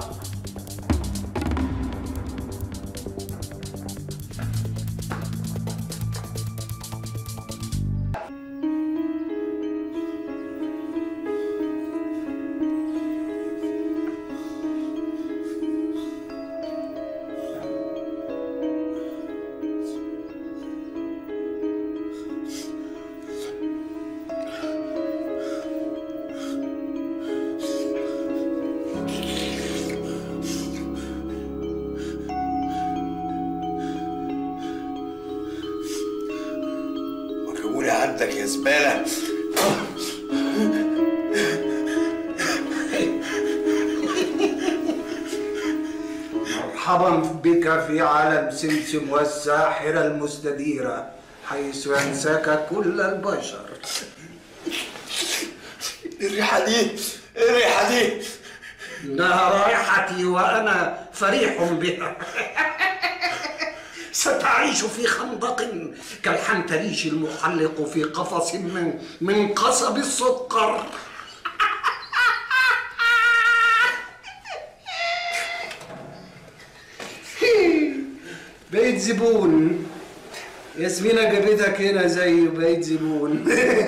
سلامتك يا زبالة مرحبا بك في عالم سمسم والساحرة المستديرة حيث ينساك كل البشر الريحة دي الريحة دي إنها رائحتي وأنا فريح بها ستعيش في خندق كالحنتريش المحلق في قفص من من قصب السكر بقيت زبون ياسمينة جابتك هنا زي بقيت زبون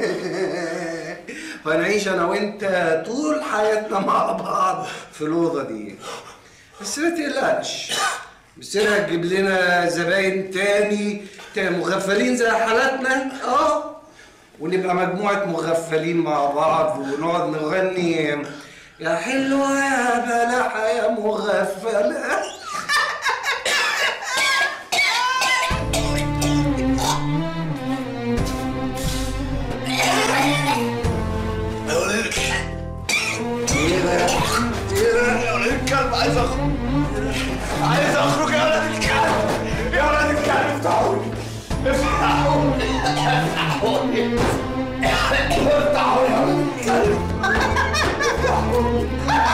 وهنعيش انا وانت طول حياتنا مع بعض في الاوضه دي بس ما تقلقش مصير هتجيب لنا زباين تاني تا- مغفلين زي حالاتنا اه ونبقى مجموعه مغفلين مع بعض ونقعد نغني يا حلوه يا بلحه يا مغفله ايه بقى؟ ايه بقى؟ يا ولاد الكلب عايز اخرج عايز اخرج يا ولاد الكلب يا ولاد الكلب افتحوني افتحوني افتحوني افتحوني يا ولاد الكلب افتحوني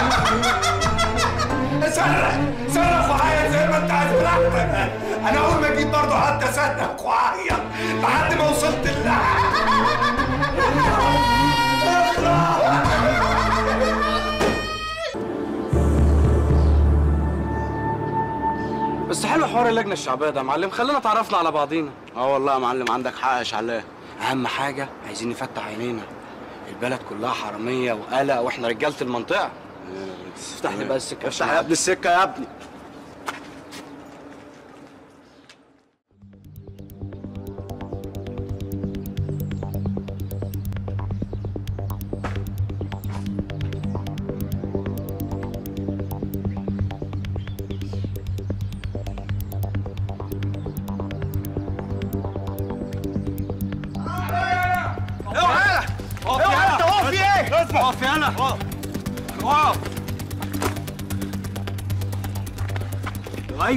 صرخ صرخ وعيط زي ما انت عايز براحتك انا اول ما جيت برضه قعدت اصدق وعيط لحد ما وصلت ل بس حلو حوار اللجنه الشعبيه ده يا معلم خلينا اتعرفنا على بعضينا اه والله يا معلم عندك حق يا شعلان اهم حاجه عايزين نفتح عينينا البلد كلها حراميه وقلق واحنا رجاله المنطقه افتح لي بقى السكه افتح يا ابني السكه يا ابني اوعى اوعى انت واقف في ايه؟ اقف في انا اقف لؤي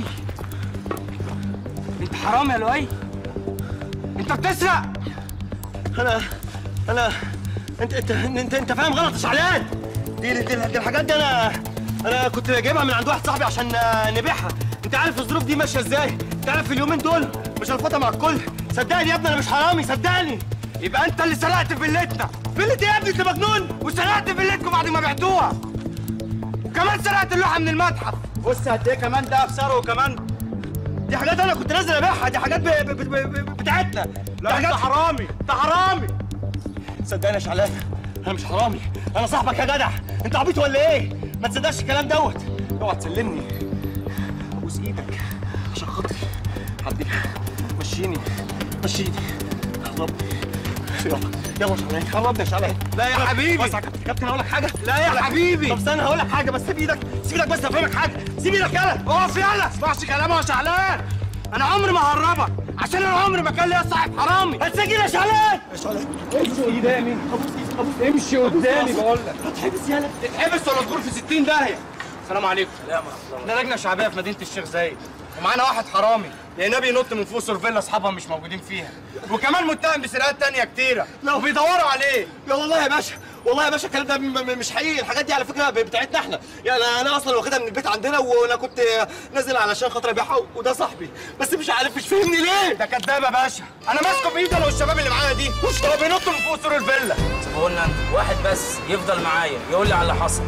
انت حرام يا لؤي انت بتسرق انا انا انت انت انت انت فاهم غلط يا شعلان دي دي, دي, دي الحاجات دي انا انا كنت جايبها من عند واحد صاحبي عشان آه، نبيعها انت عارف الظروف دي ماشيه ازاي انت عارف اليومين دول مش هنفوتها مع الكل صدقني يا ابني انا مش حرامي صدقني يبقى انت اللي سرقت فيلتنا فيلتي يا ابني انت مجنون وسرقت فيلتكم بعد ما بعتوها وكمان سرقت اللوحه من المتحف بص قد ايه كمان ده بسعره وكمان دي حاجات انا كنت نازل ابيعها دي حاجات ب... ب... ب... ب... بتاعتنا لا انت حرامي انت حرامي صدقني يا شعلان انا مش حرامي انا صاحبك يا جدع انت عبيط ولا ايه ما تصدقش الكلام دوت اوعى تسلمني ابوس ايدك عشان خاطري حبيبي مشيني مشيني خربني يلا يلا يا شعلان خربني يا شعلان لا يا حبيبي. بس يا كابتن كابتن هقول لك حاجه لا يا هقول لك- حبيبي. طب استنى هقول لك حاجه بس سيب ايدك سيب ايدك بس افهمك حاجه سيب ايدك يلا اقف يلا ما تسمعش كلامه يا شعلان انا عمري ما هربك عشان انا عمري ما كان ليا صاحب حرامي هتسجل يا شعلان يا شعلان امشي قدامي ابوس ايدك ابوس امشي قدامي بقول لك هتحبس يالا تتحبس ولا تدور في 60 داهيه السلام عليكم سلام احنا لجنه شعبيه في مدينه الشيخ زايد ومعانا واحد حرامي لقيناه بينط من فوق سور اصحابها مش موجودين فيها وكمان متهم بسرقات تانية كتيره وبيدوروا عليه لا والله يا باشا والله يا باشا الكلام ده م- م- مش حقيقي الحاجات دي على فكره ب- بتاعتنا احنا يعني انا اصلا واخدها من البيت عندنا وانا كنت نازل علشان خاطر ابيعها وده صاحبي بس مش عارف مش فاهمني ليه ده كداب يا باشا انا ماسكه بايدي انا والشباب اللي معايا دي هو بينط من فوق سور الفيلا قلنا انت واحد بس يفضل معايا يقول لي على اللي حصل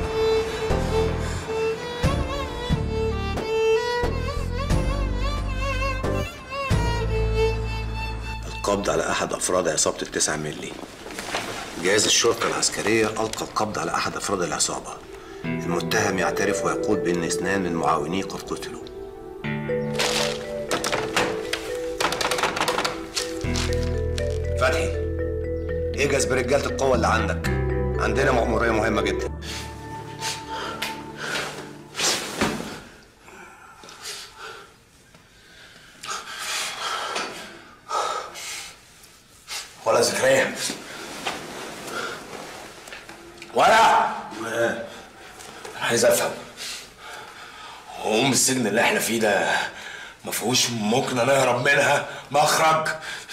القبض على أحد أفراد عصابة التسعة ملي جهاز الشرطة العسكرية ألقى القبض على أحد أفراد العصابة المتهم يعترف ويقول بأن اثنان من معاونيه قد قتلوا فتحي اجهز برجالة القوة اللي عندك عندنا مأمورية مهمة جدا ولا زكريا ولا انا عايز افهم هو ام السجن اللي احنا فيه ده ما فيهوش ممكن نهرب منها مخرج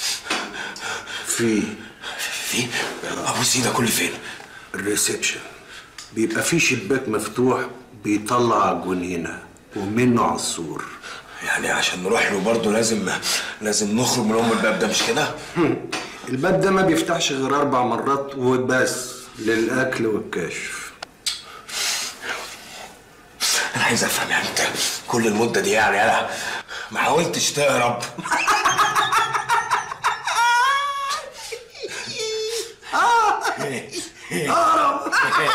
في في ابو سيده كل فين الريسبشن بيبقى في شباك مفتوح بيطلع على الجنينه ومنه على السور يعني عشان نروح له برضه لازم لازم نخرج من ام الباب ده مش كده الباب ده ما بيفتحش غير اربع مرات وبس للاكل والكشف انا عايز افهم يعني انت كل المده دي يعني انا ما حاولتش تهرب هرب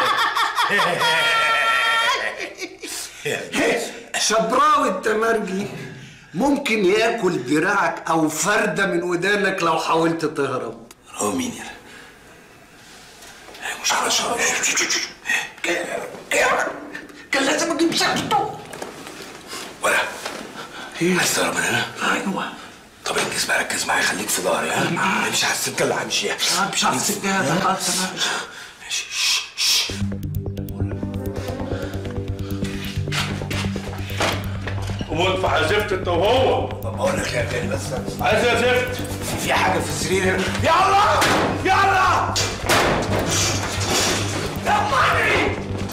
شبراوي التمرجي ممكن ياكل دراعك او فرده من ودانك لو حاولت تهرب هو مين يعني مش عارف كان لازم اجيب شكله ولا عايز تهرب من هنا؟ ايوه طب ركز بقى ركز معايا خليك في ظهري ها امشي على السكه اللي همشيها مش على السكه ها؟ خلاص انا ماشي شش، شش. قوم في زفت انت وهو طب بقول لك يا تاني بس عايز يا زفت في في حاجه في السرير هنا يلا يلا يلا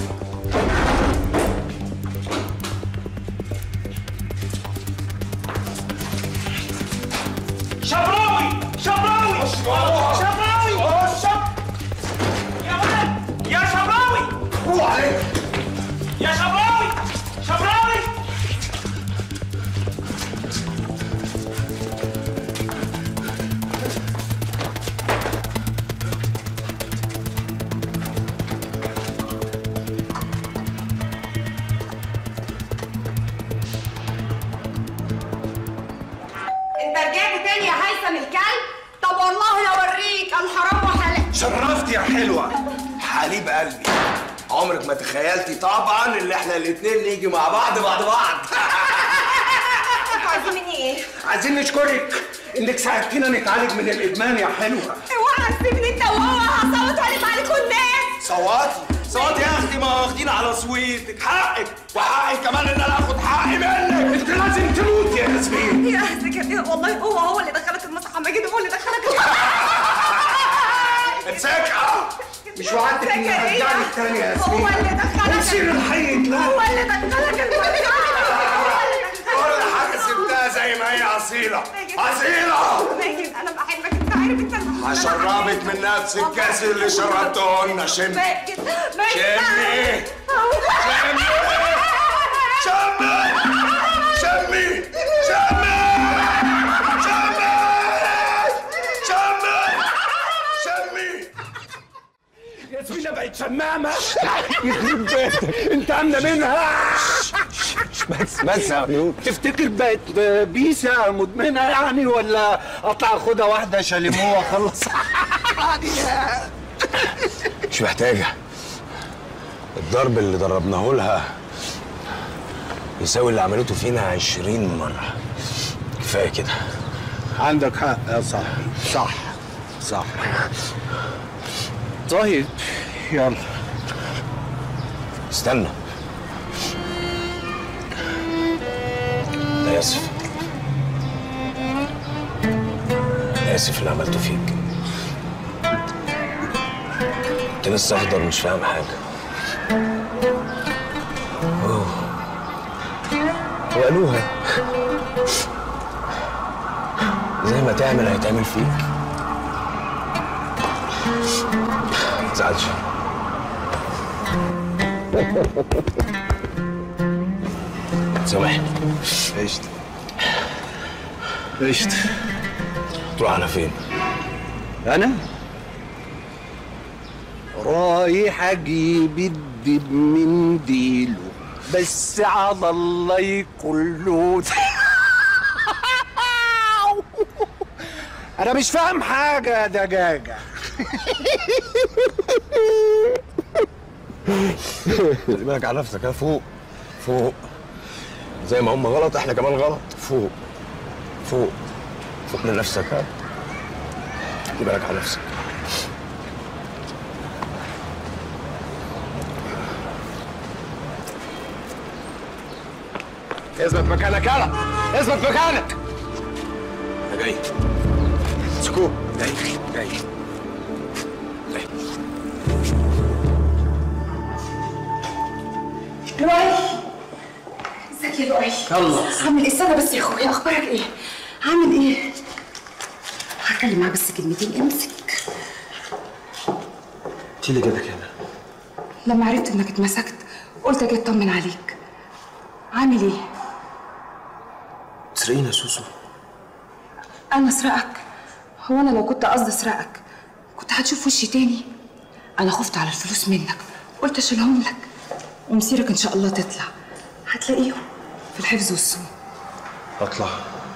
شبراوي شبراوي شبراوي شب يا ولد يا شبراوي هو عليك يا شبراوي شبراوي انت رجعت تاني يا هيثم الكلب طب والله اوريك الحرام وحلال شرفت يا حلوه حليب قلبي عمرك ما تخيلتي طبعا ان احنا الاتنين نيجي مع بعض بعد بعض انتوا عايزين مني ايه؟ عايزين نشكرك انك ساعدتينا نتعالج من الادمان يا حلوه اوعى تسيبني انت وهو هصوت عليك عليكم الناس صواتي صوتي يا اختي ما واخدين على صويتك حقك وحقي كمان ان انا اخد حقي منك انت لازم تموت يا ياسمين يا زكريا والله هو هو اللي دخلك المسرح ماجد هو اللي دخلك امسكها مش وعدتك اني هرجعلك تاني يا ياسمين هو اللي دخلك وسير الحي لا هو اللي دخلك المسرح كل حاجه سبتها زي ما هي اصيله اصيله ماجد انا بحبك انت عارف انت هشربك من نفس الكاس اللي شربته لنا شم ماجد ماجد شمي شمي شمي شمي شمي شمي ياسمينة بقت شمامة يخرب بيتك انت عاملة منها بس بس يا عيون تفتكر بقت بيسة مدمنة يعني ولا اطلع اخدها واحدة شاليمو واخلص مش محتاجة الضرب اللي ضربناه لها يساوي اللي عملته فينا عشرين مرة كفاية كده عندك حق يا صاحبي صح صح طيب يلا استنى أنا آسف أنا آسف اللي عملته فيك كنت لسه أخضر مش فاهم حاجة أوه. وقالوها زي ما تعمل هيتعمل فيك متزعلش سامحني قشطة قشطة تروح على فين؟ أنا؟ رايح أجيب الدب من ديله بس على الله يكون له أنا مش فاهم حاجة يا دجاجة خلي بالك على نفسك ها فوق فوق زي ما هم غلط احنا كمان غلط فوق فوق فوق لنفسك ها خلي بالك على نفسك اثبت مكانك يلا اثبت مكانك انا جاي سكوب جاي جاي لؤي ازيك يا لؤي يلا. عامل ايه استنى بس يا اخويا اخبارك ايه عامل ايه هتكلم معاه بس كلمتين امسك انت اللي جابك هنا لما عرفت انك اتمسكت قلت اجي اطمن عليك عامل ايه تسرقيني يا سوسو انا اسرقك هو انا لو كنت قصدي اسرقك كنت هتشوف وشي تاني انا خفت على الفلوس منك قلت اشيلهم لك ومسيرك ان شاء الله تطلع هتلاقيهم في الحفظ والصون اطلع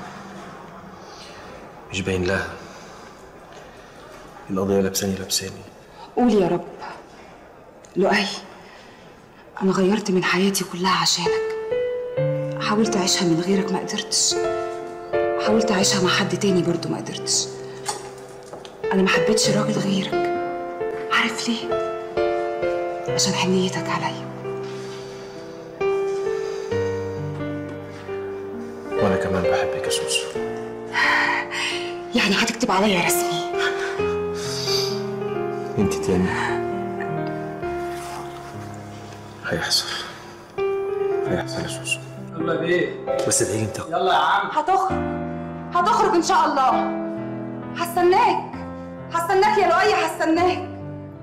مش باين لها القضية لابساني لابساني قول يا رب لؤي انا غيرت من حياتي كلها عشانك حاولت اعيشها من غيرك ما قدرتش حاولت اعيشها مع حد تاني برضو ما قدرتش انا ما حبيتش راجل غيرك عارف ليه عشان حنيتك عليا وانا كمان بحبك يا سوسو يعني هتكتب عليا رسمي انت تاني هيحصل هيحصل يا سوسو يلا بيه بس ادعي لي انت يلا يا عم هتخرج هتخرج ان شاء الله هستناك هستناك يا لؤي هستناك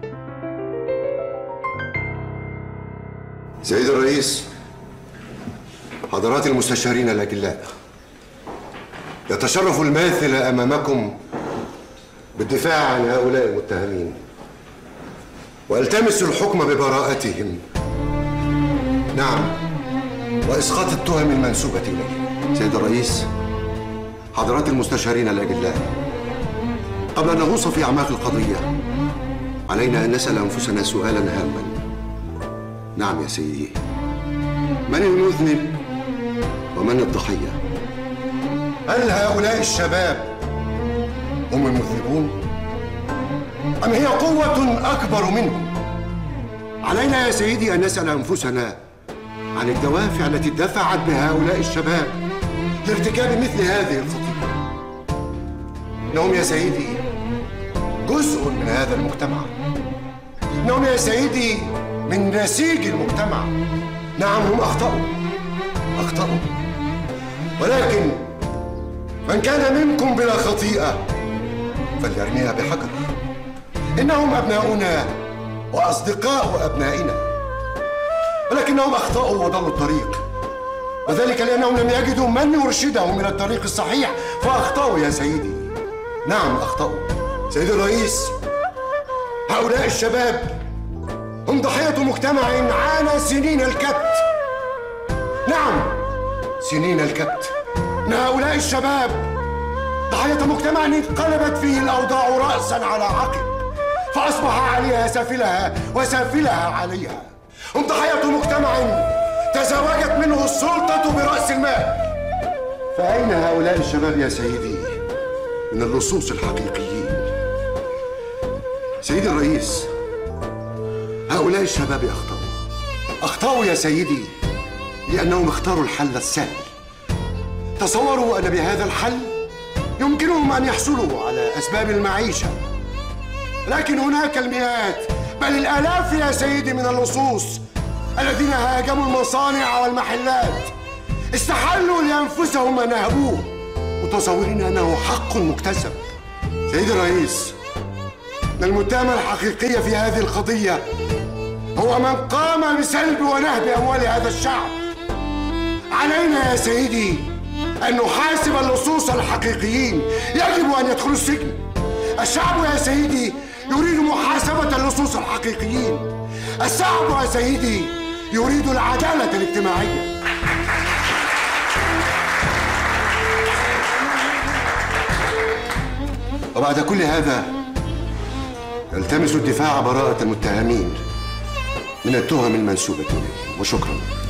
سيد الرئيس حضرات المستشارين الأجلاء يتشرف الماثل أمامكم بالدفاع عن هؤلاء المتهمين والتمس الحكم ببراءتهم نعم وإسقاط التهم المنسوبة إليه سيد الرئيس حضرات المستشارين الأجلاء قبل أن نغوص في أعماق القضية علينا أن نسأل أنفسنا سؤالا هاما نعم يا سيدي من المذنب ومن الضحية هل هؤلاء الشباب هم المذنبون أم هي قوة أكبر منهم علينا يا سيدي أن نسأل أنفسنا عن الدوافع التي دفعت بهؤلاء الشباب لارتكاب مثل هذه الخطيئة إنهم يا سيدي جزء من هذا المجتمع إنهم يا سيدي من نسيج المجتمع نعم هم أخطأوا أخطأوا ولكن من كان منكم بلا خطيئة فليرميها بحجر إنهم أبناؤنا وأصدقاء أبنائنا ولكنهم أخطأوا وضلوا الطريق وذلك لأنهم لم يجدوا من يرشدهم إلى الطريق الصحيح فأخطأوا يا سيدي نعم أخطأوا سيدي الرئيس هؤلاء الشباب هم ضحية مجتمع عانى سنين الكبت نعم سنين الكبت إن هؤلاء الشباب ضحية مجتمع انقلبت فيه الأوضاع رأسا على عقب فأصبح عليها سافلها وسافلها عليها هم ضحية مجتمع تزوجت منه السلطة برأس المال فأين هؤلاء الشباب يا سيدي من اللصوص الحقيقيين سيدي الرئيس هؤلاء الشباب أخطأوا أخطأوا يا سيدي لأنهم اختاروا الحل السهل تصوروا أن بهذا الحل يمكنهم أن يحصلوا على أسباب المعيشة لكن هناك المئات بل الآلاف يا سيدي من اللصوص الذين هاجموا المصانع والمحلات استحلوا لأنفسهم ما نهبوه متصورين أنه حق مكتسب سيدي الرئيس إن المتهم الحقيقي في هذه القضية هو من قام بسلب ونهب أموال هذا الشعب علينا يا سيدي أن نحاسب اللصوص الحقيقيين يجب أن يدخلوا السجن الشعب يا سيدي يريد محاسبة اللصوص الحقيقيين الشعب يا سيدي يريد العدالة الاجتماعية وبعد كل هذا التمس الدفاع براءة المتهمين من التهم المنسوبة إليهم وشكرا